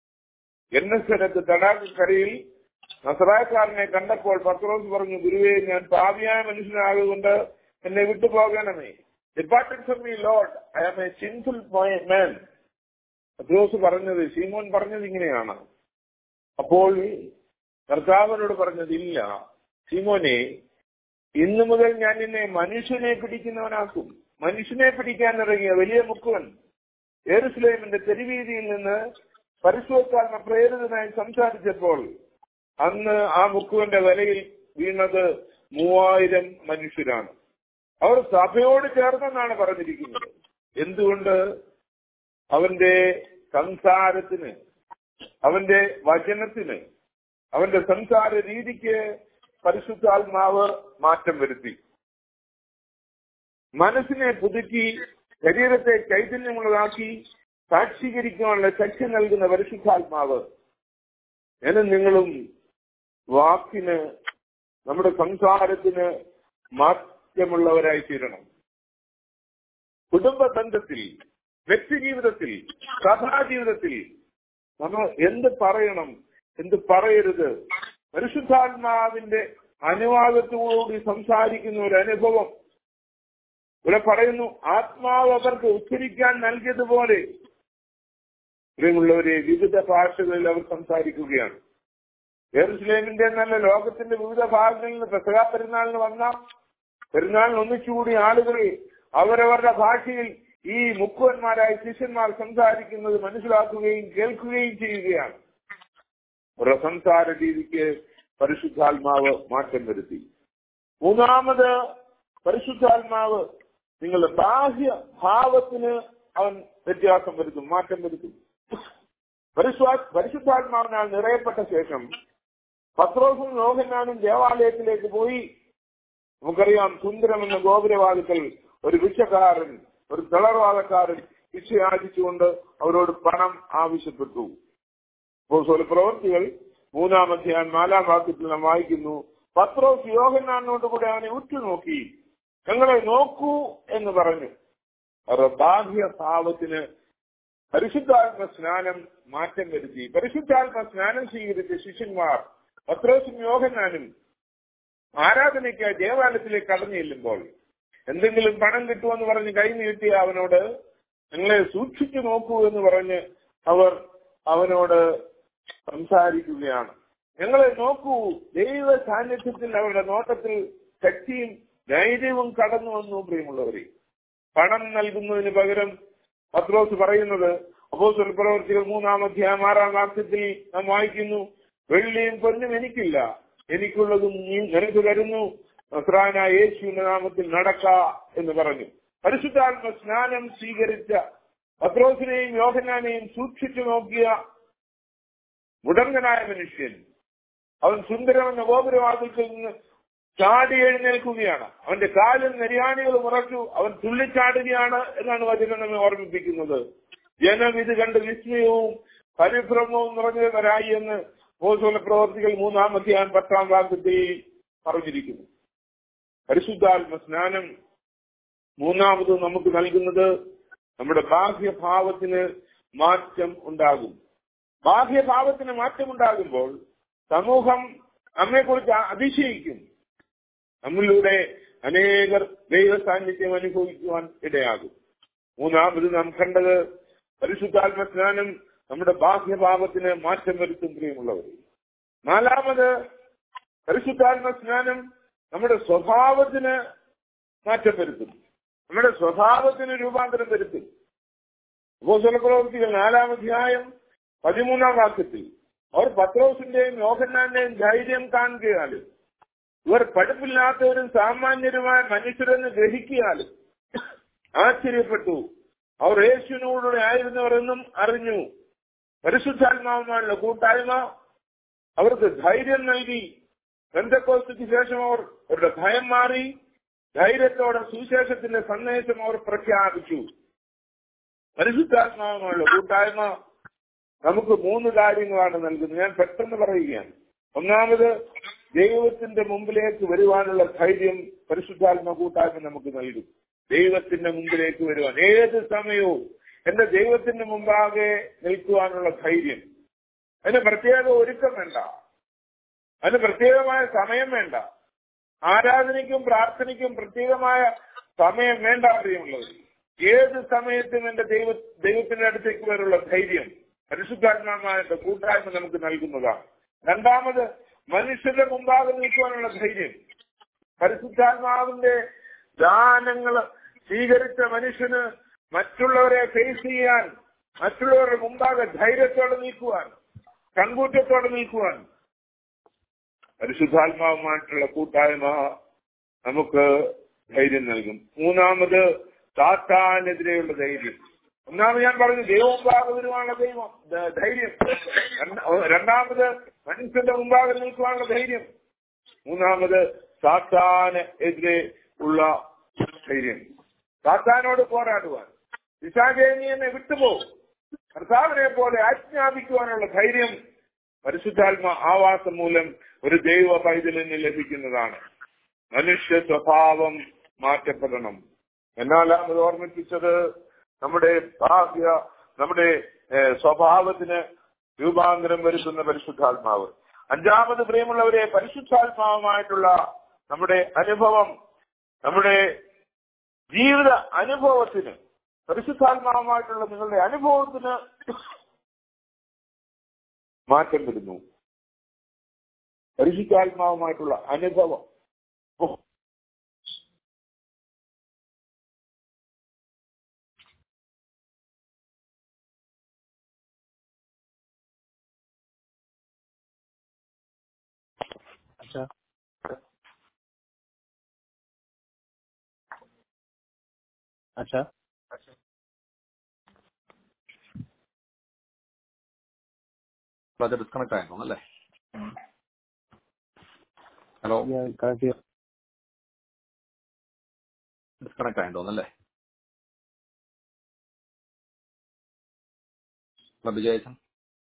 എന്ന സ്ഥലത്ത് തടാകക്കരയിൽ നസറാക്കാരനെ കണ്ടപ്പോൾ പത്രോസ് പറഞ്ഞു ഗുരുവേ ഞാൻ പാപിയായ മനുഷ്യനാകൊണ്ട് എന്നെ വിട്ടുപോകണമേ departed from me lord I am a sinful man പത്രോസ് പറഞ്ഞത് ശീമോൻ പറഞ്ഞത് ഇങ്ങനെയാണ് അപ്പോൾ കർത്താവിനോട് പറഞ്ഞതില്ല ശീമോനെ ഇന്നു മുതൽ ഞാൻ നിന്നെ മനുഷ്യനെ പിടിക്കുന്നവനാക്കും മനുഷ്യനെ പിടിക്കാൻ ഇറങ്ങിയ വലിയ മുക്കുവൻ എറുസലേമിന്റെ തെരുവീതിയിൽ നിന്ന് പരിശോധിക്കാരനെ പ്രേരിതനായി സംസാരിച്ചപ്പോൾ അന്ന് ആ മുക്കുവന്റെ വിലയിൽ വീണത് മൂവായിരം മനുഷ്യരാണ് അവർ സഭയോട് ചേർന്നെന്നാണ് പറഞ്ഞിരിക്കുന്നത് എന്തുകൊണ്ട് അവന്റെ സംസാരത്തിന് അവന്റെ വചനത്തിന് അവന്റെ സംസാര രീതിക്ക് പരിശുദ്ധാത്മാവ് മാറ്റം വരുത്തി മനസ്സിനെ പുതുക്കി ശരീരത്തെ ചൈതന്യമുള്ളതാക്കി സാക്ഷീകരിക്കാനുള്ള ശക്തി നൽകുന്ന പരിശുദ്ധാത്മാവ് ഞാനും നിങ്ങളും വാക്കിന് നമ്മുടെ സംസാരത്തിന് മാറ്റമുള്ളവരായി തീരണം കുടുംബ ബന്ധത്തിൽ വ്യക്തി ജീവിതത്തിൽ സഭാജീവിതത്തിൽ നമ്മൾ എന്ത് പറയണം എന്ത് പറയരുത് പരിശുദ്ധാത്മാവിന്റെ അനുവാദത്തോടുകൂടി സംസാരിക്കുന്ന ഒരു അനുഭവം ഇവിടെ പറയുന്നു ആത്മാവ് അവർക്ക് ഉച്ചരിക്കാൻ നൽകിയതുപോലെ പ്രിയമുള്ളവരെ വിവിധ ഭാഷകളിൽ അവർ സംസാരിക്കുകയാണ് ജെറുസലേമിന്റെ നല്ല ലോകത്തിന്റെ വിവിധ ഭാഗങ്ങളിൽ നിന്ന് പെസക പെരുന്നാളിന് വന്ന പെരുന്നാളിന് ഒന്നിച്ചുകൂടി ആളുകൾ അവരവരുടെ ഭാഷയിൽ ഈ മുക്കുവന്മാരായ ശിഷ്യന്മാർ സംസാരിക്കുന്നത് മനസ്സിലാക്കുകയും കേൾക്കുകയും ചെയ്യുകയാണ് അവരുടെ സംസാര രീതിക്ക് പരിശുദ്ധാത്മാവ് മാറ്റം വരുത്തി മൂന്നാമത് പരിശുദ്ധാത്മാവ് നിങ്ങളുടെ ബാഹ്യ ഭാവത്തിന് അവൻ വ്യത്യാസം വരുത്തും മാറ്റം വരുത്തും പരിശുദ്ധ പരിശുദ്ധാത്മാവിനാൽ നിറയപ്പെട്ട ശേഷം പത്രോസും യോഹന്നാനും ദേവാലയത്തിലേക്ക് പോയി നമുക്കറിയാം സുന്ദരം എന്ന ഗോപുരവാദിക്കൽ ഒരു ഭിക്ഷക്കാരൻ ഒരു തളർവാദക്കാരൻ ഭിക്ഷ യാചിച്ചുകൊണ്ട് അവരോട് പണം ആവശ്യപ്പെട്ടു അപ്പോൾ പ്രവർത്തികൾ മൂന്നാം അധ്യായം നാലാം വാക്യത്തിൽ നാം വായിക്കുന്നു പത്രോസ് യോഹന്നാനോട് കൂടെ അവനെ ഉറ്റുനോക്കി ഞങ്ങളെ നോക്കൂ എന്ന് പറഞ്ഞു അവരുടെ ബാഹ്യ ഭാവത്തിന് പരിശുദ്ധാത്മ സ്നാനം മാറ്റം വരുത്തി പരിശുദ്ധാത്മ സ്നാനം സ്വീകരിച്ച ശിഷ്യന്മാർ പത്രോസും യോഹന്നാനും ആരാധനയ്ക്കായി ദേവാലയത്തിലേക്ക് കടന്നു ചെല്ലുമ്പോൾ എന്തെങ്കിലും പണം കിട്ടുമെന്ന് പറഞ്ഞ് കൈ നീട്ടിയ അവനോട് നിങ്ങളെ സൂക്ഷിച്ചു നോക്കൂ എന്ന് പറഞ്ഞ് അവർ അവനോട് സംസാരിക്കുകയാണ് ഞങ്ങളെ നോക്കൂ ദൈവ സാന്നിധ്യത്തിൽ അവരുടെ നോട്ടത്തിൽ ശക്തിയും ധൈര്യവും കടന്നു വന്നു പ്രിയമുള്ളവരെ പണം നൽകുന്നതിന് പകരം പത്രോസ് പറയുന്നത് അപ്പോസ്തല പ്രവർത്തികൾ മൂന്നാം അധ്യായം ആറാം വാക്യത്തിൽ നാം വായിക്കുന്നു വെള്ളിയും പൊന്നും എനിക്കില്ല എനിക്കുള്ളതും നീ നിനക്ക് തരുന്നു നസ്രാന യേശുവിന്റെ നാമത്തിൽ നടക്ക എന്ന് പറഞ്ഞു പരിശുദ്ധാത്മ സ്നാനം സ്വീകരിച്ച പത്രോസിനെയും യോഹനാനെയും സൂക്ഷിച്ചു നോക്കിയ മുടങ്കനായ മനുഷ്യൻ അവൻ സുന്ദരമെന്ന ഗോപുരവാതിൽക്കൽ നിന്ന് ചാടി എഴുന്നേൽക്കുകയാണ് അവന്റെ കാലും നെരിയാണികൾ ഉറച്ചു അവൻ തുള്ളിച്ചാടുകയാണ് എന്നാണ് വചനം നമ്മെ ഓർമ്മിപ്പിക്കുന്നത് ജനം ഇത് കണ്ട് വിസ്മയവും പരിഭ്രമവും നിറഞ്ഞവരായി എന്ന് പോസോല പ്രവർത്തികൾ മൂന്നാം അധ്യായം പത്താം വാക്യത്തിൽ പറഞ്ഞിരിക്കുന്നു പരിശുദ്ധാത്മ സ്നാനം മൂന്നാമത് നമുക്ക് നൽകുന്നത് നമ്മുടെ ബാഹ്യഭാവത്തിന് മാറ്റം ഉണ്ടാകും ബാഹ്യഭാവത്തിന് മാറ്റം ഉണ്ടാകുമ്പോൾ സമൂഹം നമ്മെക്കുറിച്ച് അതിശയിക്കും നമ്മളിലൂടെ അനേകർ ദൈവ സാന്നിധ്യം അനുഭവിക്കുവാൻ ഇടയാകും മൂന്നാമത് നാം കണ്ടത് പരിശുദ്ധാത്മ സ്നാനം നമ്മുടെ ബാഹ്യഭാവത്തിന് മാറ്റം വരുത്തും പ്രിയമുള്ളവർ നാലാമത് പരിശുദ്ധാത്മ സ്നാനം നമ്മുടെ സ്വഭാവത്തിന് മാറ്റം വരുത്തും നമ്മുടെ സ്വഭാവത്തിന് രൂപാന്തരം വരുത്തും അപ്പോസ്തല പ്രവൃത്തികൾ നാലാം അധ്യായം പതിമൂന്നാം വാക്യത്തിൽ അവർ പത്രോസിന്റെയും യോഹന്നാന്റെയും ധൈര്യം കാണുകയാലും ഇവർ പഠിപ്പില്ലാത്തവരും സാമാന്യരുമായ മനുഷ്യരെന്ന് ഗ്രഹിക്കുകയാലും ആശ്ചര്യപ്പെട്ടു അവർ യേശുവിനോടുകൂടെ ആയിരുന്നവരെന്നും അറിഞ്ഞു പരിശുദ്ധാത്മാവുമായുള്ള കൂട്ടായ്മ അവർക്ക് ധൈര്യം നൽകി ബന്ധക്കോസ്തിക്ക് ശേഷം അവർ അവരുടെ ഭയം മാറി ധൈര്യത്തോടെ സുവിശേഷത്തിന്റെ സന്ദേശം അവർ പ്രഖ്യാപിച്ചു പരിശുദ്ധാത്മാവുമായുള്ള കൂട്ടായ്മ നമുക്ക് മൂന്ന് കാര്യങ്ങളാണ് നൽകുന്നത് ഞാൻ പെട്ടെന്ന് പറയുകയാണ് ഒന്നാമത് ദൈവത്തിന്റെ മുമ്പിലേക്ക് വരുവാനുള്ള ധൈര്യം പരിശുദ്ധാത്മ കൂട്ടായ്മ നമുക്ക് നൽകും ദൈവത്തിന്റെ മുമ്പിലേക്ക് വരുവാൻ ഏത് സമയവും എന്റെ ദൈവത്തിന്റെ മുമ്പാകെ നിൽക്കുവാനുള്ള ധൈര്യം അതിന് പ്രത്യേക ഒരുക്കം വേണ്ട അതിന് പ്രത്യേകമായ സമയം വേണ്ട ആരാധനയ്ക്കും പ്രാർത്ഥനയ്ക്കും പ്രത്യേകമായ സമയം വേണ്ട പ്രിയമുള്ളത് ഏത് സമയത്തും എന്റെ ദൈവ ദൈവത്തിന്റെ അടുത്തേക്ക് വരെയുള്ള ധൈര്യം പരിശുദ്ധാത്മാവായിട്ട് കൂട്ടായ്മ നമുക്ക് നൽകുന്നതാണ് രണ്ടാമത് മനുഷ്യരുടെ മുമ്പാകെ നിൽക്കുവാനുള്ള ധൈര്യം പരിശുദ്ധാത്മാവിന്റെ ദാനങ്ങൾ സ്വീകരിച്ച മനുഷ്യന് മറ്റുള്ളവരെ ഫേസ് ചെയ്യാൻ മറ്റുള്ളവരുടെ മുമ്പാകെ ധൈര്യത്തോടെ നിൽക്കുവാൻ കൺകൂറ്റത്തോടെ നിൽക്കുവാൻ പരിശുദ്ധാത്മാവുമായിട്ടുള്ള കൂട്ടായ്മ നമുക്ക് ധൈര്യം നൽകും മൂന്നാമത് സാത്താനെതിരെയുള്ള ധൈര്യം ഒന്നാമത് ഞാൻ പറഞ്ഞു ദൈവം മുമ്പാകെ വരുവാനുള്ള ദൈവം ദ- ധൈര്യം രണ്ട- രണ്ടാമത് മനുഷ്യന്റെ മുമ്പാകെ നിൽക്കുവാനുള്ള ധൈര്യം മൂന്നാമത് സാത്താന് എതിരെ ഉള്ള ധൈര്യം സാത്താനോട് പോരാടുവാൻ പിശാചേനി എന്നെ വിട്ടുപോകും കർത്താവിനെ പോലെ ആജ്ഞാപിക്കുവാനുള്ള ധൈര്യം പരിശുദ്ധാത്മ ആവാസം മൂലം ഒരു ദൈവ പൈതലിന് ലഭിക്കുന്നതാണ് മനുഷ്യ സ്വഭാവം മാറ്റപ്പെടണം എന്നാലാമത് ഓർമ്മിപ്പിച്ചത് നമ്മുടെ ബാഹ്യ നമ്മുടെ ഏഹ്, സ്വഭാവത്തിന് രൂപാന്തരം വരുത്തുന്ന പരിശുദ്ധാത്മാവ് അഞ്ചാമത് പ്രിയമുള്ളവരെ പരിശുദ്ധാത്മാവുമായിട്ടുള്ള നമ്മുടെ അനുഭവം നമ്മുടെ ജീവിത അനുഭവത്തിന് പരിശുദ്ധാത്മാവുമായിട്ടുള്ള നിങ്ങളുടെ അനുഭവത്തിന് മാറ്റം വരുന്നു പരിശുദ്ധാത്മാവുമായിട്ടുള്ള അനുഭവം ഓ, अच्छा अच्छा അത് ഡിസ്കണക്ട് ആയിരുന്നു അല്ലേ ഹലോ ഞാൻ കണക്ട് ചെയ്യാം ഡിസ്കണക്ട് ആയി തോന്നല്ലേ വിജയച്ചൻ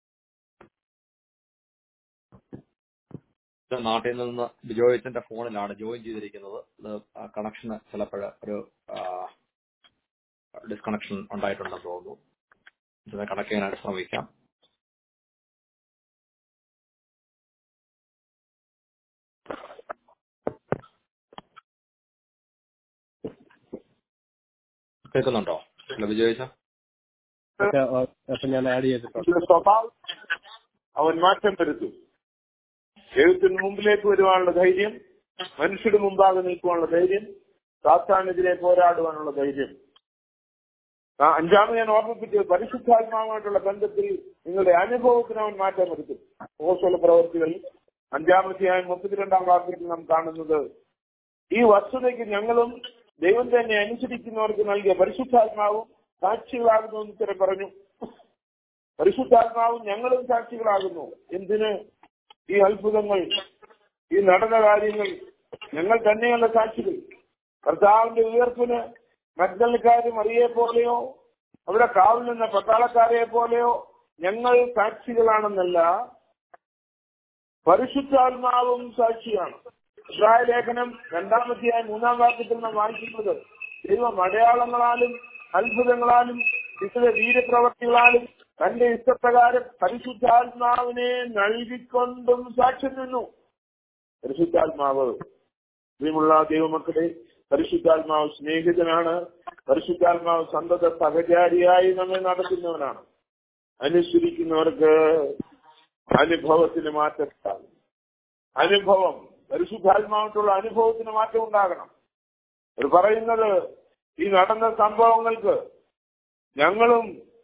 ഇത് നാട്ടിൽ നിന്ന് ബിജോയച്ചന്റെ ഫോണിലാണ് ജോയിൻ ചെയ്തിരിക്കുന്നത് ഇത് കണക്ഷന് ചിലപ്പോൾ ഒരു ഡിസ്കണക്ഷൻ ഉണ്ടായിട്ടുണ്ടെന്ന് തോന്നുന്നു ഇതിനെ കണക്ട് ചെയ്യാനായിട്ട് ശ്രമിക്കാം കേൾക്കുന്നുണ്ടോ അല്ല ബിജോയച്ച പക്ഷെ അപ്പൊ ഞാൻ ആഡ് ചെയ്തിട്ടുണ്ട് ഇതിന്റെ സ്വഭാവം അവൻ മാറ്റം വരുത്തും ദൈവത്തിന് മുമ്പിലേക്ക് വരുവാനുള്ള ധൈര്യം മനുഷ്യരുടെ മുമ്പാകെ നിൽക്കുവാനുള്ള ധൈര്യം സാത്താനെതിരെ പോരാടുവാനുള്ള ധൈര്യം ആ, അഞ്ചാമത് ഞാൻ ഓർമ്മിപ്പിച്ചത് പരിശുദ്ധാത്മാവുമായിട്ടുള്ള ബന്ധത്തിൽ നിങ്ങളുടെ അനുഭവത്തിന് അവൻ മാറ്റം വരുത്തും ഓസോല പ്രവർത്തികൾ അഞ്ചാമത്തെയായ മുപ്പത്തിരണ്ടാം വാക്യത്തിൽ നാം കാണുന്നത് ഈ വസ്തുതയ്ക്ക് ഞങ്ങളും ദൈവം തന്നെ അനുസരിക്കുന്നവർക്ക് നൽകിയ പരിശുദ്ധാത്മാവും സാക്ഷികളാകുന്നു എന്ന് ഉത്തരം പറഞ്ഞു പരിശുദ്ധാത്മാവും ഞങ്ങളും സാക്ഷികളാകുന്നു എന്തിന് ഈ അത്ഭുതങ്ങൾ ഈ നടന്ന കാര്യങ്ങൾ ഞങ്ങൾ തന്നെയുള്ള സാക്ഷികൾ കർത്താവിന്റെ ഉയർപ്പിന് മഗ്ദലക്കാരും അറിയെ പോലെയോ അവിടെ കാവിൽ നിന്ന പട്ടാളക്കാരെ പോലെയോ ഞങ്ങൾ സാക്ഷികളാണെന്നല്ല പരിശുദ്ധാത്മാവും സാക്ഷിയാണ് ഇസ്രായേൽ ലേഖനം രണ്ടാമത്തെയായി മൂന്നാം വാക്യത്തിൽ നാം വായിക്കുന്നത് ദൈവം അടയാളങ്ങളാലും അത്ഭുതങ്ങളാലും വിശുദ്ധ വീരപ്രവർത്തികളാലും തന്റെ ഇഷ്ടപ്രകാരം പരിശുദ്ധാത്മാവിനെ നൽകിക്കൊണ്ടും സാക്ഷ്യം നിന്നു പരിശുദ്ധാത്മാവ് പ്രിയമുള്ള ദൈവമക്കളെ പരിശുദ്ധാത്മാവ് സ്നേഹിതനാണ് പരിശുദ്ധാത്മാവ് സന്തത സഹചാരിയായി നമ്മെ നടത്തുന്നവനാണ് അനുസരിക്കുന്നവർക്ക് അനുഭവത്തിന് മാറ്റം അനുഭവം പരിശുദ്ധാത്മാവിട്ടുള്ള അനുഭവത്തിന് മാറ്റം ഉണ്ടാകണം അവർ പറയുന്നത് ഈ നടന്ന സംഭവങ്ങൾക്ക് ഞങ്ങളും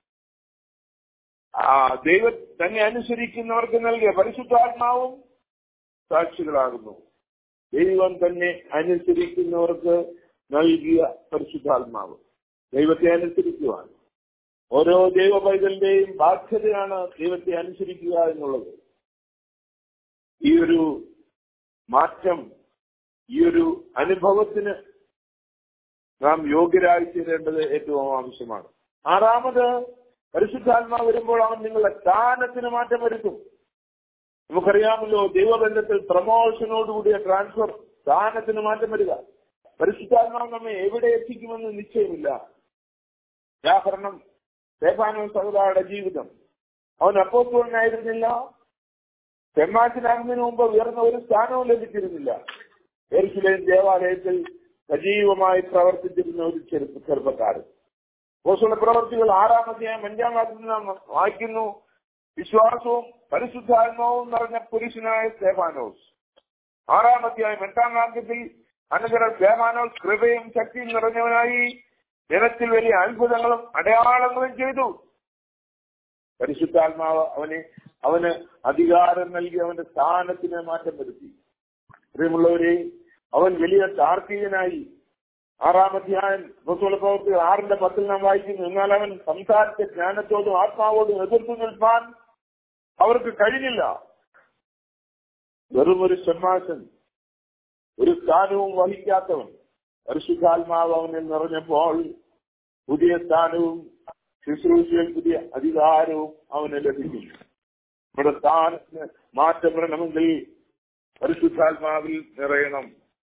ആ ദൈവ തന്നെ അനുസരിക്കുന്നവർക്ക് നൽകിയ പരിശുദ്ധാത്മാവും സാക്ഷികളാകുന്നു ദൈവം തന്നെ അനുസരിക്കുന്നവർക്ക് നൽകിയ പരിശുദ്ധാത്മാവ് ദൈവത്തെ അനുസരിക്കുവാൻ ഓരോ ദൈവ പൈതലിന്റെയും ബാധ്യതയാണ് ദൈവത്തെ അനുസരിക്കുക എന്നുള്ളത് ഈ ഒരു മാറ്റം ഈ ഒരു അനുഭവത്തിന് നാം യോഗ്യരായി തീരേണ്ടത് ഏറ്റവും ആവശ്യമാണ് ആറാമത് പരിശുദ്ധാത്മാവ് വരുമ്പോൾ അവൻ നിങ്ങളുടെ സ്ഥാനത്തിന് മാറ്റം വരുത്തും നമുക്കറിയാമല്ലോ ദൈവബന്ധത്തിൽ പ്രമോഷനോടുകൂടിയ ട്രാൻസ്ഫർ സ്ഥാനത്തിന് മാറ്റം വരിക പരിശുദ്ധാത്മാവ് നമ്മെ എവിടെ എത്തിക്കുമെന്ന് നിശ്ചയമില്ല ഉദാഹരണം സ്റ്റേഫാനോ സഹോദരയുടെ ജീവിതം അവൻ അപ്പോസ്തലനായിരുന്നില്ല ചെമ്മാറ്റിനാകുന്നതിന് മുമ്പ് ഉയർന്ന ഒരു സ്ഥാനവും ലഭിച്ചിരുന്നില്ല എരിശിലേം ദേവാലയത്തിൽ സജീവമായി പ്രവർത്തിച്ചിരുന്ന ഒരു ചെറുപ്പ ചെറുപ്പക്കാരൻ പോസ്റ്റുള്ള പ്രവർത്തികൾ ആറാമത്തെയാം അഞ്ചാം വാക്യത്തിൽ നാം വായിക്കുന്നു വിശ്വാസവും പരിശുദ്ധാത്മാവും നിറഞ്ഞ പുരുഷനായ സ്റ്റേഫാനോസ് ആറാമത്തെയായും എട്ടാം വാക്യത്തിൽ അനന്തരം സ്റ്റേഫാനോസ് കൃപയും ശക്തിയും നിറഞ്ഞവനായി ജനത്തിൽ വലിയ അത്ഭുതങ്ങളും അടയാളങ്ങളും ചെയ്തു പരിശുദ്ധാത്മാവ് അവനെ അവന് അധികാരം നൽകി അവന്റെ സ്ഥാനത്തിന് മാറ്റം വരുത്തി പ്രിയമുള്ളവരെ അവൻ വലിയ താർക്കികനായി ആറാമധ്യായൻ റസൂൽ പ്രവൃത്തി ആറിന്റെ പത്തിൽ നാം വായിക്കുന്നു എന്നാൽ അവൻ സംസാരിച്ച ജ്ഞാനത്തോടും ആത്മാവോടും എതിർത്തു നിൽപ്പാൻ അവർക്ക് കഴിഞ്ഞില്ല വെറും ഒരു ഷമ്മാസൻ ഒരു സ്ഥാനവും വഹിക്കാത്തവൻ പരിശുദ്ധാത്മാവ് അവനിൽ നിറഞ്ഞപ്പോൾ പുതിയ സ്ഥാനവും ശുശ്രൂഷയിൽ പുതിയ അധികാരവും അവന് ലഭിക്കുന്നു നമ്മുടെ സ്ഥാനത്തിന് മാറ്റം വരണമെങ്കിൽ പരിശുദ്ധാത്മാവിൽ നിറയണം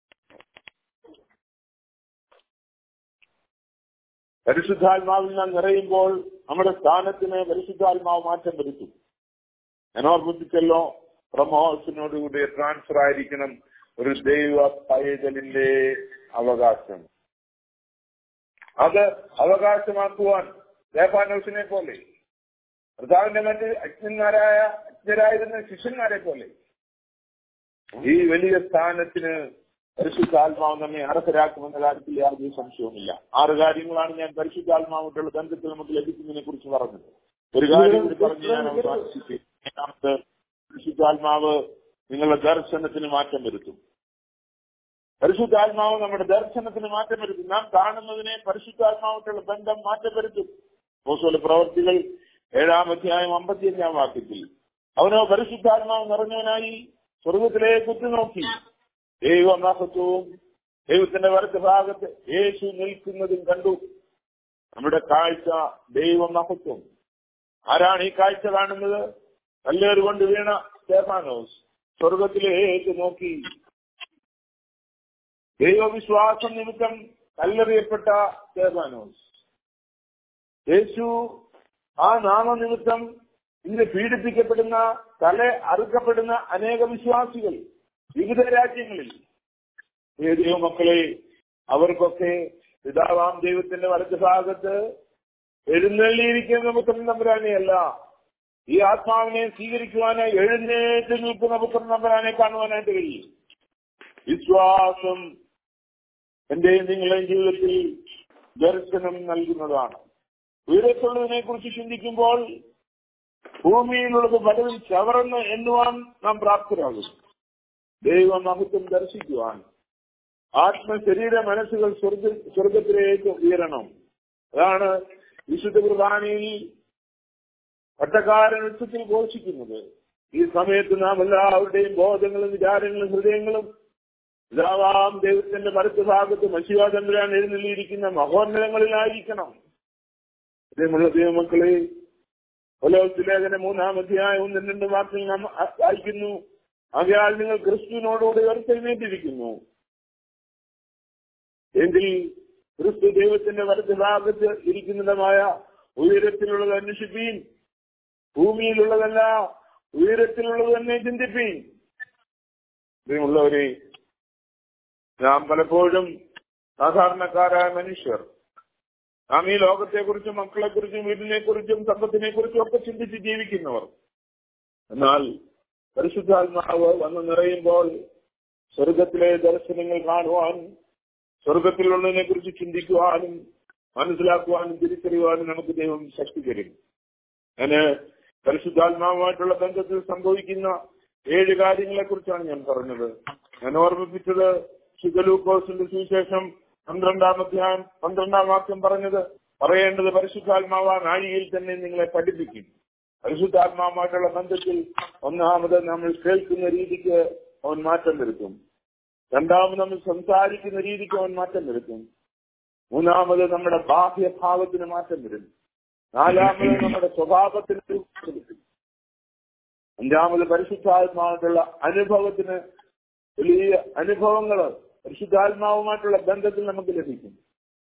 പരിശുദ്ധാത്മാവിൽ നാം നിറയുമ്പോൾ നമ്മുടെ സ്ഥാനത്തിന് പരിശുദ്ധാത്മാവ് മാറ്റം വരുത്തും ഞാൻ ഓർമ്മിപ്പിച്ചല്ലോ പ്രമോഷനോടുകൂടി ട്രാൻസ്ഫർ ആയിരിക്കണം ഒരു ദൈവ പൈതലിന്റെ അവകാശം അത് അവകാശമാക്കുവാൻ ദേവാനോസിനെ പോലെ കർത്താവിന്റെ മറ്റ് അജ്ഞന്മാരായ അജ്ഞരായിരുന്ന ശിഷ്യന്മാരെ പോലെ ഈ വലിയ സ്ഥാനത്തിന് പരിശുദ്ധാത്മാവ് നമ്മെ അർഹരാക്കുമെന്ന കാര്യത്തിൽ യാതൊരു സംശയവുമില്ല ആറ് കാര്യങ്ങളാണ് ഞാൻ പരിശുദ്ധാത്മാവുമായിട്ടുള്ള ബന്ധത്തിൽ നമുക്ക് ലഭിക്കുന്നതിനെ കുറിച്ച് പറഞ്ഞത് ഒരു കാര്യം കൂടി പറഞ്ഞ് ഞാൻ അവസാനിപ്പിച്ചു പരിശുദ്ധാത്മാവ് നിങ്ങളുടെ ദർശനത്തിന് മാറ്റം വരുത്തും പരിശുദ്ധാത്മാവ് നമ്മുടെ ദർശനത്തിന് മാറ്റം വരുത്തും നാം കാണുന്നതിനെ പരിശുദ്ധാത്മാവുമായിട്ടുള്ള ബന്ധം മാറ്റം വരുത്തും പോസോല പ്രവർത്തികൾ ഏഴാം അധ്യായം അമ്പത്തിയഞ്ചാം വാക്യത്തിൽ അവനോ പരിശുദ്ധാത്മാവ് നിറഞ്ഞവനായി സ്വർഗത്തിലേക്ക് ഉറ്റുനോക്കി ദൈവമഹത്വവും ദൈവത്തിന്റെ വലത്ത് ഭാഗത്ത് യേശു നിൽക്കുന്നതും കണ്ടു നമ്മുടെ കാഴ്ച ദൈവമഹത്വം ആരാണ് ഈ കാഴ്ച കാണുന്നത് കല്ലേറ് കൊണ്ട് വീണ സ്റ്റേഫാനോസ് സ്വർഗത്തിലേക്ക് നോക്കി ദൈവവിശ്വാസം നിമിത്തം കല്ലെറിയപ്പെട്ട സ്റ്റേഫാനോസ് യേശു ആ നാമനിമിത്തം ഇന്ന് പീഡിപ്പിക്കപ്പെടുന്ന തല അറുക്കപ്പെടുന്ന അനേക വിശ്വാസികൾ വിവിധ രാജ്യങ്ങളിൽ ദൈവമക്കളെ അവർക്കൊക്കെ പിതാവാം ദൈവത്തിന്റെ വലത്ത് ഭാഗത്ത് എഴുന്നള്ളിയിരിക്കുന്ന പുത്രൻ തമ്പുരാനെയല്ല ഈ ആത്മാവിനെ സ്വീകരിക്കുവാനായി എഴുന്നേറ്റ് നിൽക്കുന്ന പുത്രൻ തമ്പുരാനെ കാണുവാനായിട്ട് കഴിയും വിശ്വാസം എന്റെയും നിങ്ങളുടെയും ജീവിതത്തിൽ ദർശനം നൽകുന്നതാണ് ഉയരത്തുള്ളതിനെ കുറിച്ച് ചിന്തിക്കുമ്പോൾ ഭൂമിയിലുള്ളത് പലതും ചവറന്ന് എണ്ണുവാൻ നാം പ്രാപ്തരാകും ദൈവമഹത്വം ദർശിക്കുവാൻ ആത്മശരീര മനസ്സുകൾ സ്വർഗ സ്വർഗത്തിലേക്ക് ഉയരണം അതാണ് വിശുദ്ധ കുർബാനയിൽ പട്ടക്കാരൻ ഉച്ചത്തിൽ ഘോഷിക്കുന്നത് ഈ സമയത്ത് നാം എല്ലാവരുടെയും ബോധങ്ങളും വിചാരങ്ങളും ഹൃദയങ്ങളും പിതാവാം ദൈവത്തിന്റെ മറുത്ത് ഭാഗത്ത് മനുഷ്യവാദമ്പരാൻ എഴുന്നള്ളിയിരിക്കുന്ന മഹോന്നതങ്ങളിലായിരിക്കണം പ്രിയമുള്ള ദൈവമക്കളെ ലേഖന മൂന്നാം അധ്യായം ഒന്നും രണ്ട് വാക്കിൽ നാം വായിക്കുന്നു ആകയാൽ നിങ്ങൾ ക്രിസ്തുവിനോടുകൂടി ഉയർത്തെഴുന്നേറ്റിരിക്കുന്നു എങ്കിൽ ക്രിസ്തു ദൈവത്തിന്റെ വലത്ത് ഭാഗത്ത് ഇരിക്കുന്നതുമായ ഉയരത്തിലുള്ളത് അന്വേഷിപ്പീൻ ഭൂമിയിലുള്ളതല്ല ഉയരത്തിലുള്ളത് തന്നെ ചിന്തിപ്പീൻ പ്രിയമുള്ളവരെ നാം പലപ്പോഴും സാധാരണക്കാരായ മനുഷ്യർ നാം ഈ ലോകത്തെക്കുറിച്ചും മക്കളെക്കുറിച്ചും വീടിനെ കുറിച്ചും സമ്പത്തിനെ കുറിച്ചും ഒക്കെ ചിന്തിച്ച് ജീവിക്കുന്നവർ എന്നാൽ പരിശുദ്ധാത്മാവ് വന്ന് നിറയുമ്പോൾ സ്വർഗത്തിലെ ദർശനങ്ങൾ കാണുവാൻ സ്വർഗത്തിലുള്ളതിനെ കുറിച്ച് ചിന്തിക്കുവാനും മനസ്സിലാക്കുവാനും തിരിച്ചറിയുവാനും നമുക്ക് ദൈവം ശക്തി തരും അങ്ങനെ പരിശുദ്ധാത്മാവുമായിട്ടുള്ള ബന്ധത്തിൽ സംഭവിക്കുന്ന ഏഴ് കാര്യങ്ങളെ കുറിച്ചാണ് ഞാൻ പറഞ്ഞത് ഞാൻ ഓർമ്മിപ്പിച്ചത് ശുദ്ധലൂക്കോസിന്റെ സുവിശേഷം പന്ത്രണ്ടാം അധ്യായം പന്ത്രണ്ടാം വാക്യം പറഞ്ഞത് പറയേണ്ടത് പരിശുദ്ധാത്മാവ നാഴികയിൽ തന്നെ നിങ്ങളെ പഠിപ്പിക്കും പരിശുദ്ധാത്മാവുമായിട്ടുള്ള ബന്ധത്തിൽ ഒന്നാമത് നമ്മൾ കേൾക്കുന്ന രീതിക്ക് അവൻ മാറ്റം വരുത്തും രണ്ടാമത് നമ്മൾ സംസാരിക്കുന്ന രീതിക്ക് അവൻ മാറ്റം വരുത്തും മൂന്നാമത് നമ്മുടെ ബാഹ്യഭാവത്തിന് മാറ്റം വരും നാലാമത് നമ്മുടെ സ്വഭാവത്തിന് രൂപം കൊടുക്കും അഞ്ചാമത് പരിശുദ്ധാത്മാവായിട്ടുള്ള അനുഭവത്തിന് വലിയ അനുഭവങ്ങൾ പരിശുദ്ധാത്മാവുമായിട്ടുള്ള ബന്ധത്തിൽ നമുക്ക് ലഭിക്കും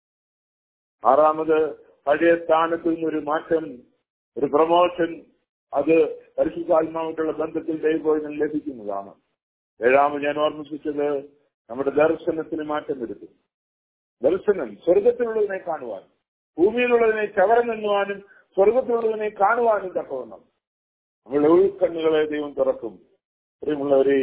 ആറാമത് പഴയ സ്ഥാനത്ത് നിന്നൊരു മാറ്റം ഒരു പ്രമോഷൻ അത് പരിശുദ്ധാത്മാവായിട്ടുള്ള ബന്ധത്തിൽ ദൈവം ലഭിക്കുന്നതാണ് ഏഴാമത് ഞാൻ ഓർമ്മിപ്പിച്ചത് നമ്മുടെ ദർശനത്തിന് മാറ്റം വരുത്തും ദർശനം സ്വർഗത്തിലുള്ളതിനെ കാണുവാൻ ഭൂമിയിലുള്ളതിനെ ചവറന്നെണ്ണുവാനും സ്വർഗത്തിലുള്ളതിനെ കാണുവാനും തക്കവണ്ണം നമ്മുടെ ഉൾക്കണ്ണുകളെ ദൈവം തുറക്കും പ്രിയമുള്ളവരെ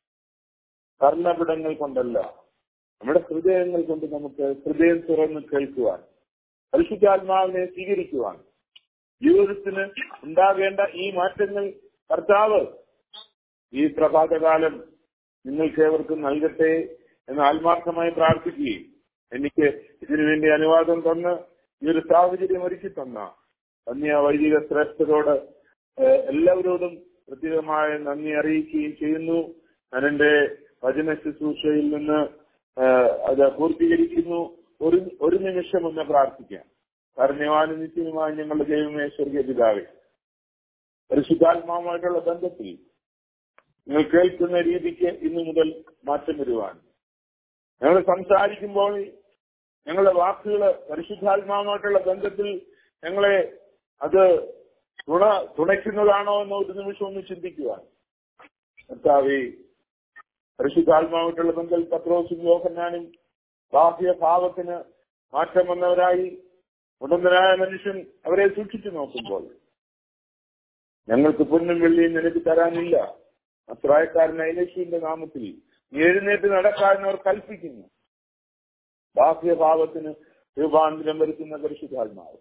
കർണപിടങ്ങൾ കൊണ്ടല്ല നമ്മുടെ ഹൃദയങ്ങൾ കൊണ്ട് നമുക്ക് ഹൃദയം തുറന്ന് കേൾക്കുവാൻ പരിശുദ്ധാത്മാവിനെ സ്വീകരിക്കുവാൻ ജീവിതത്തിന് ഉണ്ടാകേണ്ട ഈ മാറ്റങ്ങൾ കർത്താവ് ഈ പ്രഭാതകാലം നിങ്ങൾക്ക് ഏവർക്കും നൽകട്ടെ എന്ന് ആത്മാർത്ഥമായി പ്രാർത്ഥിക്കുകയും എനിക്ക് ഇതിനു വേണ്ടി അനുവാദം തന്ന് ഈ ഒരു സാഹചര്യം ഒരുക്കി തന്ന അന്യ വൈദിക ശ്രേഷ്ഠരോട് എല്ലാവരോടും പ്രത്യേകമായ നന്ദി അറിയിക്കുകയും ചെയ്യുന്നു ഞാൻ എന്റെ വചന ശുശ്രൂഷയിൽ നിന്ന് അത് പൂർത്തീകരിക്കുന്നു ഒരു ഒരു നിമിഷം ഒന്ന് പ്രാർത്ഥിക്കാം കാരണവാനും നിത്യവുമായ ഞങ്ങളുടെ ദൈവമേ സ്വർഗീയ പിതാവേ പരിശുദ്ധാത്മാവുമായിട്ടുള്ള ബന്ധത്തിൽ നിങ്ങൾ കേൾക്കുന്ന രീതിക്ക് ഇന്നു മുതൽ മാറ്റം വരുവാൻ ഞങ്ങൾ സംസാരിക്കുമ്പോൾ ഞങ്ങളുടെ വാക്കുകൾ പരിശുദ്ധാത്മാവുമായിട്ടുള്ള ബന്ധത്തിൽ ഞങ്ങളെ അത് തുണ തുണയ്ക്കുന്നതാണോ എന്ന് ഒരു നിമിഷം ഒന്ന് ചിന്തിക്കുവാൻ കർത്താവേ പരിശുദ്ധാത്മാവായിട്ടുള്ള ബന്ധത്തിൽ പത്രോസും യോഹന്നാനും ബാഹ്യഭാവത്തിന് മാറ്റം വന്നവരായി ഉടന്തനായ മനുഷ്യൻ അവരെ സൂക്ഷിച്ചു നോക്കുമ്പോൾ ഞങ്ങൾക്ക് പൊന്നും വെള്ളിയും നിനക്ക് തരാനില്ല അത്രായക്കാരനായ യേശുവിന്റെ നാമത്തിൽ നീ എഴുന്നേറ്റ് നടക്കാൻ അവർ കൽപ്പിക്കുന്നു ബാഹ്യഭാവത്തിന് രൂപാന്തരം വരുത്തുന്ന പരിശുദ്ധാത്മാവ്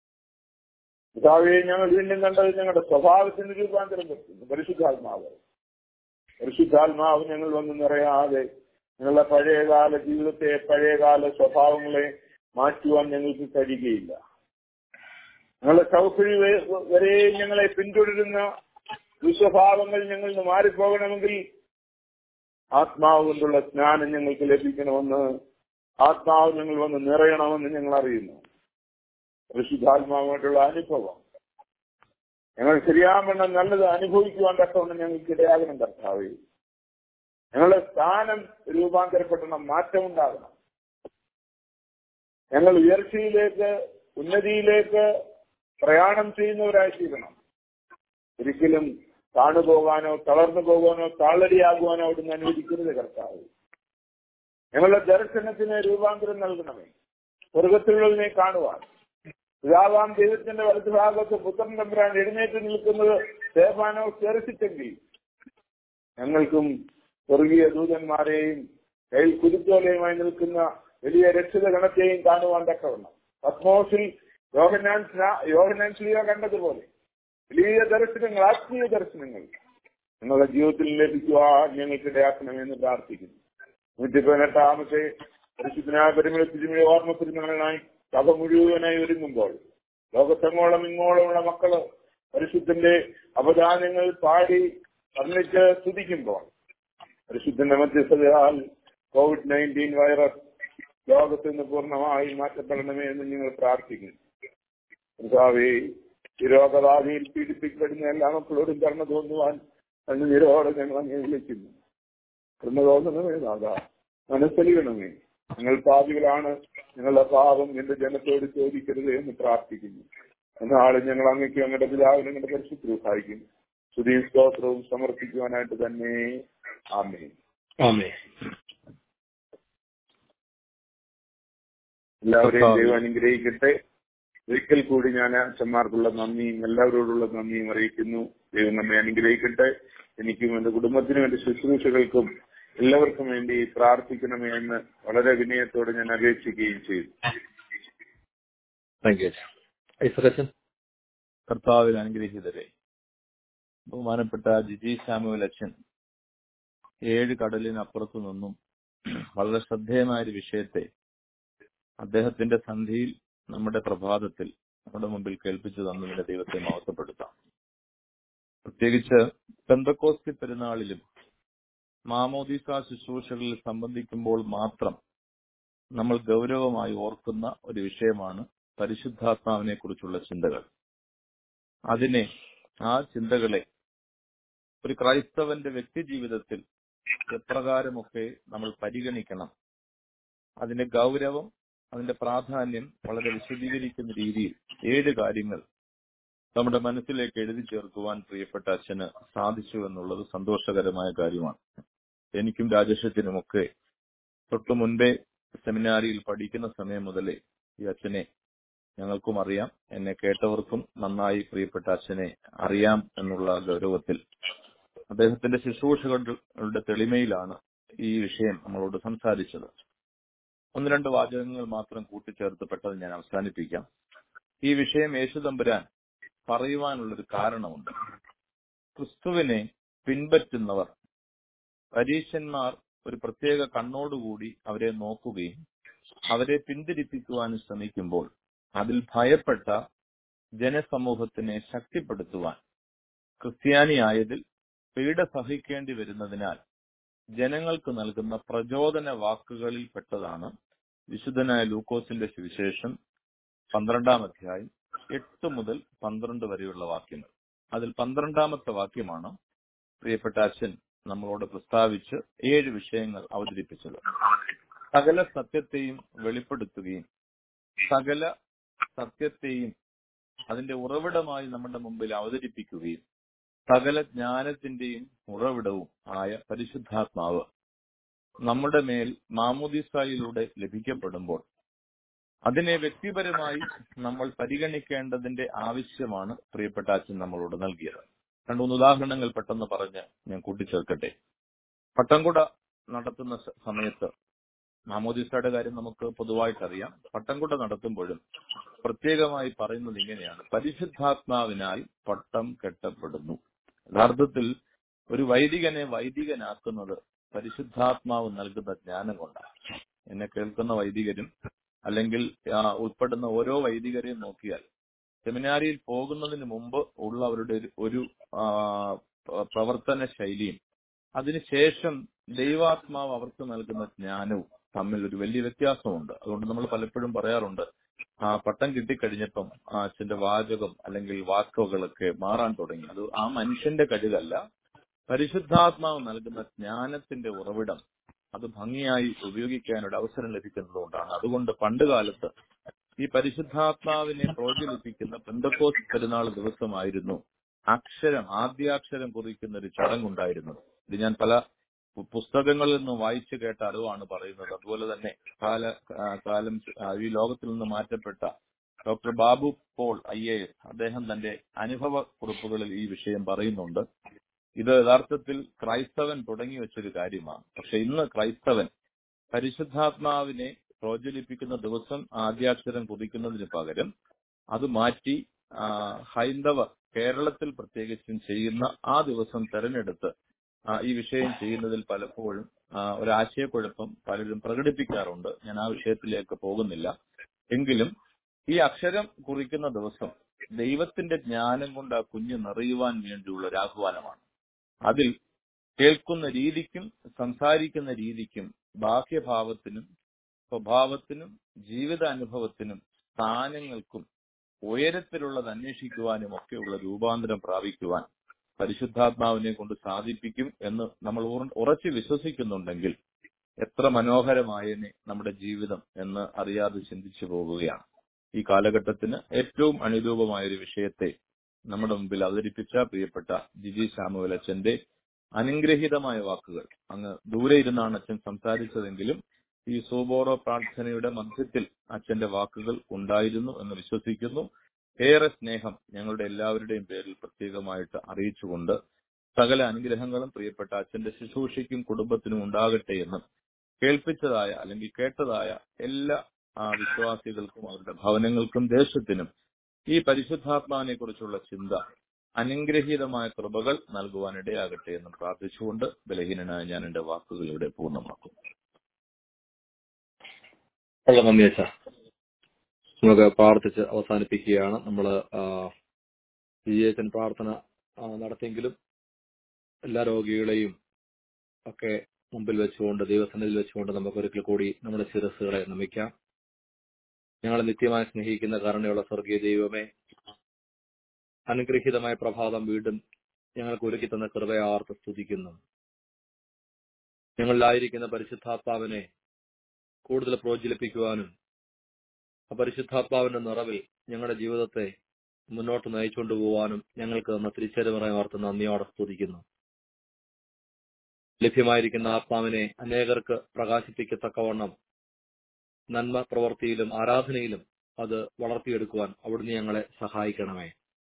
പിതാവെ ഞങ്ങൾ വീണ്ടും കണ്ടത് ഞങ്ങളുടെ സ്വഭാവത്തിന് രൂപാന്തരം വരുത്തുന്നു പരിശുദ്ധാത്മാവ് പരിശുദ്ധാത്മാവ് ഞങ്ങൾ വന്ന് നിറയാതെ ഞങ്ങളുടെ പഴയകാല ജീവിതത്തെ പഴയകാല സ്വഭാവങ്ങളെ മാറ്റുവാൻ ഞങ്ങൾക്ക് കഴിയുകയില്ല ഞങ്ങളുടെ സൗകര്യ വരെ ഞങ്ങളെ പിന്തുടരുന്ന ദുസ്വഭാവങ്ങൾ ഞങ്ങളിൽ നിന്ന് മാറിപ്പോകണമെങ്കിൽ ആത്മാവ് കൊണ്ടുള്ള സ്നാനം ഞങ്ങൾക്ക് ലഭിക്കണമെന്ന് ആത്മാവ് ഞങ്ങൾ വന്ന് നിറയണമെന്ന് ഞങ്ങൾ അറിയുന്നു പരിശുദ്ധാത്മാവുമായിട്ടുള്ള അനുഭവം ഞങ്ങൾ ശരിയാവണ്ണം നല്ലത് അനുഭവിക്കുവാൻ തക്കവണ്ണം ഞങ്ങൾക്ക് ഇടയാകണം കർത്താവേ ഞങ്ങളുടെ സ്ഥാനം രൂപാന്തരപ്പെടണം മാറ്റമുണ്ടാകണം ഞങ്ങൾ ഉയർച്ചയിലേക്ക് ഉന്നതിയിലേക്ക് പ്രയാണം ചെയ്യുന്നവരായി തീരണം ഒരിക്കലും താണുപോകാനോ തളർന്നു പോകാനോ താളടിയാകുവാനോ അവിടുന്ന് അനുവദിക്കരുത് കർത്താവ് ഞങ്ങളുടെ ദർശനത്തിന് രൂപാന്തരം നൽകണമേ സ്വർഗത്തിലുള്ളതിനെ കാണുവാൻ പിതാവാം ദൈവത്തിന്റെ വലതുഭാഗത്ത് പുത്രൻ തമ്പുരാൻ എഴുന്നേറ്റ് നിൽക്കുന്നത് ദേവാനോ ചേർത്തിട്ടെങ്കിൽ ഞങ്ങൾക്കും സ്വർഗീയ ദൂതന്മാരെയും കയ്യിൽ കുരുത്തോലയുമായി നിൽക്കുന്ന വലിയ രക്ഷിത ഗണത്തെയും കാണുവാൻ തക്കവണ്ണം പത്മോസിൽ യോഹനാൻ യോഹനാൻ ശ്രീയ കണ്ടതുപോലെ വലിയ ദർശനങ്ങൾ ആത്മീയ ദർശനങ്ങൾ ഞങ്ങളുടെ ജീവിതത്തിൽ ലഭിക്കുവാൻ ഞങ്ങൾക്ക് ഇടയാക്കണമെന്ന് പ്രാർത്ഥിക്കുന്നു നൂറ്റി പതിനെട്ടാമത്തെ പരിശുദ്ധനായ പരിമള തിരുമണി ഓർമ്മ പെരുന്നാളിനായി സഭ മുഴുവനായി ഒരുങ്ങുമ്പോൾ ലോകത്തെങ്ങോളം ഇങ്ങോളമുള്ള മക്കള് പരിശുദ്ധന്റെ അവദാനങ്ങൾ പാടി വർണ്ണിച്ച് സ്തുതിക്കുമ്പോൾ പരിശുദ്ധന്റെ മധ്യസ്ഥതയാൽ കോവിഡ് നയൻറ്റീൻ വൈറസ് ലോകത്ത് നിന്ന് പൂർണ്ണമായി മാറ്റപ്പെടണമേ എന്ന് നിങ്ങൾ പ്രാർത്ഥിക്കുന്നു കർത്താവേ ഈ രോഗബാധയിൽ പീഡിപ്പിക്കപ്പെടുന്ന എല്ലാ മക്കളോടും കരുണ തോന്നുവാൻ അന്ന് നിരോടെ ഞങ്ങൾ അങ്ങ് വിളിക്കുന്നു കരുണ തോന്നണമേ ദാദാ മനസ്സലിയണമേ ഞങ്ങൾ പാപികളാണ് ഞങ്ങളുടെ പാപം എന്റെ ജനത്തോട് ചോദിക്കരുത് എന്ന് പ്രാർത്ഥിക്കുന്നു എന്നാളെ ഞങ്ങൾ അങ്ങേക്ക് ഞങ്ങളുടെ പിതാവിനും ഞങ്ങളുടെ പരിശുദ്ധ സഹായിക്കും സ്തുതിയും സ്തോത്രവും സമർപ്പിക്കുവാനായിട്ട് തന്നെ ആമേ ആമേ എല്ലാവരെയും ദൈവം അനുഗ്രഹിക്കട്ടെ ഒരിക്കൽ കൂടി ഞാൻ അച്ഛന്മാർക്കുള്ള നന്ദിയും എല്ലാവരോടുള്ള നന്ദിയും അറിയിക്കുന്നു ദൈവം നമ്മെ അനുഗ്രഹിക്കട്ടെ എനിക്കും എന്റെ കുടുംബത്തിനും എന്റെ ശുശ്രൂഷകൾക്കും എല്ലാവർക്കും വേണ്ടി പ്രാർത്ഥിക്കണമേ എന്ന് വളരെ വിനയത്തോടെ ഞാൻ അപേക്ഷിക്കുകയും ചെയ്തു താങ്ക് യു ഐസകച്ചൻ കർത്താവിൽ അനുഗ്രഹീതരെ ബഹുമാനപ്പെട്ട ജിജി സാമുവൽ അച്ഛൻ ഏഴ് കടലിനപ്പുറത്തു നിന്നും വളരെ ശ്രദ്ധേയമായ ഒരു വിഷയത്തെ അദ്ദേഹത്തിന്റെ സന്ധിയിൽ നമ്മുടെ പ്രഭാതത്തിൽ നമ്മുടെ മുമ്പിൽ കേൾപ്പിച്ചു തന്നതിന്റെ ദൈവത്തെ മഹത്വപ്പെടുത്താം പ്രത്യേകിച്ച് പെന്തക്കോസ്തി പെരുന്നാളിലും മാമോദീസ ശുശ്രൂഷകളിൽ സംബന്ധിക്കുമ്പോൾ മാത്രം നമ്മൾ ഗൗരവമായി ഓർക്കുന്ന ഒരു വിഷയമാണ് പരിശുദ്ധാത്മാവിനെ കുറിച്ചുള്ള ചിന്തകൾ അതിനെ ആ ചിന്തകളെ ഒരു ക്രൈസ്തവന്റെ വ്യക്തി ജീവിതത്തിൽ എപ്രകാരമൊക്കെ നമ്മൾ പരിഗണിക്കണം അതിന്റെ ഗൗരവം അതിന്റെ പ്രാധാന്യം വളരെ വിശദീകരിക്കുന്ന രീതിയിൽ ഏഴ് കാര്യങ്ങൾ നമ്മുടെ മനസ്സിലേക്ക് എഴുതി ചേർക്കുവാൻ പ്രിയപ്പെട്ട അച്ഛന് സാധിച്ചു എന്നുള്ളത് സന്തോഷകരമായ കാര്യമാണ് എനിക്കും രാജേഷത്തിനുമൊക്കെ തൊട്ടു മുൻപേ സെമിനാരിയിൽ പഠിക്കുന്ന സമയം മുതലേ ഈ അച്ഛനെ ഞങ്ങൾക്കും അറിയാം എന്നെ കേട്ടവർക്കും നന്നായി പ്രിയപ്പെട്ട അച്ഛനെ അറിയാം എന്നുള്ള ഗൗരവത്തിൽ അദ്ദേഹത്തിന്റെ ശുശ്രൂഷകളുടെ തെളിമയിലാണ് ഈ വിഷയം നമ്മളോട് സംസാരിച്ചത് ഒന്ന് രണ്ട് വാചകങ്ങൾ മാത്രം കൂട്ടിച്ചേർത്ത് പെട്ടെന്ന് ഞാൻ അവസാനിപ്പിക്കാം ഈ വിഷയം യേശുതമ്പുരാൻ പറയുവാനുള്ളൊരു കാരണമുണ്ട് ക്രിസ്തുവിനെ പിൻപറ്റുന്നവർ പരീശന്മാർ ഒരു പ്രത്യേക കണ്ണോടുകൂടി അവരെ നോക്കുകയും അവരെ പിന്തിരിപ്പിക്കുവാൻ ശ്രമിക്കുമ്പോൾ അതിൽ ഭയപ്പെട്ട ജനസമൂഹത്തിനെ ശക്തിപ്പെടുത്തുവാൻ ക്രിസ്ത്യാനിയായതിൽ പീഡ സഹിക്കേണ്ടി വരുന്നതിനാൽ ജനങ്ങൾക്ക് നൽകുന്ന പ്രചോദന വാക്കുകളിൽ പെട്ടതാണ് വിശുദ്ധനായ ലൂക്കോസിന്റെ സുവിശേഷം പന്ത്രണ്ടാം അധ്യായം എട്ട് മുതൽ പന്ത്രണ്ട് വരെയുള്ള വാക്യങ്ങൾ അതിൽ പന്ത്രണ്ടാമത്തെ വാക്യമാണ് പ്രിയപ്പെട്ട അച്ഛൻ നമ്മളോട് പ്രസ്താവിച്ച് ഏഴ് വിഷയങ്ങൾ അവതരിപ്പിച്ചത് സകല സത്യത്തെയും വെളിപ്പെടുത്തുകയും സകല സത്യത്തെയും അതിന്റെ ഉറവിടമായി നമ്മുടെ മുമ്പിൽ അവതരിപ്പിക്കുകയും സകല ജ്ഞാനത്തിന്റെയും ഉറവിടവും ആയ പരിശുദ്ധാത്മാവ് നമ്മുടെ മേൽ മാമുദിസായിലൂടെ ലഭിക്കപ്പെടുമ്പോൾ അതിനെ വ്യക്തിപരമായി നമ്മൾ പരിഗണിക്കേണ്ടതിന്റെ ആവശ്യമാണ് പ്രിയപ്പെട്ട അച്ഛൻ നമ്മളോട് നൽകിയത് രണ്ടു മൂന്ന് ഉദാഹരണങ്ങൾ പെട്ടെന്ന് പറഞ്ഞ് ഞാൻ കൂട്ടിച്ചേർക്കട്ടെ പട്ടംകുട നടത്തുന്ന സ- സമയത്ത് മാമോദിസയുടെ കാര്യം നമുക്ക് പൊതുവായിട്ട് അറിയാം പട്ടംകുട നടത്തുമ്പോഴും പ്രത്യേകമായി പറയുന്നത് ഇങ്ങനെയാണ് പരിശുദ്ധാത്മാവിനാൽ പട്ടം കെട്ടപ്പെടുന്നു യഥാർത്ഥത്തിൽ ഒരു വൈദികനെ വൈദികനാക്കുന്നത് പരിശുദ്ധാത്മാവ് നൽകുന്ന ജ്ഞാനം കൊണ്ടാണ് എന്നെ കേൾക്കുന്ന വൈദികരും അല്ലെങ്കിൽ ആ, ഉൾപ്പെടുന്ന ഓരോ വൈദികരെയും നോക്കിയാൽ സെമിനാരിയിൽ പോകുന്നതിന് മുമ്പ് ഉള്ള അവരുടെ ഒരു- ഒരു ആ, പ്ര- പ്രവർത്തന ശൈലിയും അതിനുശേഷം ദൈവാത്മാവ് അവർക്ക് നൽകുന്ന ജ്ഞാനവും തമ്മിൽ ഒരു വലിയ വ്യത്യാസമുണ്ട് അതുകൊണ്ട് നമ്മൾ പലപ്പോഴും പറയാറുണ്ട് ആ പട്ടം കിട്ടിക്കഴിഞ്ഞപ്പം ആ അച്ഛന്റെ വാചകം അല്ലെങ്കിൽ വാക്കുകളൊക്കെ മാറാൻ തുടങ്ങി അത് ആ മനുഷ്യന്റെ കഴിവല്ല പരിശുദ്ധാത്മാവ് നൽകുന്ന ജ്ഞാനത്തിന്റെ ഉറവിടം അത് ഭംഗിയായി ഉപയോഗിക്കാൻ ഒരു അവസരം ലഭിക്കുന്നതുകൊണ്ടാണ് അതുകൊണ്ട് പണ്ട് കാലത്ത് ഈ പരിശുദ്ധാത്മാവിനെ പ്രോജ്വലിപ്പിക്കുന്ന പെന്തക്കോസ് പെരുന്നാൾ ദിവസമായിരുന്നു അക്ഷരം ആദ്യാക്ഷരം കുറിക്കുന്ന ഒരു ചടങ്ങുണ്ടായിരുന്നത് ഇത് ഞാൻ പല പു- പുസ്തകങ്ങളിൽ നിന്ന് വായിച്ചു കേട്ട അറിവാണ് പറയുന്നത് അതുപോലെ തന്നെ കാല ആ, കാലം ആ, ഈ ലോകത്തിൽ നിന്ന് മാറ്റപ്പെട്ട doctor Babu Paul I A S അദ്ദേഹം തന്റെ അനുഭവ കുറിപ്പുകളിൽ ഈ വിഷയം പറയുന്നുണ്ട് ഇത് യഥാർത്ഥത്തിൽ ക്രൈസ്തവൻ തുടങ്ങി വെച്ചൊരു കാര്യമാണ് പക്ഷെ ഇന്ന് ക്രൈസ്തവൻ പരിശുദ്ധാത്മാവിനെ പ്രോജ്വലിപ്പിക്കുന്ന ദിവസം ആദ്യാക്ഷരം കുതിക്കുന്നതിന് പകരം അത് മാറ്റി ആ, ഹൈന്ദവ കേരളത്തിൽ പ്രത്യേകിച്ചും ചെയ്യുന്ന ആ ദിവസം തെരഞ്ഞെടുത്ത് ആ, ഈ വിഷയം ചെയ്യുന്നതിൽ പലപ്പോഴും ആ, ഒരു ആശയക്കുഴപ്പം പലരും പ്രകടിപ്പിക്കാറുണ്ട് ഞാൻ ആ വിഷയത്തിലേക്ക് പോകുന്നില്ല എങ്കിലും ഈ അക്ഷരം കുറിക്കുന്ന ദിവസം ദൈവത്തിന്റെ ജ്ഞാനം കൊണ്ട് ആ കുഞ്ഞ് നിറയുവാൻ വേണ്ടിയുള്ള ഒരു ആഹ്വാനമാണ് അതിൽ കേൾക്കുന്ന രീതിക്കും സംസാരിക്കുന്ന രീതിക്കും ബാഹ്യഭാവത്തിനും സ്വഭാവത്തിനും ജീവിതാനുഭവത്തിനും സ്ഥാനങ്ങൾക്കും ഉയരത്തിലുള്ളത് അന്വേഷിക്കുവാനും ഒക്കെയുള്ള രൂപാന്തരം പ്രാപിക്കുവാൻ പരിശുദ്ധാത്മാവിനെ കൊണ്ട് സാധിപ്പിക്കും എന്ന് നമ്മൾ ഉറ- ഉറച്ചു വിശ്വസിക്കുന്നുണ്ടെങ്കിൽ എത്ര മനോഹരമായനെ നമ്മുടെ ജീവിതം എന്ന് അറിയാതെ ചിന്തിച്ചു പോകുകയാണ് ഈ കാലഘട്ടത്തിന് ഏറ്റവും അനുരൂപമായ ഒരു വിഷയത്തെ നമ്മുടെ മുമ്പിൽ അവതരിപ്പിച്ച പ്രിയപ്പെട്ട ജിജി സാമുവൽ അച്ഛന്റെ അനുഗ്രഹീതമായ വാക്കുകൾ അങ്ങ് ദൂരെ ഇരുന്നാണ് അച്ഛൻ സംസാരിച്ചതെങ്കിലും ഈ സോബോറോ പ്രാർത്ഥനയുടെ മധ്യത്തിൽ അച്ഛന്റെ വാക്കുകൾ ഉണ്ടായിരുന്നു എന്ന് വിശ്വസിക്കുന്നു ഏറെ സ്നേഹം ഞങ്ങളുടെ എല്ലാവരുടെയും പേരിൽ പ്രത്യേകമായിട്ട് അറിയിച്ചുകൊണ്ട് സകല അനുഗ്രഹങ്ങളും പ്രിയപ്പെട്ട അച്ഛന്റെ ശുശ്രൂഷയ്ക്കും കുടുംബത്തിനും ഉണ്ടാകട്ടെ എന്നും കേൾപ്പിച്ചതായ അല്ലെങ്കിൽ കേട്ടതായ എല്ലാ ആ വിശ്വാസികൾക്കും അവരുടെ ഭവനങ്ങൾക്കും ദേശത്തിനും ഈ പരിശുദ്ധാത്മാവിനെ കുറിച്ചുള്ള ചിന്ത അനുഗ്രഹീതമായ കൃപകൾ നൽകുവാൻ ഇടയാകട്ടെ എന്ന് പ്രാർത്ഥിച്ചുകൊണ്ട് ബലഹീനനായ ഞാൻ എന്റെ വാക്കുകൾ ഇവിടെ പൂർണ്ണമാക്കും വളരെ നന്ദി അച്ഛ നമുക്ക് പ്രാർത്ഥിച്ച് അവസാനിപ്പിക്കുകയാണ് നമ്മൾ വിജയച്ചൻ പ്രാർത്ഥന ആ, നടത്തിയെങ്കിലും എല്ലാ രോഗികളെയും ഒക്കെ മുമ്പിൽ വെച്ചുകൊണ്ട് ദൈവസന്നിധിയിൽ വെച്ചുകൊണ്ട് നമുക്ക് ഒരിക്കൽ കൂടി നമ്മുടെ ശിരസ്സുകളെ നമിക്കാം ഞങ്ങളെ നിത്യമായി സ്നേഹിക്കുന്ന കരുണയുള്ള സ്വർഗീയ ദൈവമേ അനുഗ്രഹീതമായ പ്രഭാതം വീണ്ടും ഞങ്ങൾക്ക് ഒരുക്കി തന്ന കൃപയെ ആർത്ത് സ്തുതിക്കുന്നു ഞങ്ങളിലായിരിക്കുന്ന പരിശുദ്ധാത്മാവിനെ കൂടുതൽ പ്രോജ്വലിപ്പിക്കുവാനും ആ പരിശുദ്ധാത്മാവിന്റെ നിറവിൽ ഞങ്ങളുടെ ജീവിതത്തെ മുന്നോട്ട് നയിച്ചുകൊണ്ട് പോകാനും ഞങ്ങൾക്ക് തന്ന തിരിച്ചറിവറായി ഓർത്ത് നന്ദിയോടെ സ്തുതിക്കുന്നു ലഭ്യമായിരിക്കുന്ന ആത്മാവിനെ അനേകർക്ക് പ്രകാശിപ്പിക്കത്തക്കവണ്ണം നന്മ പ്രവൃത്തിയിലും ആരാധനയിലും അത് വളർത്തിയെടുക്കുവാൻ അവിടുന്ന് ഞങ്ങളെ സഹായിക്കണമേ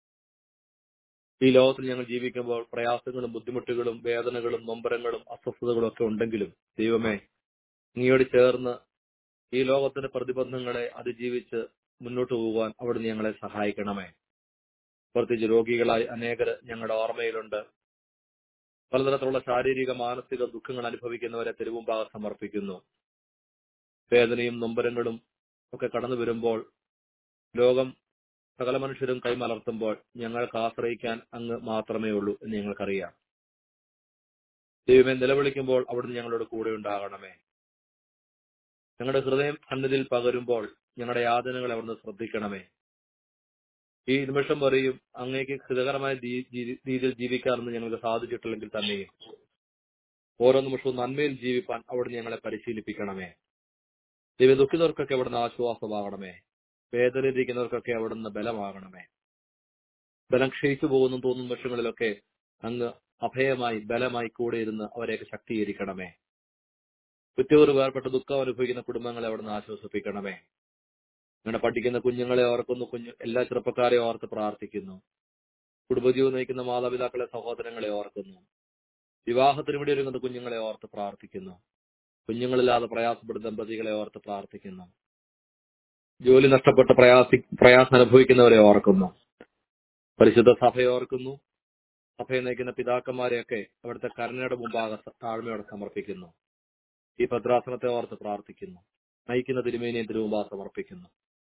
ഈ ലോകത്തിൽ ഞങ്ങൾ ജീവിക്കുമ്പോൾ പ്രയാസങ്ങളും ബുദ്ധിമുട്ടുകളും വേദനകളും നൊമ്പരങ്ങളും അസ്വസ്ഥതകളും ഒക്കെ ഉണ്ടെങ്കിലും ദൈവമേ നീയോട് ചേർന്ന് ഈ ലോകത്തിന്റെ പ്രതിബന്ധങ്ങളെ അതിജീവിച്ച് മുന്നോട്ട് പോകുവാൻ അവിടുന്ന് ഞങ്ങളെ സഹായിക്കണമേ പ്രത്യേകിച്ച് രോഗികളായി അനേകർ ഞങ്ങളുടെ ഓർമ്മയിലുണ്ട് പലതരത്തിലുള്ള ശാരീരിക മാനസിക ദുഃഖങ്ങൾ അനുഭവിക്കുന്നവരെ തെരുവുമ്പാകെ സമർപ്പിക്കുന്നു വേദനയും നൊമ്പരങ്ങളും ഒക്കെ കടന്നു വരുമ്പോൾ ലോകം സകല മനുഷ്യരും കൈമലർത്തുമ്പോൾ ഞങ്ങൾക്ക് ആശ്രയിക്കാൻ അങ്ങ് മാത്രമേ ഉള്ളൂ എന്ന് ഞങ്ങൾക്കറിയാം ദൈവമേ നിലവിളിക്കുമ്പോൾ അവിടുന്ന് ഞങ്ങളോട് കൂടെ ഉണ്ടാകണമേ ഞങ്ങളുടെ ഹൃദയം സന്നിധിയിൽ പകരുമ്പോൾ ഞങ്ങളുടെ യാതനകളെ അവിടുന്ന് ശ്രദ്ധിക്കണമേ ഈ നിമിഷം വരെയും അങ്ങേക്ക് ഹിതകരമായ രീ- രീ- രീതിയിൽ ജീവിക്കാമെന്ന് ഞങ്ങൾക്ക് സാധിച്ചിട്ടില്ലെങ്കിൽ തന്നെയും ഓരോ നിമിഷവും നന്മയിൽ ജീവിപ്പാൻ അവിടുന്ന് ഞങ്ങളെ പരിശീലിപ്പിക്കണമേ ദൈവ ദുഃഖിതർക്കൊക്കെ അവിടുന്ന് ആശ്വാസമാകണമേ വേദനയിരിക്കുന്നവർക്കൊക്കെ അവിടുന്ന് ബലമാകണമേ ബലം ക്ഷയിച്ചു പോകുന്നു തോന്നുന്ന നിമിഷങ്ങളിലൊക്കെ അങ്ങ് അഭയമായി ബലമായി കൂടെ ഇരുന്ന് അവരെയൊക്കെ ശക്തീകരിക്കണമേ കുറ്റൂറ് വേർപെട്ട ദുഃഖം അനുഭവിക്കുന്ന കുടുംബങ്ങളെ അവിടുന്ന് ആശ്വസിപ്പിക്കണമേ അങ്ങനെ പഠിക്കുന്ന കുഞ്ഞുങ്ങളെ ഓർക്കുന്നു കുഞ്ഞു എല്ലാ ചെറുപ്പക്കാരെയും ഓർത്ത് പ്രാർത്ഥിക്കുന്നു കുടുംബജീവൻ നയിക്കുന്ന മാതാപിതാക്കളെ സഹോദരങ്ങളെ ഓർക്കുന്നു വിവാഹത്തിന് വേണ്ടി ഒരുങ്ങുന്ന കുഞ്ഞുങ്ങളെ ഓർത്ത് പ്രാർത്ഥിക്കുന്നു കുഞ്ഞുങ്ങളില്ലാതെ പ്രയാസപ്പെടുന്ന ദമ്പതികളെ ഓർത്ത് പ്രാർത്ഥിക്കുന്നു ജോലി നഷ്ടപ്പെട്ട് പ്രയാസി പ്രയാസം അനുഭവിക്കുന്നവരെ ഓർക്കുന്നു പരിശുദ്ധ സഭയെ ഓർക്കുന്നു സഭയെ നയിക്കുന്ന പിതാക്കന്മാരെയൊക്കെ അവിടുത്തെ കരുണയുടെ മുമ്പാകെ സ- താഴ്മയോടെ സമർപ്പിക്കുന്നു ഈ ഭദ്രാസനത്തെ ഓർത്ത് പ്രാർത്ഥിക്കുന്നു നയിക്കുന്ന തിരുമേനിയും തിരുമുമ്പാകെ സമർപ്പിക്കുന്നു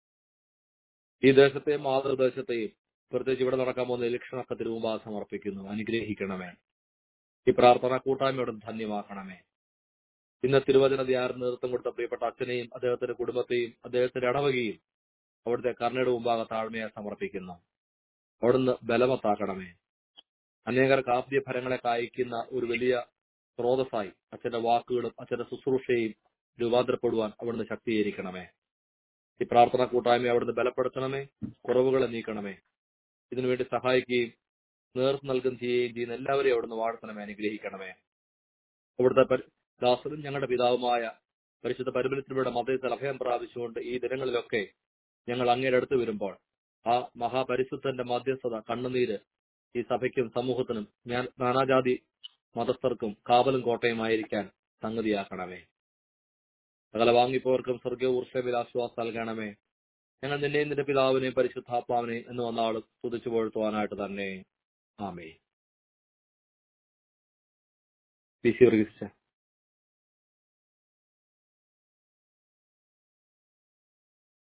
ഈ ദേശത്തെയും മാതൃദേശത്തെയും പ്രത്യേകിച്ച് ഇവിടെ നടക്കാൻ പോകുന്ന ഇലക്ഷനൊക്കെ തിരുമുമ്പാകെ സമർപ്പിക്കുന്നു അനുഗ്രഹിക്കണമേ ഈ പ്രാർത്ഥന കൂട്ടായ്മയോട് ധന്യമാക്കണമേ ഇന്ന് തിരുവചന ധ്യാന നേതൃത്വം കൊടുത്ത പ്രിയപ്പെട്ട അച്ഛനെയും അദ്ദേഹത്തിന്റെ കുടുംബത്തെയും അദ്ദേഹത്തിന്റെ ഇടവകയും അവിടുത്തെ കരുണയുടെ മുമ്പാകെ താഴ്മയെ സമർപ്പിക്കുന്നു അവിടുന്ന് ബലവത്താക്കണമേ അനേകർക്ക് ആത്മീയ ഫലങ്ങളെ കായ്ക്കുന്ന ഒരു വലിയ സ്രോതസ്സായി അച്ഛന്റെ വാക്കുകളും അച്ഛന്റെ ശുശ്രൂഷയും രൂപാന്തരപ്പെടുവാൻ അവിടുന്ന് ശക്തീകരിക്കണമേ ഈ പ്രാർത്ഥന കൂട്ടായ്മ അവിടുന്ന് ബലപ്പെടുത്തണമേ കുറവുകളെ നീക്കണമേ ഇതിനുവേണ്ടി സഹായിക്കുകയും നേതൃത്വം നൽകുകയും ചെയ്യുകയും ചെയ്യുന്ന എല്ലാവരെയും അവിടുന്ന് വാഴ്ത്തണമേ അനുഗ്രഹിക്കണമേ അവിടുത്തെ പരി- ദാസനും ഞങ്ങളുടെ പിതാവുമായ പരിശുദ്ധ പരിമലത്തിലൂടെ മതത്തിൽ അഭയം പ്രാപിച്ചുകൊണ്ട് ഈ ദിനങ്ങളിലൊക്കെ ഞങ്ങൾ അങ്ങയുടെ അടുത്ത് വരുമ്പോൾ ആ മഹാപരിശുദ്ധന്റെ മധ്യസ്ഥത കണ്ണുനീര് ഈ സഭയ്ക്കും സമൂഹത്തിനും ഞാൻ നാനാജാതി മതസ്ഥർക്കും കാവലും കോട്ടയുമായിരിക്കാൻ സംഗതിയാക്കണമേ സകല വാങ്ങിപ്പോർക്കും സ്വർഗീയ ഊർഷവിൽ ആശ്വാസം നൽകണമേ ഞങ്ങൾ നിന്നെയും നിന്റെ പിതാവിനെയും പരിശുദ്ധാത്മാവിനെയും എന്ന് വന്നാൾ സ്തുതിച്ചു പോഴ്ത്തുവാനായിട്ട് തന്നെ ആമേ പി സി വർഗീസ്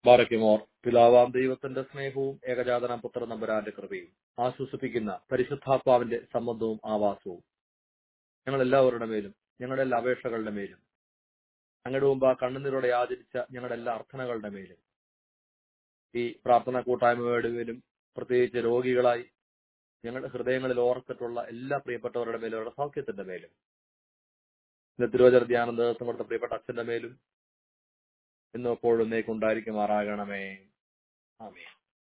ബാറയ്ക്കുമോർ പിതാവാം ദൈവത്തിന്റെ സ്നേഹവും ഏകജാതനാം പുത്ര നമ്പരാന്റെ കൃപയും ആശ്വസിപ്പിക്കുന്ന പരിശുദ്ധാത്മാവിന്റെ സംബന്ധവും ആവാസവും ഞങ്ങൾ എല്ലാവരുടെ മേലും ഞങ്ങളുടെ എല്ലാ അപേക്ഷകളുടെ മേലും ഞങ്ങളുടെ മുമ്പ് ആ കണ്ണുനീരോടെ ആചരിച്ച ഞങ്ങളുടെ എല്ലാ അർത്ഥനകളുടെ മേലും ഈ പ്രാർത്ഥനാ കൂട്ടായ്മയുടെ മേലും പ്രത്യേകിച്ച് രോഗികളായി ഞങ്ങളുടെ ഹൃദയങ്ങളിൽ ഓർത്തിട്ടുള്ള എല്ലാ പ്രിയപ്പെട്ടവരുടെ മേലും അവരുടെ സൗഖ്യത്തിന്റെ മേലും ഇന്ന് തിരുവചന ധ്യാനം നേതൃത്വം കൊടുത്ത പ്രിയപ്പെട്ട അച്ഛന്റെ മേലും ഇന്നും എപ്പോഴും ഉണ്ടായിരിക്കുമാറാകണമേ ആമേ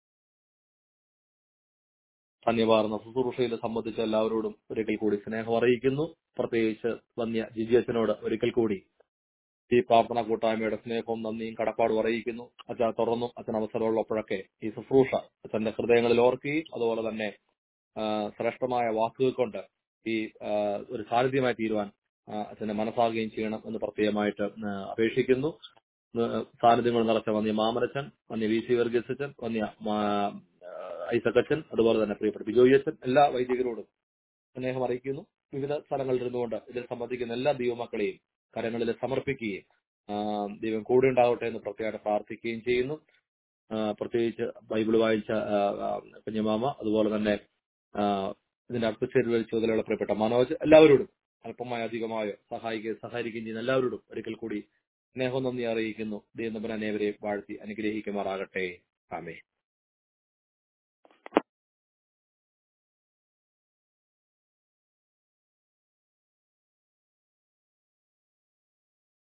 ധന്യവാർന്ന ശുശ്രൂഷയിൽ സംബന്ധിച്ച എല്ലാവരോടും ഒരിക്കൽ കൂടി സ്നേഹം അറിയിക്കുന്നു പ്രത്യേകിച്ച് വന്യ ജിജി അച്ഛനോട് ഒരിക്കൽ കൂടി ഈ പ്രാർത്ഥന കൂട്ടായ്മയുടെ സ്നേഹവും നന്ദിയും കടപ്പാടും അറിയിക്കുന്നു അച്ഛൻ തുറന്നും അച്ഛൻ അവസരമുള്ളപ്പോഴൊക്കെ ഈ ശുശ്രൂഷ അച്ഛന്റെ ഹൃദയങ്ങളിൽ ഓർക്കുകയും അതുപോലെ തന്നെ ആ, ശ്രേഷ്ഠമായ വാക്കുകൾ കൊണ്ട് ഈ ആ, ഒരു സാന്നിധ്യമായി തീരുവാൻ ആ, അച്ഛനെ മനസ്സാകുകയും ചെയ്യണം എന്ന് പ്രത്യേകമായിട്ട് ആ, അപേക്ഷിക്കുന്നു ആ, സാന്നിധ്യങ്ങൾ നിറച്ച വന്യ മാമനച്ചൻ വന്യ വി സി വർഗീസ് അച്ഛൻ വന്യ മാ- ആ, ഐസക് അച്ഛൻ അതുപോലെ തന്നെ പ്രിയപ്പെട്ട ബിജോയി അച്ഛൻ എല്ലാ വൈദികരോടും സ്നേഹം അറിയിക്കുന്നു വിവിധ സ്ഥലങ്ങളിൽ ഇരുന്നുകൊണ്ട് ഇതിൽ സംബന്ധിക്കുന്ന എല്ലാ ദൈവമക്കളെയും കരങ്ങളിൽ സമർപ്പിക്കുകയും ആ, ദൈവം കൂടെ ഉണ്ടാവട്ടെ എന്ന് പ്രത്യേകമായിട്ട് പ്രാർത്ഥിക്കുകയും ചെയ്യുന്നു ആ, പ്രത്യേകിച്ച് ബൈബിൾ വായിച്ച ആ, ആ, കുഞ്ഞമാമ അതുപോലെ തന്നെ ആ, ഇതിന്റെ അർത്ഥച്ചേരുവൽ ചുമതലയുള്ള പ്രിയപ്പെട്ട മനോജ് എല്ലാവരോടും അല്പമായോ അധികമായോ സഹായിക്കുകയും സഹകരിക്കുകയും ചെയ്യുന്ന എല്ലാവരോടും ഒരിക്കൽ കൂടി സ്നേഹം നന്ദി അറിയിക്കുന്നു ദൈവം തമ്പൻ അനേവരെയും വാഴ്ത്തി അനുഗ്രഹിക്കുമാറാകട്ടെ ആമേ